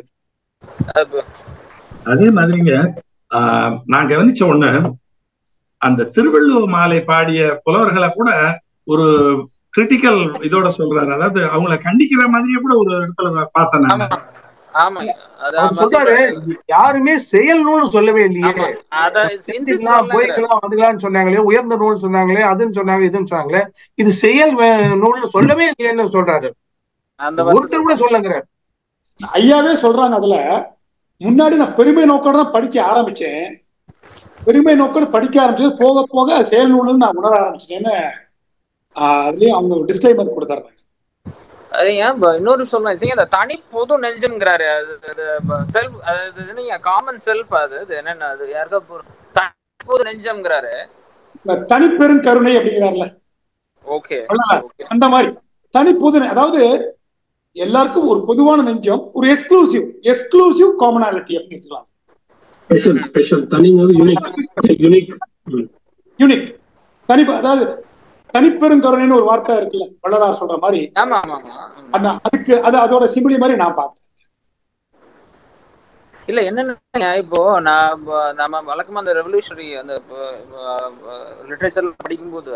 அதே மாதிரிங்க ஆஹ், நான் கவனிச்ச ஒண்ணு அந்த திருவள்ளுவர் மாலை பாடிய புலவர்களை கூட ஒரு கிரிட்டிக்கல் இதோட சொல்றாரு அதாவது அவங்கள கண்டிக்கிற மாதிரியே கூட ஒரு இடத்துல பார்த்தேன் நான் ஆமா ஆமா அது அவர் ஆமா சொல்றாரு சொல்றாரு. யாருமே செயல் நூல்னு சொல்லவே இல்லையே ஆமா அத insist செஞ்சுக்கலாம் பண்ணலங்கிறாரு. போய்க்கலாம் வந்துக்கலாம்னு சொன்னாங்களே உயர்ந்த நூல் சொன்னாங்களே அதுன்னு சொன்னாங்க இதுன்னு சொன்னாங்களே இது செயல் வே- நூல்னு சொல்லவே இல்லையேன்னு சொல்றாரு அந்த ஒருத்தர் கூட சொல்லுங்கிற ஐயாவே சொல்றாங்க அதுல முன்னாடி நான் பெருமை நோக்கோட தான் படிக்க ஆரம்பிச்சேன் பெருமை நோக்கோட படிக்க ஆரம்பிச்சது போக போக அது செயல் நூல்னு நான் உணர ஆரம்பிச்சிட்டேன்னு ஆஹ் அதுலயும் அவங்க டிஸ்கிளைமர் கொடுத்தாரு அது ஏன் ப- இன்னொரு சொல்லணும் அந்த தனி பொது நெஞ்சம்ங்கிறாரு அது அது செல்ஃப் அது என்னங்க காமன் செல்ஃப் அது அது என்னென்ன அது யாருக்கா பொ- தனி பொது நெஞ்சம்ங்கிறாரு இந்த தனிப்பெரும் கருணை அப்படிங்கிறார்ல ஓகே வள்ளலார். அந்த மாதிரி தனி பொது அதாவது எல்லாருக்கும் ஒரு பொதுவான நெஞ்சம் ஒரு எக்ஸ்க்ளூசிவ் எக்ஸ்க்ளூசிவ் காமனாலிட்டி அப்படின்னு எடுத்துக்கலாம் ஸ்பெஷல் ஸ்பெஷல் தனிங்கிறது யூனிக் யூனிக் யூனிக் தனி அதாவது தனிப்பெருங்கருணைன்னு ஒரு வார்த்தை இருக்குல்ல வள்ளலார் சொல்ற மாதிரி ஆமா ஆமா ஆமா அந்த அதுக்கு அது அதோட சிம்பிளி மாதிரி நான் பார்த்தேன் இல்ல என்னன்னா இப்போ நான் இப்ப நம்ம வழக்கமா அந்த ரெவல்யூஷனரி அந்த லிட்ரேச்சர் படிக்கும்போது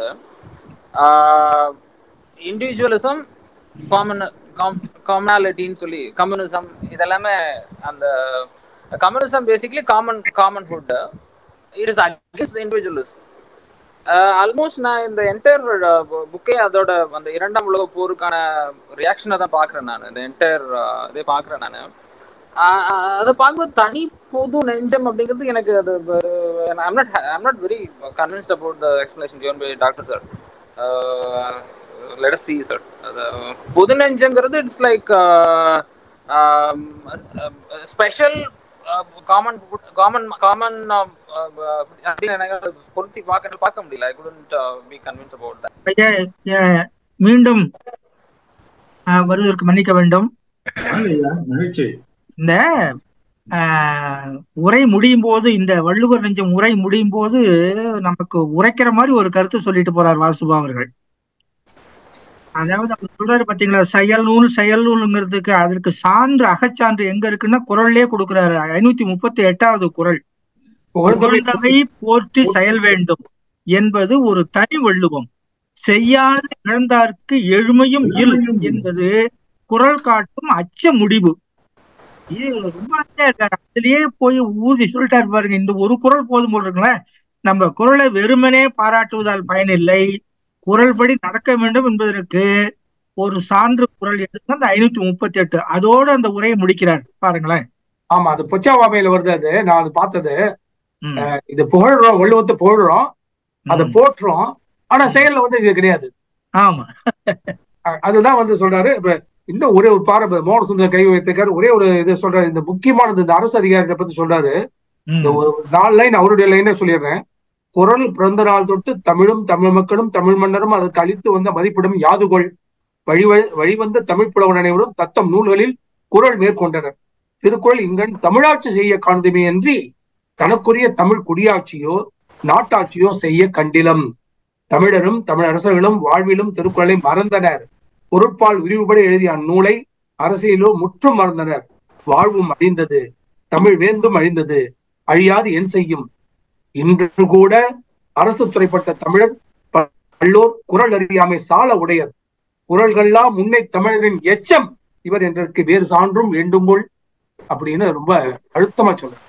இண்டிவிஜுவலிசம் காமன் காமனாலிட்டின்னு சொல்லி கம்யூனிசம் இதெல்லாமே அந்த communism basically common common food it is against individualism almost நான் இந்த என்டையர் புக்கே அதோட அந்த இரண்டாம் உலக போருக்கான ரியாக்ஷனை தான் பார்க்குறேன் நான் இந்த என்டையர் இதே பார்க்குறேன் நான் அதை பார்க்கும்போது தனி பொது நெஞ்சம் அப்படிங்கிறது எனக்கு அது I'm not I'm not very convinced about the explanation given by doctor sir let see sir அது பொது நெஞ்சங்கிறது it's like special common common common அப்படின்னு எனக்கு பொருத்தி பார்க்க பார்க்க முடியல I couldn't be convince about that ஐயா ஐயா, மீண்டும் ஆஹ், வருவதற்கு மன்னிக்க வேண்டும் மகிழ்ச்சி இந்த ஆஹ், உரை முடியும் போது இந்த வள்ளுவர் நெஞ்சம் உரை முடியும் போது நமக்கு உரைக்கிற மாதிரி ஒரு கருத்து சொல்லிட்டு போறார் வாசுபா அவர்கள் அதாவது அவர் சொல்றாரு பாத்தீங்களா செயல் நூல் செயல் நூலுங்கிறதுக்கு அதற்கு சான்று அகச்சான்று எங்க இருக்குன்னா குரல்லே கொடுக்கிறாரு ஐநூத்தி முப்பத்தி எட்டாவது குரல் புகழ்ந்தவை போற்றி செயல் வேண்டும் என்பது ஒரு தனி வள்ளுவம் செய்யாது இழந்தார்க்கு எழுமையும் இல் என்பது குரல் காட்டும் அச்ச முடிவு இது ரொம்ப அருமையா இருக்காரு அதுலயே போய் ஊதி சொல்லிட்டாரு பாருங்க இந்த ஒரு குரல் போதும் போல் இருக்குங்களேன் நம்ம குரலை வெறுமனே பாராட்டுவதால் பயனில்லை குரல்படி நடக்க வேண்டும் என்பதற்கு ஒரு சான்று குரல் எதுன்னா அந்த ஐநூத்தி முப்பத்தி எட்டு அதோட அந்த உரையை முடிக்கிறார் பாருங்களேன் ஆமா அது பொச்சாவாமையில வருது அது நான் அது பார்த்தது ம், அஹ் இது புகழ்றோம் வள்ளுவத்தை புகழ்றோம் அதை ம். போற்றுறோம் ஆனா செயல்ல வந்து இது கிடையாது ஆமா அஹ் அதுதான் வந்து சொல்றாரு இப்ப இன்னும் ஒரே ஒரு பாரு இப்ப மோகன சுந்தரம் கை வைத்திருக்காரு ஒரே ஒரு இது சொல்றாரு இந்த முக்கியமானது இந்த அரசு அதிகாரிகளை பத்தி சொல்றாரு ம், இந்த ஒரு நாலு லைன் அவருடைய லைனே சொல்லிடுறேன் குரல் பிறந்த நாள் தொட்டு தமிழும் தமிழ் மக்களும் தமிழ் மன்னரும் அதற்கு அளித்து வந்த மதிப்பிடும் யாதுகொள் வழி வழிவந்த தமிழ் புலவன் அனைவரும் தத்தம் நூல்களில் குரல் மேற்கொண்டனர் திருக்குறள் இங்கன் தமிழாட்சி செய்ய காண்துமே அன்றி தனக்குரிய தமிழ் குடியாட்சியோ நாட்டாட்சியோ செய்ய கண்டிலம் தமிழரும் தமிழ் அரசர்களும் வாழ்விலும் திருக்குறளை மறந்தனர் பொருட்பால் விரிவுபட எழுதிய அந்நூலை அரசியலோ முற்றும் மறந்தனர் வாழ்வும் அழிந்தது தமிழ் வேந்தும் அழிந்தது அழியாது என் செய்யும் இன்று கூட அரசு துறைப்பட்ட தமிழர் பல்லோர் குரல் அறியாமை சால உடையர் குரல்கள்லாம் முன்னை தமிழரின் எச்சம் இவர் என்றதற்கு வேறு சான்றும் வேண்டும்போல் அப்படின்னு ரொம்ப அழுத்தமா சொல்றாரு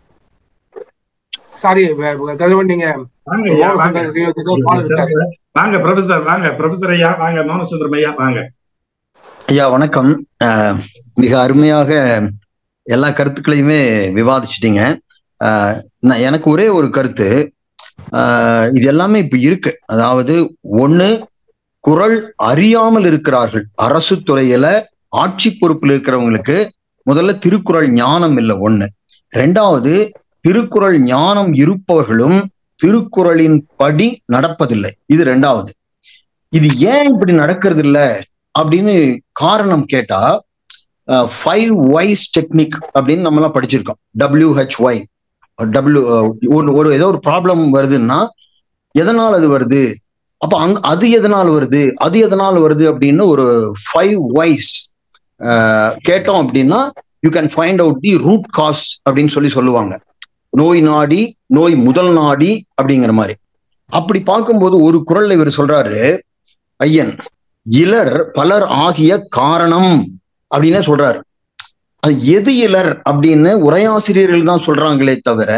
சாரி கதிரவன் நீங்க வாங்க ஐயா மோகன வாங்க சுந்தரம் கை வைத்திருக்காரு, பால் இருக்காரு. வாங்க ப்ரொஃபசர் வாங்க ப்ரொஃபசர் ஐயா வாங்க மோனசுந்தரம் ஐயா வாங்க ஐயா வணக்கம் அஹ், மிக அருமையாக எல்லா கருத்துக்களையுமே விவாதிச்சிட்டீங்க அஹ், நான் எனக்கு ஒரே ஒரு கருத்து அஹ், இது எல்லாமே இப்ப இருக்கு அதாவது ஒண்ணு குரல் அறியாமல் இருக்கிறார்கள் அரசு துறையில ஆட்சி பொறுப்பில் இருக்கிறவங்களுக்கு முதல்ல திருக்குறள் ஞானம் இல்லை ஒண்ணு ரெண்டாவது திருக்குறள் ஞானம் இருப்பவர்களும் திருக்குறளின் படி நடப்பதில்லை இது ரெண்டாவது இது ஏன் இப்படி நடக்கிறது இல்ல அப்படின்னு காரணம் கேட்டா ஃபைவ் வைஸ் டெக்னிக் அப்படின்னு நம்ம எல்லாம் படிச்சிருக்கோம் டபிள்யூஹெச்ஒய் டபிள்யூ ஒரு ஒரு ஏதோ ஒரு ப்ராப்ளம் வருதுன்னா எதனால் அது வருது அப்ப அங்க அது எதனால் வருது அது எதனால் வருது அப்படின்னு ஒரு ஃபைவ் வைஸ் கேட்டோம் அப்படின்னா you can find out the root cause அப்படின்னு சொல்லி சொல்லுவாங்க நோய் நாடி நோய் முதல் நாடி அப்படிங்கிற மாதிரி அப்படி பார்க்கும்போது ஒரு குரல்ல இவர் சொல்றாரு ஐயன் இலர் பலர் ஆகிய காரணம் அப்படின்னே சொல்றாரு அது எது இலர் அப்படின்னு உரையாசிரியர்கள் தான் சொல்றாங்களே தவிர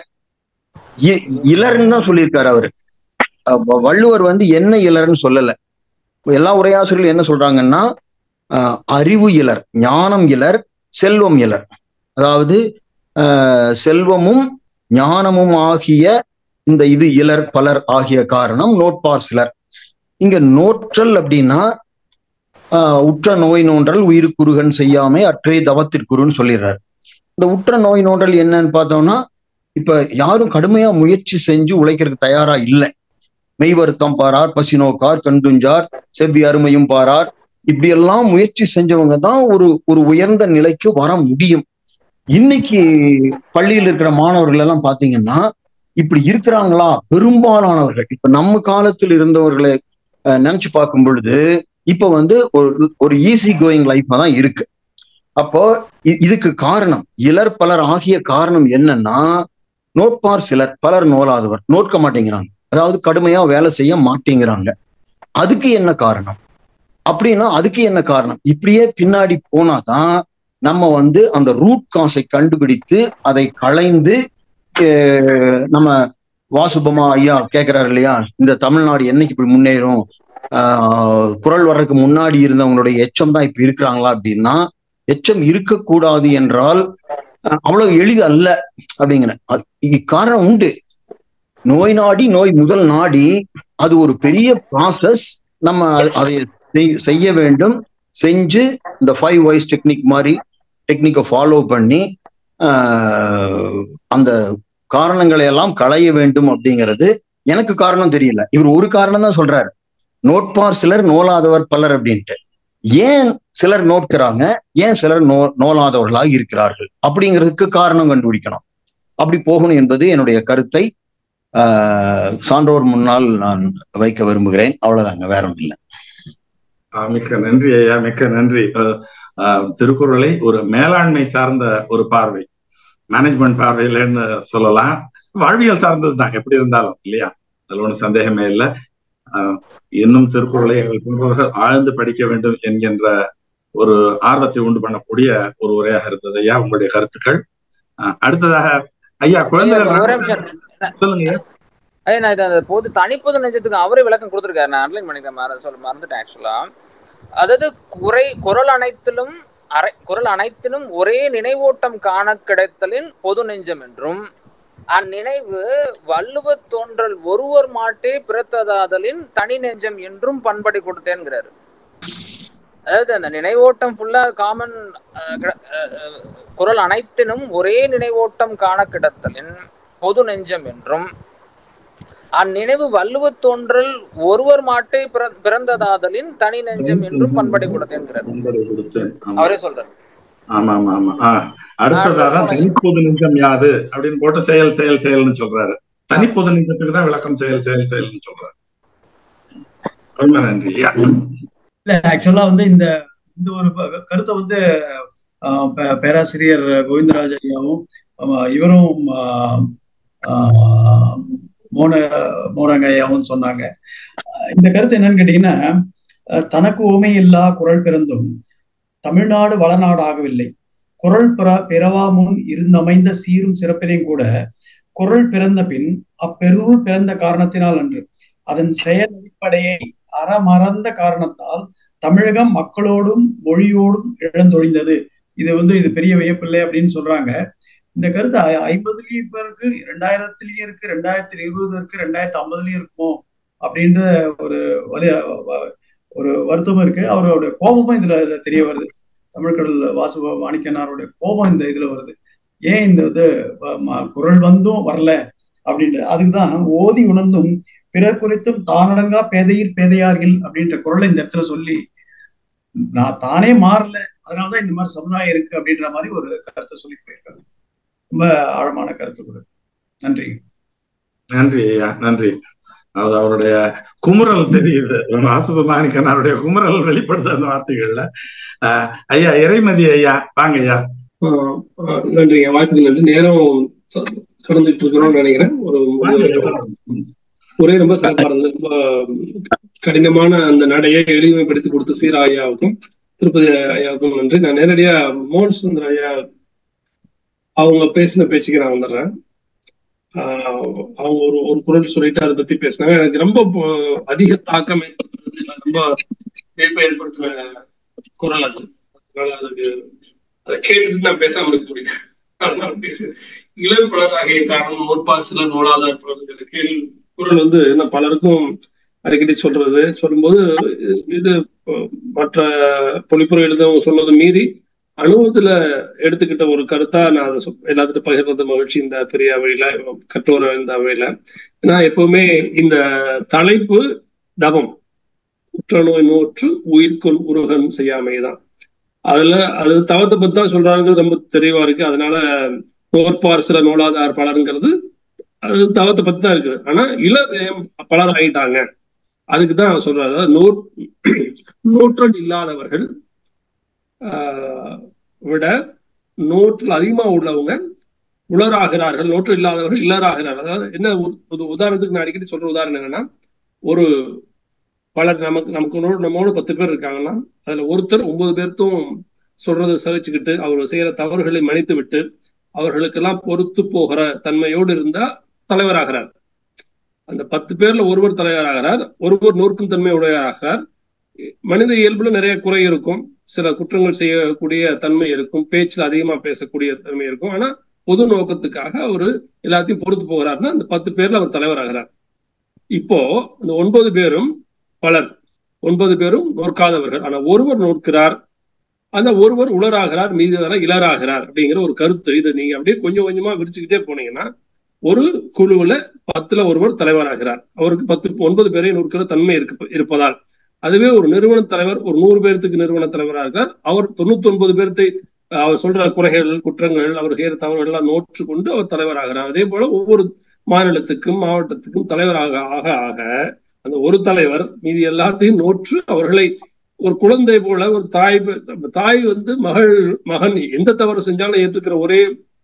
இ- இலர்ன்னு தான் சொல்லியிருக்காரு அவரு அஹ் வள்ளுவர் வந்து என்ன இலர்ன்னு சொல்லல எல்லா உரையாசிரியர்கள் என்ன சொல்றாங்கன்னா அஹ் அறிவு இலர் ஞானம் இலர் செல்வம் இலர் அதாவது அஹ் செல்வமும் ஞானமும் ஆகிய இந்த இது இலர் பலர் ஆகிய காரணம் நோட்பார் சிலர் இங்க நோற்றல் அப்படின்னா ஆஹ் உற்ற நோய் நோன்றல் உயிருக்குருகன் செய்யாமை அற்றே தவத்திற்குருன்னு சொல்லிடுறாரு இந்த உற்ற நோய் நோன்றல் என்னன்னு பார்த்தோம்னா இப்ப யாரும் கடுமையா முயற்சி செஞ்சு உழைக்கிறதுக்கு தயாரா இல்லை மெய் வருத்தம் பாரார் பசி நோக்கார் கண்டுஞ்சார் செவ்வி அருமையும் பாரார் இப்படி எல்லாம் முயற்சி செஞ்சவங்க தான் ஒரு ஒரு உயர்ந்த நிலைக்கு வர முடியும் இன்னைக்கு பள்ளியில் இருக்கிற மாணவர்கள் எல்லாம் பாத்தீங்கன்னா இப்படி இருக்கிறாங்களா பெரும்பாலானவர்கள் இப்ப நம்ம காலத்தில் இருந்தவர்களை அஹ், நினைச்சு பார்க்கும் பொழுது இப்ப வந்து ஒரு ஒரு ஈஸி கோயிங் லைஃபா தான் இருக்கு அப்போ இ- இதுக்கு காரணம் இலர் பலர் ஆகிய காரணம் என்னன்னா நோட்பார் சிலர் பலர் நோலாதவர் நோட்க மாட்டேங்கிறாங்க அதாவது கடுமையா வேலை செய்ய மாட்டேங்கிறாங்க அதுக்கு என்ன காரணம் அப்படின்னா அதுக்கு என்ன காரணம் இப்படியே பின்னாடி போனாதான் நம்ம வந்து அந்த ரூட் காசை கண்டுபிடித்து அதை களைந்து அஹ், நம்ம வாசுபமா ஐயா கேக்குறாரு இல்லையா இந்த தமிழ்நாடு என்னைக்கு இப்படி முன்னேறும் ஆஹ், குரல் வர்றதுக்கு முன்னாடி இருந்தவங்களுடைய எச்சம் தான் இப்ப இருக்கிறாங்களா அப்படின்னா எச்சம் இருக்கக்கூடாது என்றால் அஹ், அவ்வளவு எளிது அல்ல அப்படிங்கிற அது- இதுக்கு காரணம் உண்டு நோய் நாடி நோய் முதல் நாடி அது ஒரு பெரிய ப்ராசஸ் நம்ம அ- அதை செய்- செய்ய வேண்டும் செஞ்சு இந்த ஃபைவ் வாய்ஸ் டெக்னிக் மாதிரி டெக்னிக்கை ஃபாலோ பண்ணி ஆஹ், அந்த காரணங்களை எல்லாம் களைய வேண்டும் அப்படிங்கிறது எனக்கு காரணம் தெரியல இவர் ஒரு காரணம் தான் சொல்றாரு நோட்பார் சிலர் நோலாதவர் பலர் அப்படின்ட்டு ஏன் சிலர் நோட்கிறாங்க ஏன் சிலர் நோ நோலாதவர்களாக இருக்கிறார்கள் அப்படிங்கிறதுக்கு காரணம் கண்டுபிடிக்கணும் அப்படி போகணும் என்பது என்னுடைய கருத்தை ஆஹ், சான்றோர் முன்னால் நான் வைக்க விரும்புகிறேன் அவ்வளவுதாங்க வேற ஒன்றும் இல்லை ஆஹ் மிக்க நன்றி ஐயா மிக்க நன்றி அஹ் ஆஹ் திருக்குறளை ஒரு மேலாண்மை சார்ந்த ஒரு பார்வை மேனேஜ்மெண்ட் பார்வையிலன்னு சொல்லலாம் வாழ்வியல் சார்ந்தது தான் எப்படி இருந்தாலும் இல்லையா அதுல ஒன்றும் சந்தேகமே இல்லை ஆஹ் இன்னும் திருக்குறளை எங்கள் போன்றவர்கள் ஆழ்ந்து படிக்க வேண்டும் என்கின்ற ஒரு ஆர்வத்தை உண்டு பண்ணக்கூடிய ஒரு உரையாக இருந்தது ஐயா உங்களுடைய கருத்துக்கள் ஆஹ் அடுத்ததாக ஐயா ஐயா, குழந்தைகள் ஒரே நிமிஷம் சொல்லுங்க ஐயா. ஐயா நான் இதை அந்த பொது தனிப்பொது நெஞ்சத்துக்கு அவரே விளக்கம் கொடுத்துருக்காரு நான் அன்லைன் பண்ணிக்கிறேன் மற சொல்ல மறந்துட்டேன் ஆக்சுவலா அதாவது குறை குரல் அனைத்திலும் அரை குரல் அனைத்திலும் ஒரே நினைவோட்டம் காண கிடைத்தலின் பொது நெஞ்சம் என்றும் அந்நினைவு வள்ளுவ தோன்றல் ஒருவர் மாட்டே பிறத்ததாதலின் தனி நெஞ்சம் என்றும் பண்படி கொடுத்தேன்கிறாரு அதாவது அந்த நினைவோட்டம் ஃபுல்லா காமன் குரல் அனைத்தினும் ஒரே நினைவோட்டம் காண கிடத்தலின் பொது நெஞ்சம் என்றும் அந்நினைவு வள்ளுவ தோன்றல் ஒருவர் மாட்டே பிற- பிறந்ததாதலின் தனி நெஞ்சம் என்றும் பண்படை கொடுத்தேன்கிறார் பண்படை கொடுத்தேன் ஆமா அவரே சொல்றாரு ஆமா ஆமா ஆமா ஆஹ் அடுத்ததாக தனிப்பொது நெஞ்சம் யாது அப்படின்னு போட்டு செயல் செயல் செயல்னு சொல்றாரு தனிப்பொது நெஞ்சத்துக்கு தான் விளக்கம் செயல் செயல் செயல்னு சொல்றாரு ரொம்ப நன்றி ஐயா. இல்ல ஆக்சுவலா வந்து இந்த இந்த ஒரு ப- கருத்தை வந்து ஆஹ், பே- பேராசிரியர் கோவிந்தராஜ் ஐயாவும் ஆமா, இவரும் ஆஹ், ஆஹ், மோன மோனங்க ஐயாவும் சொன்னாங்க இந்த கருத்து என்னன்னு கேட்டீங்கன்னா அஹ், தனக்கு உமை இல்லா குரல் பிறந்தும் தமிழ்நாடு வளநாடு ஆகவில்லை குரல் பிற பிறவா முன் இருந்தமைந்த சீரும் சிறப்பினையும் கூட குரல் பிறந்த பின் அப்பெருள் பிறந்த காரணத்தினால் அன்று அதன் செயல் அடிப்படையை அறமறந்த காரணத்தால் தமிழகம் மக்களோடும் மொழியோடும் இழந்தொழிந்தது இது வந்து இது பெரிய வியப்பில்லை அப்படின்னு சொல்றாங்க இந்த கருத்து ஐ- ஐம்பதுலயும் இப்ப இருக்கு ரெண்டாயிரத்துலயும் இருக்கு ரெண்டாயிரத்தி இருபது இருக்கு ரெண்டாயிரத்தி ஐம்பதுலயும் இருக்குமோ அப்படின்ற ஒரு வலி வ- ஒரு வருத்தமும் இருக்கு அவரோட கோபமும் இதுல இதுல தெரிய வருது தமிழ்கடல் வாசு மாணிக்கனாருடைய கோபம் இந்த இதுல வருது ஏன் இந்த இது வ- ம- குரல் வந்தும் வரல அப்படின்ட்டு அதுக்குதான் ஓதி உணர்ந்தும் பிறர் குறித்தும் தானடங்கா பேதையீர் பேதையார்கள் அப்படின்ற குரலை இந்த இடத்துல சொல்லி நான் தானே மாறல அதனாலதான் இந்த மாதிரி சமுதாயம் இருக்கு அப்படின்ற மாதிரி ஒரு கருத்தை சொல்லி போயிருக்காங்க ரொம்ப ஆழமான கருத்து கூட நன்றி நன்றி ஐயா நன்றி அது அவருடைய குமுறல் தெரியுது வாசுபமாணிக்கனாருடைய குமுறல் வெளிப்படுது அந்த வார்த்தைகள்ல ஆஹ் ஐயா இறைமதி ஐயா வாங்க ஐயா ஆஹ் ஆஹ் நன்றிங்க வாய்ப்புக்கு நன்றி நேரம் கடந்துட்டு இருக்கிறோம்னு நினைக்கிறேன் ஒரு ஒரே ரொம்ப சிறப்பா இருந்தது ரொம்ப கடினமான அந்த நடையை எளிமைப்படுத்தி கொடுத்த சீரா ஐயாவுக்கும் திருப்பதி ஐயாவுக்கும் நன்றி நான் நேரடியா மோகன் சுந்தர் ஐயா அவங்க பேசின பேச்சுக்கு நான் வந்துடுறேன் ஆஹ் அவங்க ஒரு ஒரு குரல் சொல்லிட்டு அதை பத்தி பேசினாங்க எனக்கு ரொம்ப போ- அதிக தாக்கம் ஏற்படுத்துறது நான் ரொம்ப வியப்பை ஏற்படுத்தின குரல் அது அதனால அதுக்கு அதை கேட்டுட்டு நான் பேசாம இருக்க முடியும் அதனால பேசு இளம் பலராகிய காரணம் நோட்பார் சிலர் நோடாத பலர்கள் கேள்வி குரல் வந்து நான் பலருக்கும் அடிக்கடி சொல்றது சொல்லும்போது இது அஹ், மற்ற பொழிப்புரை எழுதவங்க சொன்னது மீறி அனுபவத்துல எடுத்துக்கிட்ட ஒரு கருத்தா நான் அதை சொ- எல்லாத்துட்டு பகிர்றது மகிழ்ச்சி இந்த பெரிய அவையில கற்றோர் இந்த அவையில ஏன்னா எப்பவுமே இந்த தலைப்பு தவம் உற்றநோய் நோற்று உயிர்கொள் உருகன் செய்யாமைதான் அதுல அது தவத்தை பத்தி தான் சொல்றாங்க ரொம்ப தெளிவா இருக்கு அதனால நோற்பார் சில நோடாதார் பலருங்கிறது அது தவத்தை பத்தி தான் இருக்குது ஆனா இள பலர் ஆயிட்டாங்க அதுக்கு தான் சொல்றாரு அதாவது நூற் நூற்றல் இல்லாதவர்கள் ஆஹ் விட நூற்றில் அதிகமா உள்ளவங்க உலராகிறார்கள் நோற்று இல்லாதவர்கள் இல்லராகிறார்கள் அதாவது என்ன ஒரு- ஒரு உதாரணத்துக்கு நான் அடிக்கடி சொல்ற உதாரணம் என்னன்னா ஒரு பலர் நமக்கு நமக்கு நோ- நம்மோட பத்து பேர் இருக்காங்கன்னா அதுல ஒருத்தர் ஒன்பது பேர்த்தும் சொல்றதை சகிச்சுக்கிட்டு அவர் செய்யற தவறுகளை மன்னித்து விட்டு அவர்களுக்கெல்லாம் பொறுத்து போகிற தன்மையோடு இருந்தா தலைவராகிறார் அந்த பத்து பேர்ல ஒருவர் தலைவராகிறார் ஒருவர் நோர்க்கும் தன்மை உடையவராகிறார் மனித இயல்புல நிறைய குறை இருக்கும் சில குற்றங்கள் செய்யக்கூடிய தன்மை இருக்கும் பேச்சில் அதிகமா பேசக்கூடிய தன்மை இருக்கும் ஆனா பொது நோக்கத்துக்காக அவரு எல்லாத்தையும் பொறுத்து போகிறாருன்னா அந்த பத்து பேர்ல அவர் தலைவராகிறார் இப்போ இந்த ஒன்பது பேரும் பலர் ஒன்பது பேரும் நோற்காதவர்கள் ஆனா ஒருவர் நோக்கிறார் அந்த ஒருவர் உலராகிறார் மீதி வர இளராகிறார் அப்படிங்கிற ஒரு கருத்து இது நீங்க அப்படியே கொஞ்சம் கொஞ்சமா விரிச்சுக்கிட்டே போனீங்கன்னா ஒரு குழுவுல பத்துல ஒருவர் தலைவராகிறார் அவருக்கு பத்து ஒன்பது பேரை நோக்கிற தன்மை இருக்கு இருப்பதால் அதுவே ஒரு நிறுவன தலைவர் ஒரு நூறு பேர்த்துக்கு நிறுவன தலைவராக இருக்கார் அவர் தொண்ணூத்தி ஒன்பது பேர்த்தை அஹ், அவர் சொல்ற குறைகள் குற்றங்கள் அவர் செய்கிற தவறுகள் எல்லாம் நோற்று கொண்டு அவர் தலைவராகிறார் அதே போல ஒவ்வொரு மாநிலத்துக்கும் மாவட்டத்துக்கும் தலைவராக ஆக ஆக அந்த ஒரு தலைவர் மீதி எல்லாத்தையும் நோற்று அவர்களை ஒரு குழந்தை போல ஒரு தாய் ப- தாய் வந்து மகள் மகன் எந்த தவறு செஞ்சாலும் ஏற்றுக்கிற ஒரே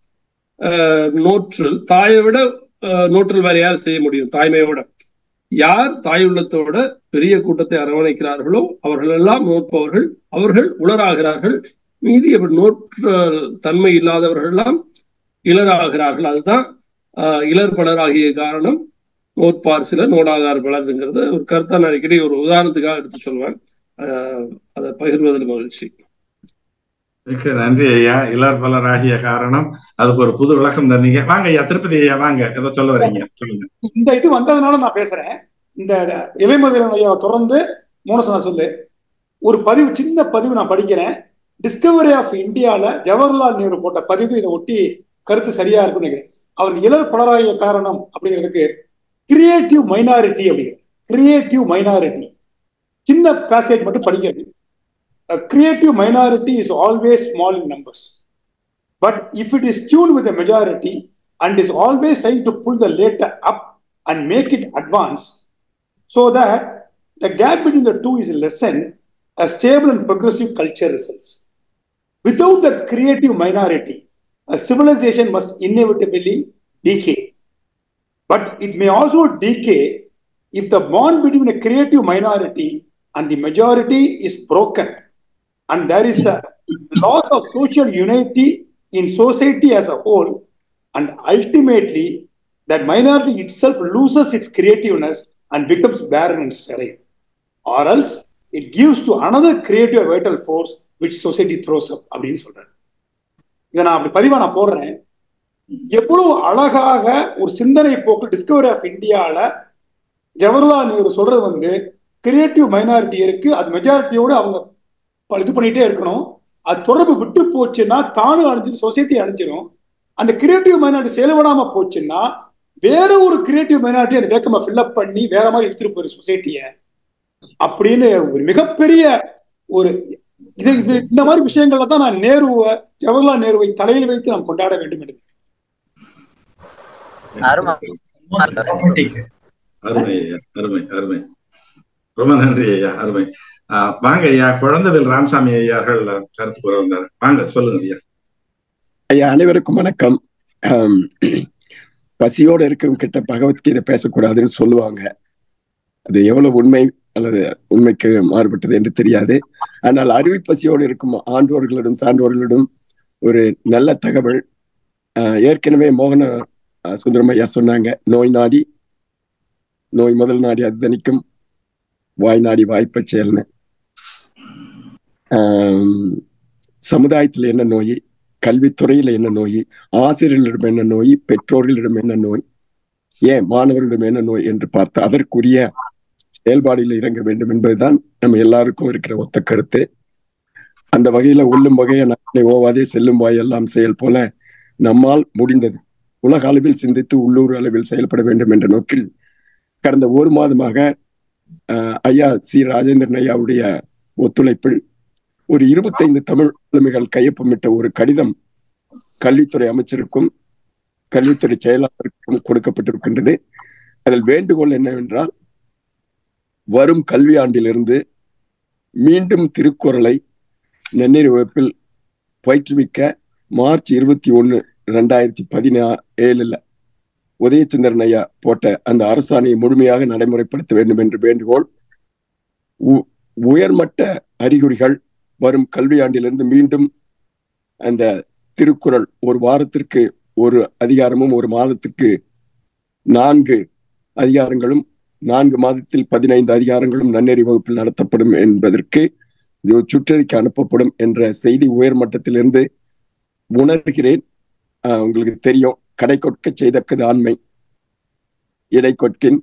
ஆஹ், நோற்றல் தாயை விட ஆஹ், நோற்றல் வேற யார் செய்ய முடியும் தாய்மையோட யார் தாய் உள்ளத்தோட பெரிய கூட்டத்தை அரவணைக்கிறார்களோ அவர்கள் எல்லாம் நோட்பவர்கள் அவர்கள் உலராகிறார்கள் மீதி அவர் நோற்ற தன்மை இல்லாதவர்கள் எல்லாம் இளராகிறார்கள் அதுதான் ஆஹ், இளர் பலராகிய காரணம் நோட்பார் சிலர் நோடாதார் பலருங்கிறத ஒரு கருத்தா நான் அடிக்கடி ஒரு உதாரணத்துக்காக எடுத்து சொல்லுவேன் ஆஹ், அதை பகிர்வதில் மகிழ்ச்சி மிக்க நன்றி ஐயா இளர் பலராகிய காரணம் அதுக்கு ஒரு புது விளக்கம் தந்தீங்க வாங்க ஐயா திருப்பதி ஐயா வாங்க ஏதோ சொல்ல வர்றீங்க சொல்லுங்க இந்த இது வந்ததுனால நான் பேசுறேன் இந்த இளைமதிரன் ஐயா தொடர்ந்து மோனசனா சொல்லு ஒரு பதிவு சின்ன பதிவு நான் படிக்கிறேன் டிஸ்கவரி ஆஃப் இந்தியால ஜவஹர்லால் நேரு போட்ட பதிவு இதை ஒட்டி கருத்து சரியா இருக்கும்னு நினைக்கிறேன் அவர் இளர் பலராகிய காரணம் அப்படிங்கிறதுக்கு கிரியேட்டிவ் மைனாரிட்டி அப்படிங்கிற கிரியேட்டிவ் மைனாரிட்டி சின்ன பேசேஜ் மட்டும் படிக்கிறது creative minority is always small in numbers but if it is tuned with the majority and is always trying to pull the later up and make it advance so that the gap between the two is lessened, a stable and progressive culture results. Without the creative minority, a civilization must inevitably decay. But it may also decay if the bond between a creative minority and the majority is broken and there is a loss of social unity in society as a whole, and ultimately that minority itself loses its creativeness and becomes barren and sterile. Or else it gives to another creative vital force which society throws up அப்படின்னு சொல்றேன் இதை நான் அப்படி பதிவா நான் போடுறேன் எவ்வளவு அழகாக ஒரு சிந்தனை போக்கு டிஸ்கவரி ஆஃப் இந்தியால ஜவஹர்லால் நேரு சொல்றது வந்து கிரியேட்டிவ் மைனாரிட்டி இருக்கு அது மெஜாரிட்டியோட அவங்க இது பண்ணிட்டே இருக்கணும் அது தொடர்பு விட்டு போச்சுன்னா தானும் அழிஞ்சிடும் சொசைட்டி அழிஞ்சிடும் அந்த கிரியேட்டிவ் மைனாரிட்டி செயல்படாம போச்சுன்னா வேற ஒரு கிரியேட்டிவ் மைனாரிட்டி அந்த வேக்கமா ஃபில்அப் பண்ணி வேற மாதிரி எடுத்துட்டு போயிரு சொசைட்டிய அப்படின்னு ஒரு மிகப்பெரிய ஒரு இது இது இந்த மாதிரி விஷயங்கள்ல தான் நான் நேருவை ஜவஹர்லால் நேருவை தலையில் வைத்து நாம் கொண்டாட வேண்டும் என்று அருமை அருமை ஐயா அருமை அருமை ரொம்ப நன்றி ஐயா அருமை ஆஹ் வாங்க ஐயா குழந்தைவில் ராமசாமி ஐயார்கள் கருத்து கூற வந்தார் வாங்க சொல்லுங்க ஐயா ஐயா அனைவருக்கும் வணக்கம் ஆம், பசியோட இருக்கவங்க கிட்ட பகவத்கீதை பேசக்கூடாதுன்னு சொல்லுவாங்க அது எவ்வளவு உண்மை அல்லது உண்மைக்கு மாறுபட்டது என்று தெரியாது ஆனால் அருவி பசியோடு இருக்கும் ஆண்டோர்களிடம் சான்றோர்களிடம் ஒரு நல்ல தகவல் ஆஹ், ஏற்கனவே மோகன ஆஹ், சுந்தரம் ஐயா சொன்னாங்க நோய் நாடி நோய் முதல் நாடி அது தணிக்கும் வாய் நாடி வாய்ப்பச் செயல்னு ஆம், சமுதாயத்துல என்ன நோய் கல்வித்துறையில என்ன நோய் ஆசிரியர்களிடம் என்ன நோய் பெற்றோர்களிடம் என்ன நோய் ஏன் மாணவர்களிடம் என்ன நோய் என்று பார்த்து அதற்குரிய செயல்பாடில் இறங்க வேண்டும் என்பதுதான் நம்ம எல்லாருக்கும் இருக்கிற ஒத்த கருத்து அந்த வகையில உள்ளும் வகையை நாளை ஓவாதே செல்லும் வாயெல்லாம் செயல் போல நம்மால் முடிந்தது உலக அளவில் சிந்தித்து உள்ளூர் அளவில் செயல்பட வேண்டும் என்ற நோக்கில் கடந்த ஒரு மாதமாக அஹ், ஐயா சி ராஜேந்திரன் ஐயாவுடைய ஒத்துழைப்பில் ஒரு இருபத்தைந்து தமிழ் ஆளுமைகள் கையொப்பமிட்ட ஒரு கடிதம் கல்வித்துறை அமைச்சருக்கும் கல்வித்துறை செயலாளருக்கும் கொடுக்கப்பட்டிருக்கின்றது அதில் வேண்டுகோள் என்னவென்றால் வரும் கல்வி ஆண்டிலிருந்து மீண்டும் திருக்குறளை நன்னீர் வகுப்பில் பயிற்றுவிக்க மார்ச் இருபத்தி ஒன்னு ரெண்டாயிரத்தி பதினா ஏழுல உதயச்சந்திரன் ஐயா போட்ட அந்த அரசாணையை முழுமையாக நடைமுறைப்படுத்த வேண்டும் என்று வேண்டுகோள் உ- உயர்மட்ட அறிகுறிகள் வரும் கல்வியாண்டிலிருந்து மீண்டும் அந்த திருக்குறள் ஒரு வாரத்திற்கு ஒரு அதிகாரமும் ஒரு மாதத்துக்கு நான்கு அதிகாரங்களும் நான்கு மாதத்தில் பதினைந்து அதிகாரங்களும் நன்னெறி வகுப்பில் நடத்தப்படும் என்பதற்கு இது ஒரு சுற்றறிக்கை அனுப்பப்படும் என்ற செய்தி உயர்மட்டத்திலிருந்து உணர்கிறேன் ஆஹ் உங்களுக்கு தெரியும் கடை கொட்க செய்தக்கது ஆண்மை இடை கொட்கின்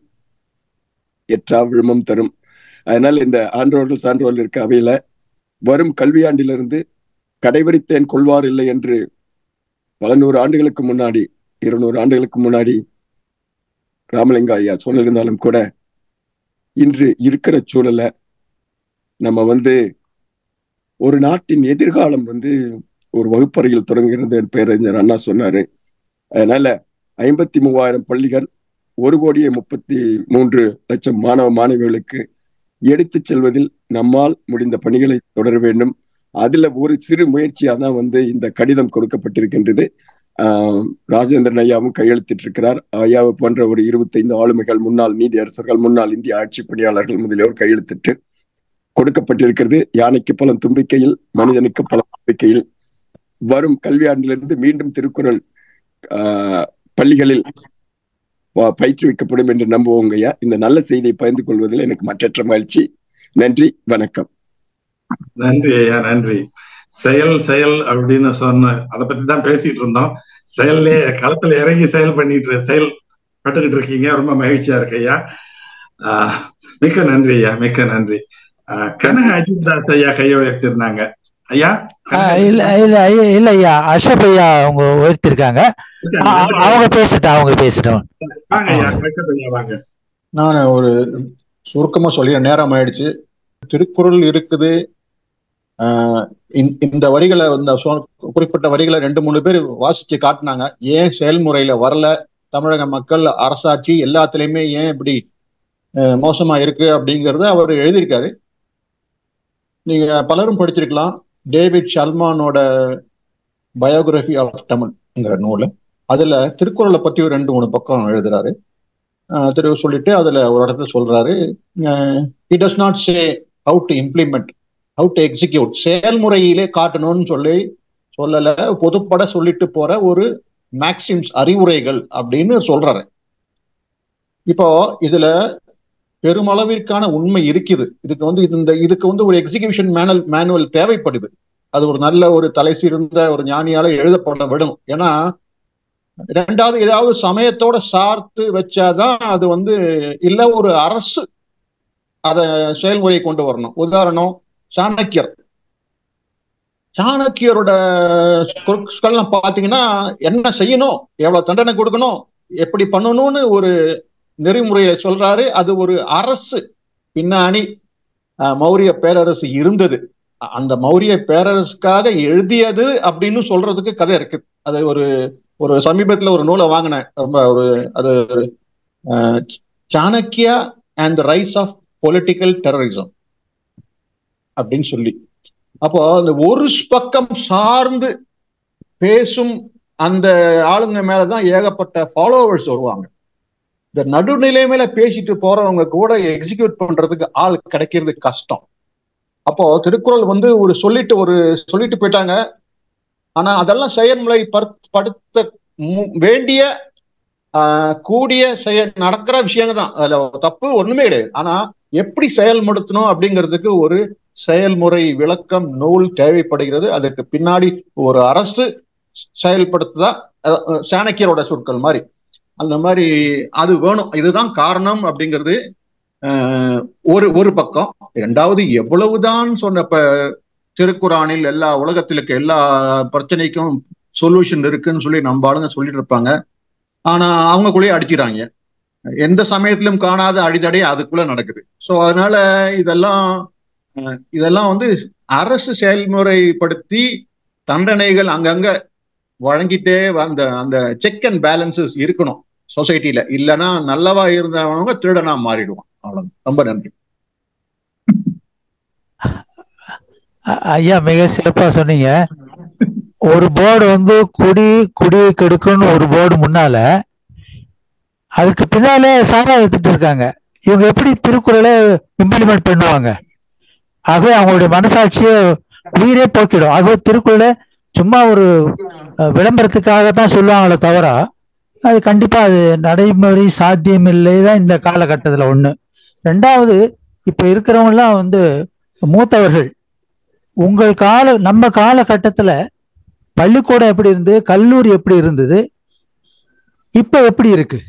எற்றா விழுமம் தரும் அதனால் இந்த ஆன்றோர்கள் சான்றோர்கள் இருக்க அவையில வரும் கல்வியாண்டிலிருந்து கடைபிடித்தேன் கொள்வார் இல்லை என்று பல நூறு ஆண்டுகளுக்கு முன்னாடி இருநூறு ஆண்டுகளுக்கு முன்னாடி ராமலிங்க ஐயா சொல்லியிருந்தாலும் கூட இன்று இருக்கிற சூழலை நம்ம வந்து ஒரு நாட்டின் எதிர்காலம் வந்து ஒரு வகுப்பறையில் தொடங்குகிறது என்று பேரறிஞர் அண்ணா சொன்னாரு அதனால ஐம்பத்தி மூவாயிரம் பள்ளிகள் ஒரு கோடியே முப்பத்தி மூன்று லட்சம் மாணவ மாணவிகளுக்கு எடுத்துச் செல்வதில் நம்மால் முடிந்த பணிகளை தொடர வேண்டும் அதுல ஒரு சிறு முயற்சியா தான் வந்து இந்த கடிதம் கொடுக்கப்பட்டிருக்கின்றது ஆஹ் ராஜேந்திரன் ஐயாவும் கையெழுத்திட்டிருக்கிறார் ஐயாவை போன்ற ஒரு இருபத்தைந்து ஆளுமைகள் முன்னாள் நீதியரசர்கள் முன்னாள் இந்திய ஆட்சி பணியாளர்கள் முதலியோர் கையெழுத்திட்டு கொடுக்கப்பட்டிருக்கிறது யானைக்கு பலம் தும்பிக்கையில் மனிதனுக்கு பலம் தும்பிக்கையில் வரும் கல்வியாண்டிலிருந்து மீண்டும் திருக்குறள் ஆஹ் பள்ளிகளில் வ- பயிற்றுவிக்கப்படும் என்று நம்புவோங்க ஐயா இந்த நல்ல செய்தியை பகிர்ந்து கொள்வதில் எனக்கு மற்றற்ற மகிழ்ச்சி நன்றி வணக்கம் நன்றி ஐயா நன்றி செயல் செயல் அப்படின்னு சொன்ன அதை பத்தி தான் பேசிட்டு இருந்தோம் செயல்லே களத்துல இறங்கி செயல் பண்ணிட்டு செயல் பட்டுக்கிட்டு இருக்கீங்க ரொம்ப மகிழ்ச்சியா இருக்கு ஐயா ஆஹ் மிக்க நன்றி ஐயா மிக்க நன்றி ஆஹ் கனக அஜித் தாஸ் ஐயா கையை உயர்த்திருந்தாங்க ஐயா ஆ, இல்ல இல்ல ஐயா- இல்ல ஐயா அஷப் ஐயா அவங்க உயர்த்திருக்காங்க ஆ, அவங்க பேசட்டும் அவங்க பேசட்டும் வாங்க ஐயா வெங்கட் ஐயா வாங்க நான் ஒரு சுருக்கமா சொல்லிடுறேன் நேரம் ஆயிடுச்சு திருக்குறள் இருக்குது ஆஹ் இந்த- இந்த வரிகளை இந்த சொ- குறிப்பிட்ட வரிகளை ரெண்டு மூணு பேர் வாசிச்சு காட்டினாங்க ஏன் செயல்முறையில வரல தமிழக மக்கள் அரசாட்சி எல்லாத்துலயுமே ஏன் இப்படி ஆஹ் மோசமா இருக்கு அப்படிங்கறத அவர் எழுதியிருக்காரு நீங்க பலரும் படிச்சிருக்கலாம் டேவிட் ஷல்மானோட பயோகிராஃபி ஆஃப் தமிழ்ங்கிற நூல் அதுல திருக்குறளை பத்தி ஒரு ரெண்டு மூணு பக்கம் எழுதுறாரு ஆஹ் திரு சொல்லிட்டு அதுல ஒரு இடத்துல சொல்றாரு it does not say how to implement how to execute செயல்முறையிலே காட்டணும்னு சொல்லி சொல்லல பொதுப்பட சொல்லிட்டு போற ஒரு மேக்சிம்ஸ் அறிவுரைகள் அப்படின்னு சொல்றாரு இப்போ இதுல பெருமளவிற்கான உண்மை இருக்குது இதுக்கு வந்து இந்த இதுக்கு வந்து ஒரு எக்ஸிகியூஷன் மேனுவல் மேனுவல் தேவைப்படுது அது ஒரு நல்ல ஒரு தலை சிறந்த ஒரு ஞானியால எழுதப்பட விடும் ஏன்னா ரெண்டாவது ஏதாவது சமயத்தோட சார்த்து வச்சாதான் அது வந்து இல்ல ஒரு அரசு அத செயல்முறையை கொண்டு வரணும் உதாரணம் சாணக்கியர் சாணக்கியரோட பொருட்கள்லாம் பாத்தீங்கன்னா என்ன செய்யணும் எவ்வளவு தண்டனை கொடுக்கணும் எப்படி பண்ணணும்னு ஒரு நெறிமுறையை சொல்றாரு அது ஒரு அரசு பின்னாடி அஹ், மௌரிய பேரரசு இருந்தது அ- அந்த மௌரிய பேரரசுக்காக எழுதியது அப்படின்னு சொல்றதுக்கு கதை இருக்கு அது ஒரு ஒரு சமீபத்துல ஒரு நூலை வாங்கினேன் ரொம்ப ஒரு அது ah, Chanakya and rise of political terrorism அப்படின்னு சொல்லி அப்போ அந்த ஒரு பக்கம் சார்ந்து பேசும் அந்த ஆளுங்க மேலதான் ஏகப்பட்ட ஃபாலோவர்ஸ் வருவாங்க இந்த நடுநிலைமையில பேசிட்டு போறவங்க கூட எக்ஸிக்யூட் பண்றதுக்கு ஆள் கிடைக்கிறது கஷ்டம் அப்போ திருக்குறள் வந்து ஒரு சொல்லிட்டு ஒரு சொல்லிட்டு போயிட்டாங்க ஆனா அதெல்லாம் செயல்முறை படுத்த மு- வேண்டிய ஆஹ், கூடிய செயல் நடக்கிற விஷயங்க தான் அதுல தப்பு ஒண்ணுமே கிடையாது ஆனா எப்படி செயல்படுத்தணும் அப்படிங்கிறதுக்கு ஒரு செயல்முறை விளக்கம் நூல் தேவைப்படுகிறது அதற்கு பின்னாடி ஒரு அரசு செயல்படுத்துதா அஹ், அஹ், சாணக்கியரோட சொற்கள் மாதிரி அந்த மாதிரி அது வேணும் இதுதான் காரணம் அப்படிங்கிறது அஹ், ஒரு ஒரு பக்கம் இரண்டாவது எவ்வளவுதான் சொன்ன இப்ப திருக்குறானில் எல்லா உலகத்தில் இருக்க எல்லா பிரச்சனைக்கும் சொல்யூஷன் இருக்குன்னு சொல்லி நம்ம ஆளுங்க சொல்லிட்டு இருப்பாங்க ஆனா அவங்களுக்குள்ளேயே அடிக்கிறாங்க எந்த சமயத்திலும் காணாத அடிதடை அதுக்குள்ள நடக்குது ஸோ அதனால இதெல்லாம் அஹ், இதெல்லாம் வந்து அரசு செயல்முறைப்படுத்தி தண்டனைகள் அங்கங்க வழங்கிட்டே அந்த அந்த செக் அண்ட் பேலன்சஸ் இருக்கணும் சொசைட்டில இல்லைன்னா நல்லவா இருந்தவங்க திருடனா மாறிடுவான் அவ்வளவு ரொம்ப நன்றி அ- ஐயா மிக சிறப்பா சொன்னீங்க ஒரு போர்டு வந்து குடி குடி கெடுக்குன்னு ஒரு போர்டு முன்னால அதுக்கு பின்னாலே சாரா எடுத்துட்டு இருக்காங்க இவங்க எப்படி திருக்குறளை இம்ப்ளிமெண்ட் பண்ணுவாங்க ஆகவே அவங்களுடைய மனசாட்சியை உயிரே போக்கிடும் ஆகவே திருக்குறளை சும்மா ஒரு அஹ், விளம்பரத்துக்காக தான் சொல்லுவாங்களே தவிர அது கண்டிப்பா அது நடைமுறை சாத்தியம் இல்லை தான் இந்த காலகட்டத்தில் ஒண்ணு ரெண்டாவது இப்ப இருக்கிறவங்கலாம் வந்து மூத்தவர்கள் உங்கள் கால நம்ம காலகட்டத்துல பள்ளிக்கூடம் எப்படி இருந்தது கல்லூரி எப்படி இருந்தது இப்ப எப்படி இருக்கு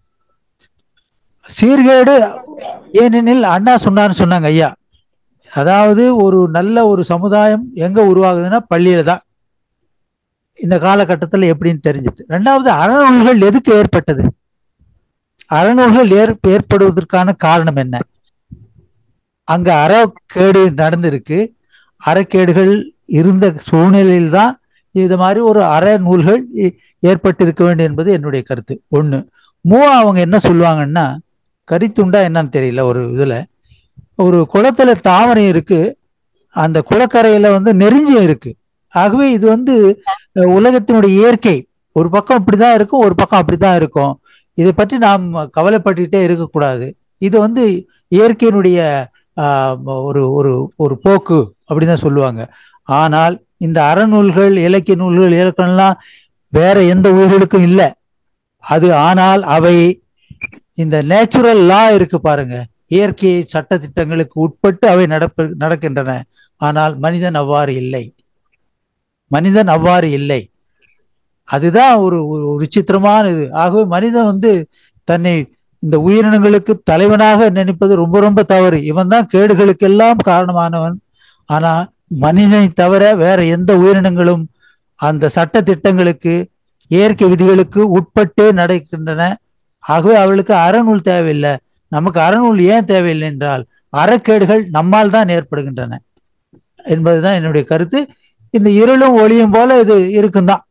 சீர்கேடு ஏனெனில் அண்ணா சொன்னார்னு சொன்னாங்க ஐயா அதாவது ஒரு நல்ல ஒரு சமுதாயம் எங்க உருவாகுதுன்னா பள்ளியில தான் இந்த காலகட்டத்தில் எப்படின்னு தெரிஞ்சுது ரெண்டாவது அறநூல்கள் எதுக்கு ஏற்பட்டது அறநூல்கள் ஏற் ஏற்படுவதற்கான காரணம் என்ன அங்க அறக்கேடு நடந்திருக்கு அறக்கேடுகள் இருந்த சூழ்நிலையில் தான் இது மாதிரி ஒரு அற நூல்கள் ஏ- ஏற்பட்டிருக்க வேண்டும் என்பது என்னுடைய கருத்து ஒண்ணு மூ அவங்க என்ன சொல்லுவாங்கன்னா கரித்துண்டா என்னன்னு தெரியல ஒரு இதுல ஒரு குளத்துல தாமரை இருக்கு அந்த குளக்கரையில வந்து நெருஞ்சியம் இருக்கு ஆகவே இது வந்து அஹ், உலகத்தினுடைய இயற்கை ஒரு பக்கம் இப்படிதான் இருக்கும் ஒரு பக்கம் அப்படிதான் இருக்கும் இதை பற்றி நாம் கவலைப்பட்டுக்கிட்டே இருக்கக்கூடாது இது வந்து இயற்கையினுடைய ஆஹ், ஒரு ஒரு ஒரு போக்கு அப்படின்னு தான் சொல்லுவாங்க ஆனால் இந்த அறநூல்கள் இலக்கிய நூல்கள் இலக்கணம்லாம் வேற எந்த உயிர்களுக்கும் இல்லை அது ஆனால் அவை இந்த நேச்சுரல் லா இருக்கு பாருங்க இயற்கை சட்ட திட்டங்களுக்கு உட்பட்டு அவை நடப்ப நடக்கின்றன ஆனால் மனிதன் அவ்வாறு இல்லை மனிதன் அவ்வாறு இல்லை அதுதான் ஒரு ஒரு ஒரு விசித்திரமான இது ஆகவே மனிதன் வந்து தன்னை இந்த உயிரினங்களுக்கு தலைவனாக நினைப்பது ரொம்ப ரொம்ப தவறு இவன் தான் கேடுகளுக்கெல்லாம் காரணமானவன் ஆனா மனிதனை தவிர வேற எந்த உயிரினங்களும் அந்த சட்ட திட்டங்களுக்கு இயற்கை விதிகளுக்கு உட்பட்டே நடக்கின்றன ஆகவே அவளுக்கு அறநூல் தேவையில்லை நமக்கு அறநூல் ஏன் தேவையில்லை என்றால் அறக்கேடுகள் நம்மால் தான் ஏற்படுகின்றன என்பதுதான் என்னுடைய கருத்து இந்த இருளும் ஒளியும் போல இது இருக்கும்தான்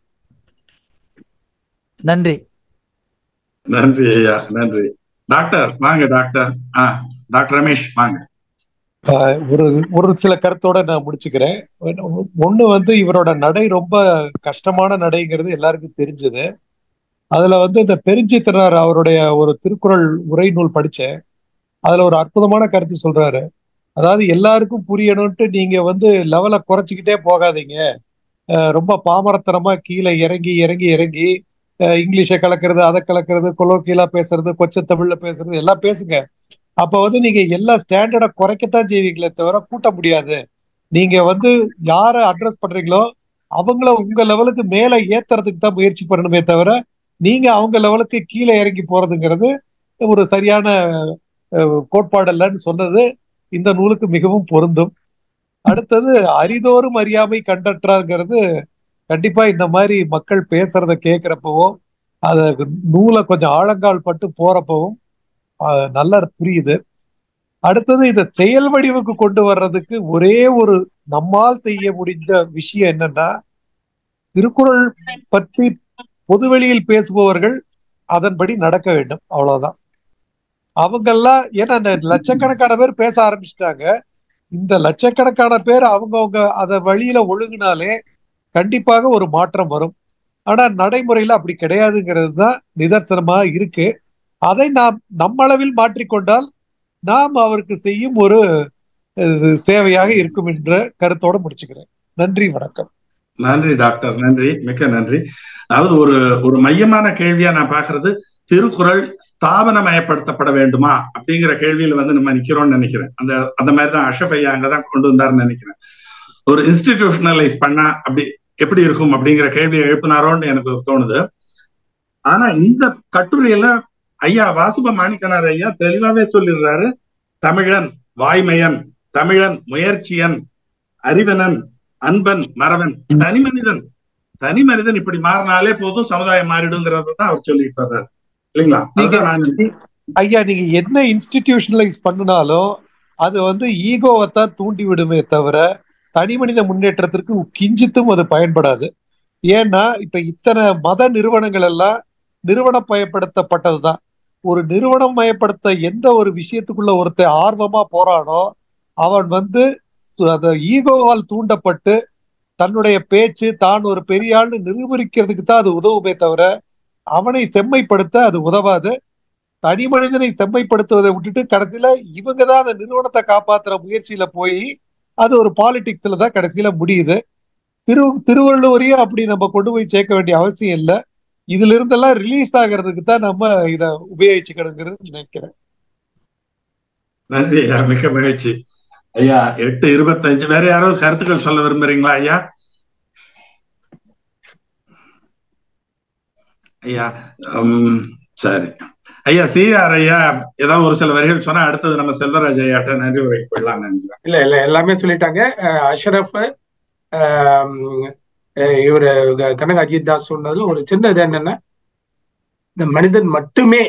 நன்றி நன்றி ஐயா நன்றி டாக்டர் வாங்க டாக்டர் ஆ டாக்டர் ரமேஷ் வாங்க ஆஹ் ஒரு ஒரு சில கருத்தோட நான் முடிச்சுக்கிறேன் ஒண்ணு வந்து இவரோட நடை ரொம்ப கஷ்டமான நடைங்கிறது எல்லாருக்கும் தெரிஞ்சது அதுல வந்து இந்த பெருஞ்சித்திரனார் அவருடைய ஒரு திருக்குறள் உரை நூல் படிச்சேன் அதுல ஒரு அற்புதமான கருத்து சொல்றாரு அதாவது எல்லாருக்கும் புரியணும்ட்டு நீங்க வந்து லெவலை குறைச்சிக்கிட்டே போகாதீங்க அஹ் ரொம்ப பாமரத்தனமா கீழே இறங்கி இறங்கி இறங்கி அஹ் இங்கிலீஷை கலக்கிறது அதை கலக்கிறது கொலோக்கியலா பேசுறது கொச்ச தமிழ்ல பேசுறது எல்லாம் பேசுங்க அப்ப வந்து நீங்க எல்லா ஸ்டாண்டர்டை குறைக்கத்தான் செய்வீங்களே தவிர கூட்ட முடியாது நீங்க வந்து யாரை அட்ரஸ் பண்றீங்களோ அவங்கள உங்க லெவலுக்கு மேல ஏத்துறதுக்கு தான் முயற்சி பண்ணணுமே தவிர நீங்க அவங்க லெவலுக்கு கீழே இறங்கி போறதுங்கிறது ஒரு சரியான அஹ், கோட்பாடு இல்லைன்னு சொன்னது இந்த நூலுக்கு மிகவும் பொருந்தும் அடுத்தது அரிதோறும் அறியாமை கண்டற்றாங்கிறது கண்டிப்பா இந்த மாதிரி மக்கள் பேசுறத கேட்கிறப்பவும் அத நூலை கொஞ்சம் ஆழங்கால் பட்டு போறப்பவும் ஆஹ், நல்லா புரியுது அடுத்தது இதை செயல் வடிவுக்கு கொண்டு வர்றதுக்கு ஒரே ஒரு நம்மால் செய்ய முடிஞ்ச விஷயம் என்னன்னா திருக்குறள் பற்றி பொதுவெளியில் பேசுபவர்கள் அதன்படி நடக்க வேண்டும் அவ்வளவுதான் அவங்கெல்லாம் ஏன்னா இந்த லட்சக்கணக்கான பேர் பேச ஆரம்பிச்சிட்டாங்க இந்த லட்சக்கணக்கான பேர் அவங்கவங்க அத வழியில ஒழுங்கினாலே கண்டிப்பாக ஒரு மாற்றம் வரும் ஆனா நடைமுறையில அப்படி கிடையாதுங்கிறது தான் நிதர்சனமா இருக்கு அதை நாம் நம்மளவில் மாற்றிக்கொண்டால் நாம் அவருக்கு செய்யும் ஒரு அஹ், சேவையாக இருக்கும் என்ற கருத்தோட முடிச்சுக்கிறேன் நன்றி வணக்கம் நன்றி டாக்டர் நன்றி மிக்க நன்றி அதாவது ஒரு ஒரு மையமான கேள்வியா நான் பாக்குறது திருக்குறள் ஸ்தாபனமயப்படுத்தப்பட வேண்டுமா அப்படிங்கிற கேள்வியில வந்து நம்ம நிக்கிறோம்னு நினைக்கிறேன் அந்த அந்த மாதிரி தான் அஷப் ஐயா அங்கதான் கொண்டு வந்தாருன்னு நினைக்கிறேன் ஒரு இன்ஸ்டிடியூஷனலைஸ் பண்ணா அப்படி எப்படி இருக்கும் அப்படிங்கிற கேள்வியை எழுப்பினாரோன்னு எனக்கு தோணுது ஆனா இந்த கட்டுரையில ஐயா வாசுப மாணிக்கனார் ஐயா தெளிவாவே சொல்லிடுறாரு தமிழன் வாய்மையன் தமிழன் முயற்சியன் அறிவனன் அன்பன் மறவன் தனி மனிதன் தனி மனிதன் இப்படி மாறினாலே போதும் சமுதாயம் மாறிடுங்கிறத தான் அவர் சொல்லிட்டு வர்றாரு இல்லைங்களா நீங்க அதுதான் நான் நீ- ஐயா நீங்க என்ன இன்ஸ்டிடியூஷனலைஸ் பண்ணினாலும் அது வந்து ஈகோவை தான் தூண்டி விடுமே தவிர தனி மனித முன்னேற்றத்திற்கு கிஞ்சித்தும் அது பயன்படாது ஏன்னா இப்ப இத்தனை மத நிறுவனங்கள் எல்லாம் நிறுவனமயப்படுத்தப்பட்டதுதான் ஒரு நிறுவனம் மயப்படுத்த எந்த ஒரு விஷயத்துக்குள்ள ஒருத்தன் ஆர்வமா போறானோ அவன் வந்து சு- அந்த ஈகோவால் தூண்டப்பட்டு தன்னுடைய பேச்சு தான் ஒரு பெரிய ஆள்னு நிரூபிக்கிறதுக்கு தான் அது உதவுமே தவிர அவனை செம்மைப்படுத்த அது உதவாது தனி மனிதனை செம்மைப்படுத்துவதை விட்டுட்டு கடைசியில இவங்க தான் அந்த நிறுவனத்தை காப்பாத்துற முயற்சியில போய் அது ஒரு பாலிடிக்ஸ்ல தான் கடைசியில முடியுது திரு திருவள்ளுவரையும் அப்படி நம்ம கொண்டு போய் சேர்க்க வேண்டிய அவசியம் இல்லை இதுல இருந்தெல்லாம் ரிலீஸ் ஆகிறதுக்கு தான் நம்ம இத உபயோகிச்சுக்கணுங்கிறது நினைக்கிறேன் நன்றி ஐயா மிக்க மகிழ்ச்சி ஐயா எட்டு இருபத்தஞ்சு வேற யாராவது கருத்துக்கள் சொல்ல விரும்புறீங்களா ஐயா ஐயா உம், சரி ஐயா சிஆர் ஐயா ஏதாவது ஒரு சில வரிகள் சொன்னா அடுத்தது நம்ம செல்வராஜ் ஐயாட்ட நன்றி உரை கொள்ளலாம் நினைக்கிறேன் இல்ல இல்ல எல்லாமே சொல்லிட்டாங்க அஹ் அஷ்ரஃப் ஆம், அஹ் இவரு க- கனக அஜித் தாஸ் சொன்னதுல ஒரு சின்ன இது என்னன்னா இந்த மனிதன் மட்டுமே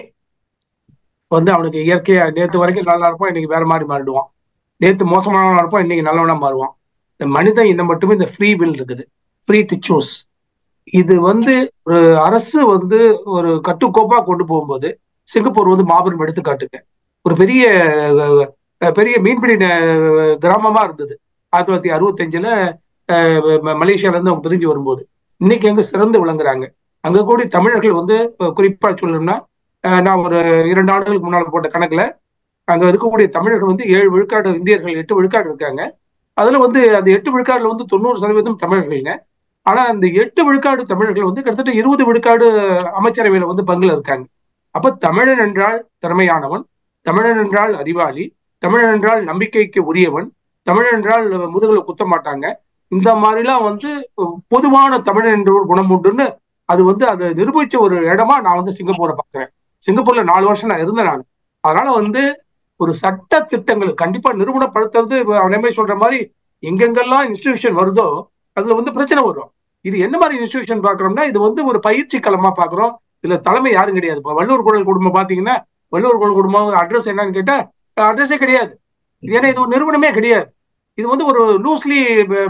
வந்து அவனுக்கு இயற்கையா நேத்து வரைக்கும் நல்லா இருப்பான் இன்னைக்கு வேற மாதிரி மாறிடுவான் நேத்து மோசமானவனா இருப்பான் இன்னைக்கு நல்லவனா மாறுவான் இந்த மனிதன் இன்னும் மட்டுமே இந்த ஃப்ரீ வில் இருக்குது ஃப்ரீ டு சூஸ் இது வந்து ஒரு அரசு வந்து ஒரு கட்டுக்கோப்பா கொண்டு போகும்போது சிங்கப்பூர் வந்து மாபெரும் எடுத்துக்காட்டுங்க ஒரு பெரிய அஹ், அஹ், பெரிய மீன்பிடி ந- கிராமமா இருந்தது ஆயிரத்தி தொள்ளாயிரத்தி அறுபத்தஞ்சுல அஹ், ம- மலேசியால இருந்து அவங்க பிரிஞ்சு வரும்போது இன்னைக்கு அங்க சிறந்து விளங்குறாங்க அங்க கூடி தமிழர்கள் வந்து அஹ், குறிப்பா சொல்லணும்னா அஹ், நான் ஒரு இரண்டு ஆண்டுகளுக்கு முன்னால் போட்ட கணக்குல அங்க இருக்கக்கூடிய தமிழர்கள் வந்து ஏழு விழுக்காடு இந்தியர்கள் எட்டு விழுக்காடு இருக்காங்க அதுல வந்து அந்த எட்டு விழுக்காடுல வந்து தொண்ணூறு சதவீதம் தமிழர்கள்ங்க ஆனா அந்த எட்டு விழுக்காடு தமிழர்கள் வந்து கிட்டத்தட்ட இருபது விழுக்காடு அமைச்சரவையில வந்து பங்குல இருக்காங்க அப்ப தமிழன் என்றால் திறமையானவன் தமிழன் என்றால் அறிவாளி தமிழன் என்றால் நம்பிக்கைக்கு உரியவன் தமிழன் என்றால் முதுகுல குத்த மாட்டாங்க இந்த மாதிரிலாம் வந்து பொதுவான தமிழன் என்ற ஒரு குணம் உண்டுன்னு அது வந்து அதை நிரூபிச்ச ஒரு இடமா நான் வந்து சிங்கப்பூரை பார்க்கிறேன் சிங்கப்பூர்ல நாலு வருஷம் நான் இருந்தேன் நான் அதனால வந்து ஒரு சட்ட திட்டங்கள் கண்டிப்பா நிறுவனப்படுத்துறது இப்ப அவனே சொல்ற மாதிரி எங்கெங்கெல்லாம் இன்ஸ்டிடியூஷன் வருதோ அதுல வந்து பிரச்சனை வரும் இது என்ன மாதிரி இன்ஸ்டிடியூஷன் பாக்குறோம்னா இது வந்து ஒரு பயிற்சி களமா பாக்குறோம் இதுல தலைமை யாரும் கிடையாது இப்ப வள்ளுவர் குழல் குடும்பம் பாத்தீங்கன்னா வள்ளுவர் குழல் குடும்பம் அட்ரஸ் என்னன்னு கேட்டா அட்ரஸே கிடையாது இது ஏன்னா இது ஒரு நிறுவனமே கிடையாது இது வந்து ஒரு லூஸ்லி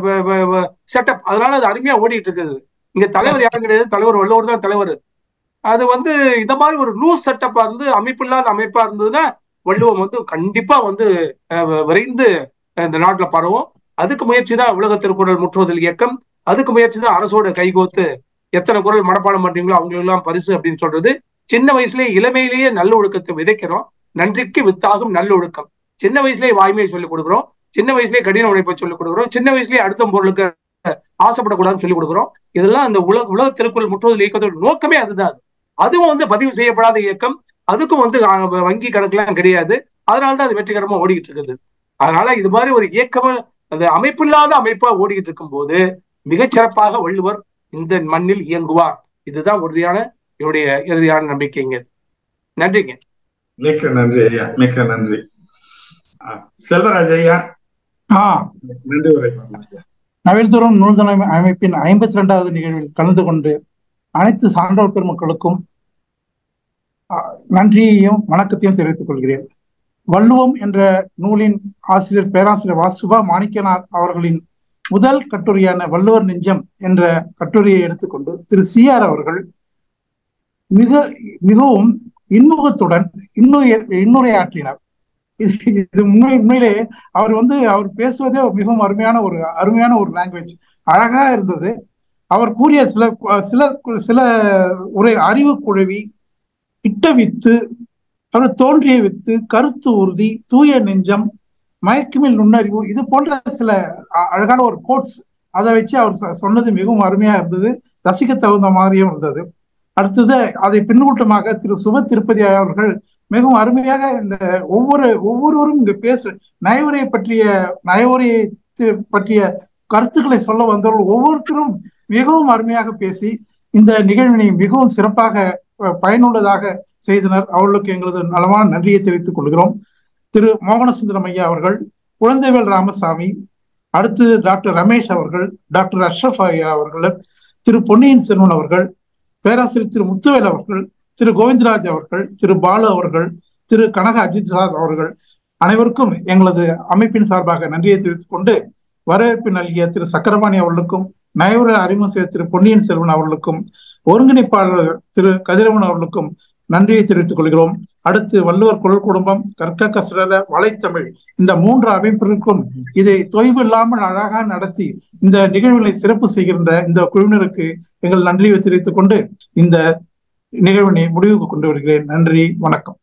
செட்டப் அதனால அது அருமையா ஓடிட்டு இருக்குது இங்க தலைவர் யாரும் கிடையாது தலைவர் வள்ளுவர் தான் தலைவர் அது வந்து இந்த மாதிரி ஒரு லூஸ் செட்டப்பா இருந்து அமைப்பில்லாத அமைப்பா இருந்ததுன்னா வள்ளுவம் வந்து கண்டிப்பா வந்து அஹ், விரைந்து இந்த நாட்டுல பரவும் அதுக்கு முயற்சி தான் உலக திருக்குறள் முற்றுவதல் இயக்கம் அதுக்கு முயற்சி தான் அரசோட கைகோத்து எத்தனை குரல் மனப்பாடம் பண்றீங்களோ அவங்களுக்கு எல்லாம் பரிசு அப்படின்னு சொல்றது சின்ன வயசுலயே இளமையிலேயே நல்ல ஒழுக்கத்தை விதைக்கிறோம் நன்றிக்கு வித்தாகும் நல்ல ஒழுக்கம் சின்ன வயசுலயே வாய்மையை சொல்லிக் கொடுக்குறோம் சின்ன வயசுலயே கடின உழைப்பை சொல்லிக் கொடுக்குறோம் சின்ன வயசுலயே அடுத்த பொருளுக்கு ஆசைப்படக்கூடாதுன்னு சொல்லிக் கொடுக்குறோம் இதெல்லாம் அந்த உலக உலக திருக்குறள் முற்றுவதல் இயக்கத்தோட நோக்கமே அதுதான் அதுவும் வந்து பதிவு செய்யப்படாத இயக்கம் அதுக்கும் வந்து அஹ், வங்கி கணக்குலாம் கிடையாது அதனால தான் அது வெற்றிகரமா ஓடிக்கிட்டு இருக்குது அதனால இது மாதிரி ஒரு இயக்கம் அந்த அமைப்பில்லாத அமைப்பா ஓடிக்கிட்டு இருக்கும் போது மிகச்சிறப்பாக வள்ளுவர் இந்த மண்ணில் இயங்குவார் இதுதான் உறுதியான என்னுடைய இறுதியான நம்பிக்கைங்க நன்றிங்க மிக்க நன்றி ஐயா மிக்க நன்றி ஆ, செல்வராஜ் ஐயா ஆ நன்றி உரை கொள்ளலாம். நவீனத்துவம் நூல்தன அமைப்பின் ஐம்பத்தி ரெண்டாவது நிகழ்வில் கலந்து கொண்டு அனைத்து சான்றோர் பெருமக்களுக்கும் ஆ, நன்றியையும் வணக்கத்தையும் தெரிவித்துக் கொள்கிறேன் வள்ளுவம் என்ற நூலின் ஆசிரியர் பேராசிரியர் வாசுபா மாணிக்கனார் அவர்களின் முதல் கட்டுரையான வள்ளுவர் நெஞ்சம் என்ற கட்டுரையை எடுத்துக்கொண்டு திரு சிஆர் அவர்கள் மிக மிகவும் இன்முகத்துடன் இன்னுய இன்னுரையாற்றினார் இது இது உண்மை உண்மையிலே அவர் வந்து அவர் பேசுவதே மிகவும் அருமையான ஒரு அருமையான ஒரு லாங்குவேஜ் அழகா இருந்தது அவர் கூறிய சில சில சில உரை அறிவு குழவி இட்ட வித்து அவர் தோன்றிய வித்து கருத்து உறுதி தூய நெஞ்சம் மயக்குமில் நுண்ணறிவு இது போன்ற சில அ- அழகான ஒரு கோட்ஸ் அதை வச்சு அவர் சொ- சொன்னது மிகவும் அருமையா இருந்தது ரசிக்க தகுந்த மாதிரியும் இருந்தது அடுத்தது அதை பின்னூட்டமாக திரு சுப திருப்பதி அவர்கள் மிகவும் அருமையாக இந்த ஒவ்வொரு ஒவ்வொருவரும் இங்க பேசு நயவுரை பற்றிய நயவுரையை தி- பற்றிய கருத்துக்களை சொல்ல வந்தவர்கள் ஒவ்வொருத்தரும் மிகவும் அருமையாக பேசி இந்த நிகழ்வினை மிகவும் சிறப்பாக அஹ், பயனுள்ளதாக செய்தனர் அவர்களுக்கு எங்களது நலமான நன்றியை தெரிவித்துக் கொள்கிறோம் திரு மோகனசுந்தரம் ஐயா அவர்கள் குழந்தைவேல் ராமசாமி அடுத்து டாக்டர் ரமேஷ் அவர்கள் டாக்டர் அஷ்ரஃப் ஐயா அவர்கள் திரு பொன்னியின் செல்வன் அவர்கள் பேராசிரியர் திரு முத்துவேல் அவர்கள் திரு கோவிந்தராஜ் அவர்கள் திரு பாலு அவர்கள் திரு கனக அஜித் சார் அவர்கள் அனைவருக்கும் எங்களது அமைப்பின் சார்பாக நன்றியை தெரிவித்துக் கொண்டு வரவேற்பு நல்கிய திரு சக்கரபாணி அவர்களுக்கும் நயவர அறிமுகம் செய்த திரு பொன்னியின் செல்வன் அவர்களுக்கும் ஒருங்கிணைப்பாளர் திரு கதிரவன் அவர்களுக்கும் நன்றியை தெரிவித்துக் கொள்கிறோம் அடுத்து வள்ளுவர் குரல் குடும்பம் கற்க கசடர வலைத்தமிழ் இந்த மூன்று அமைப்பிற்கும் இதை தொய்வு இல்லாமல் அழகாக நடத்தி இந்த நிகழ்வுகளை சிறப்பு செய்கின்ற இந்த குழுவினருக்கு எங்கள் நன்றியை தெரிவித்துக் கொண்டு இந்த நிகழ்வினை முடிவுக்கு கொண்டு வருகிறேன் நன்றி வணக்கம்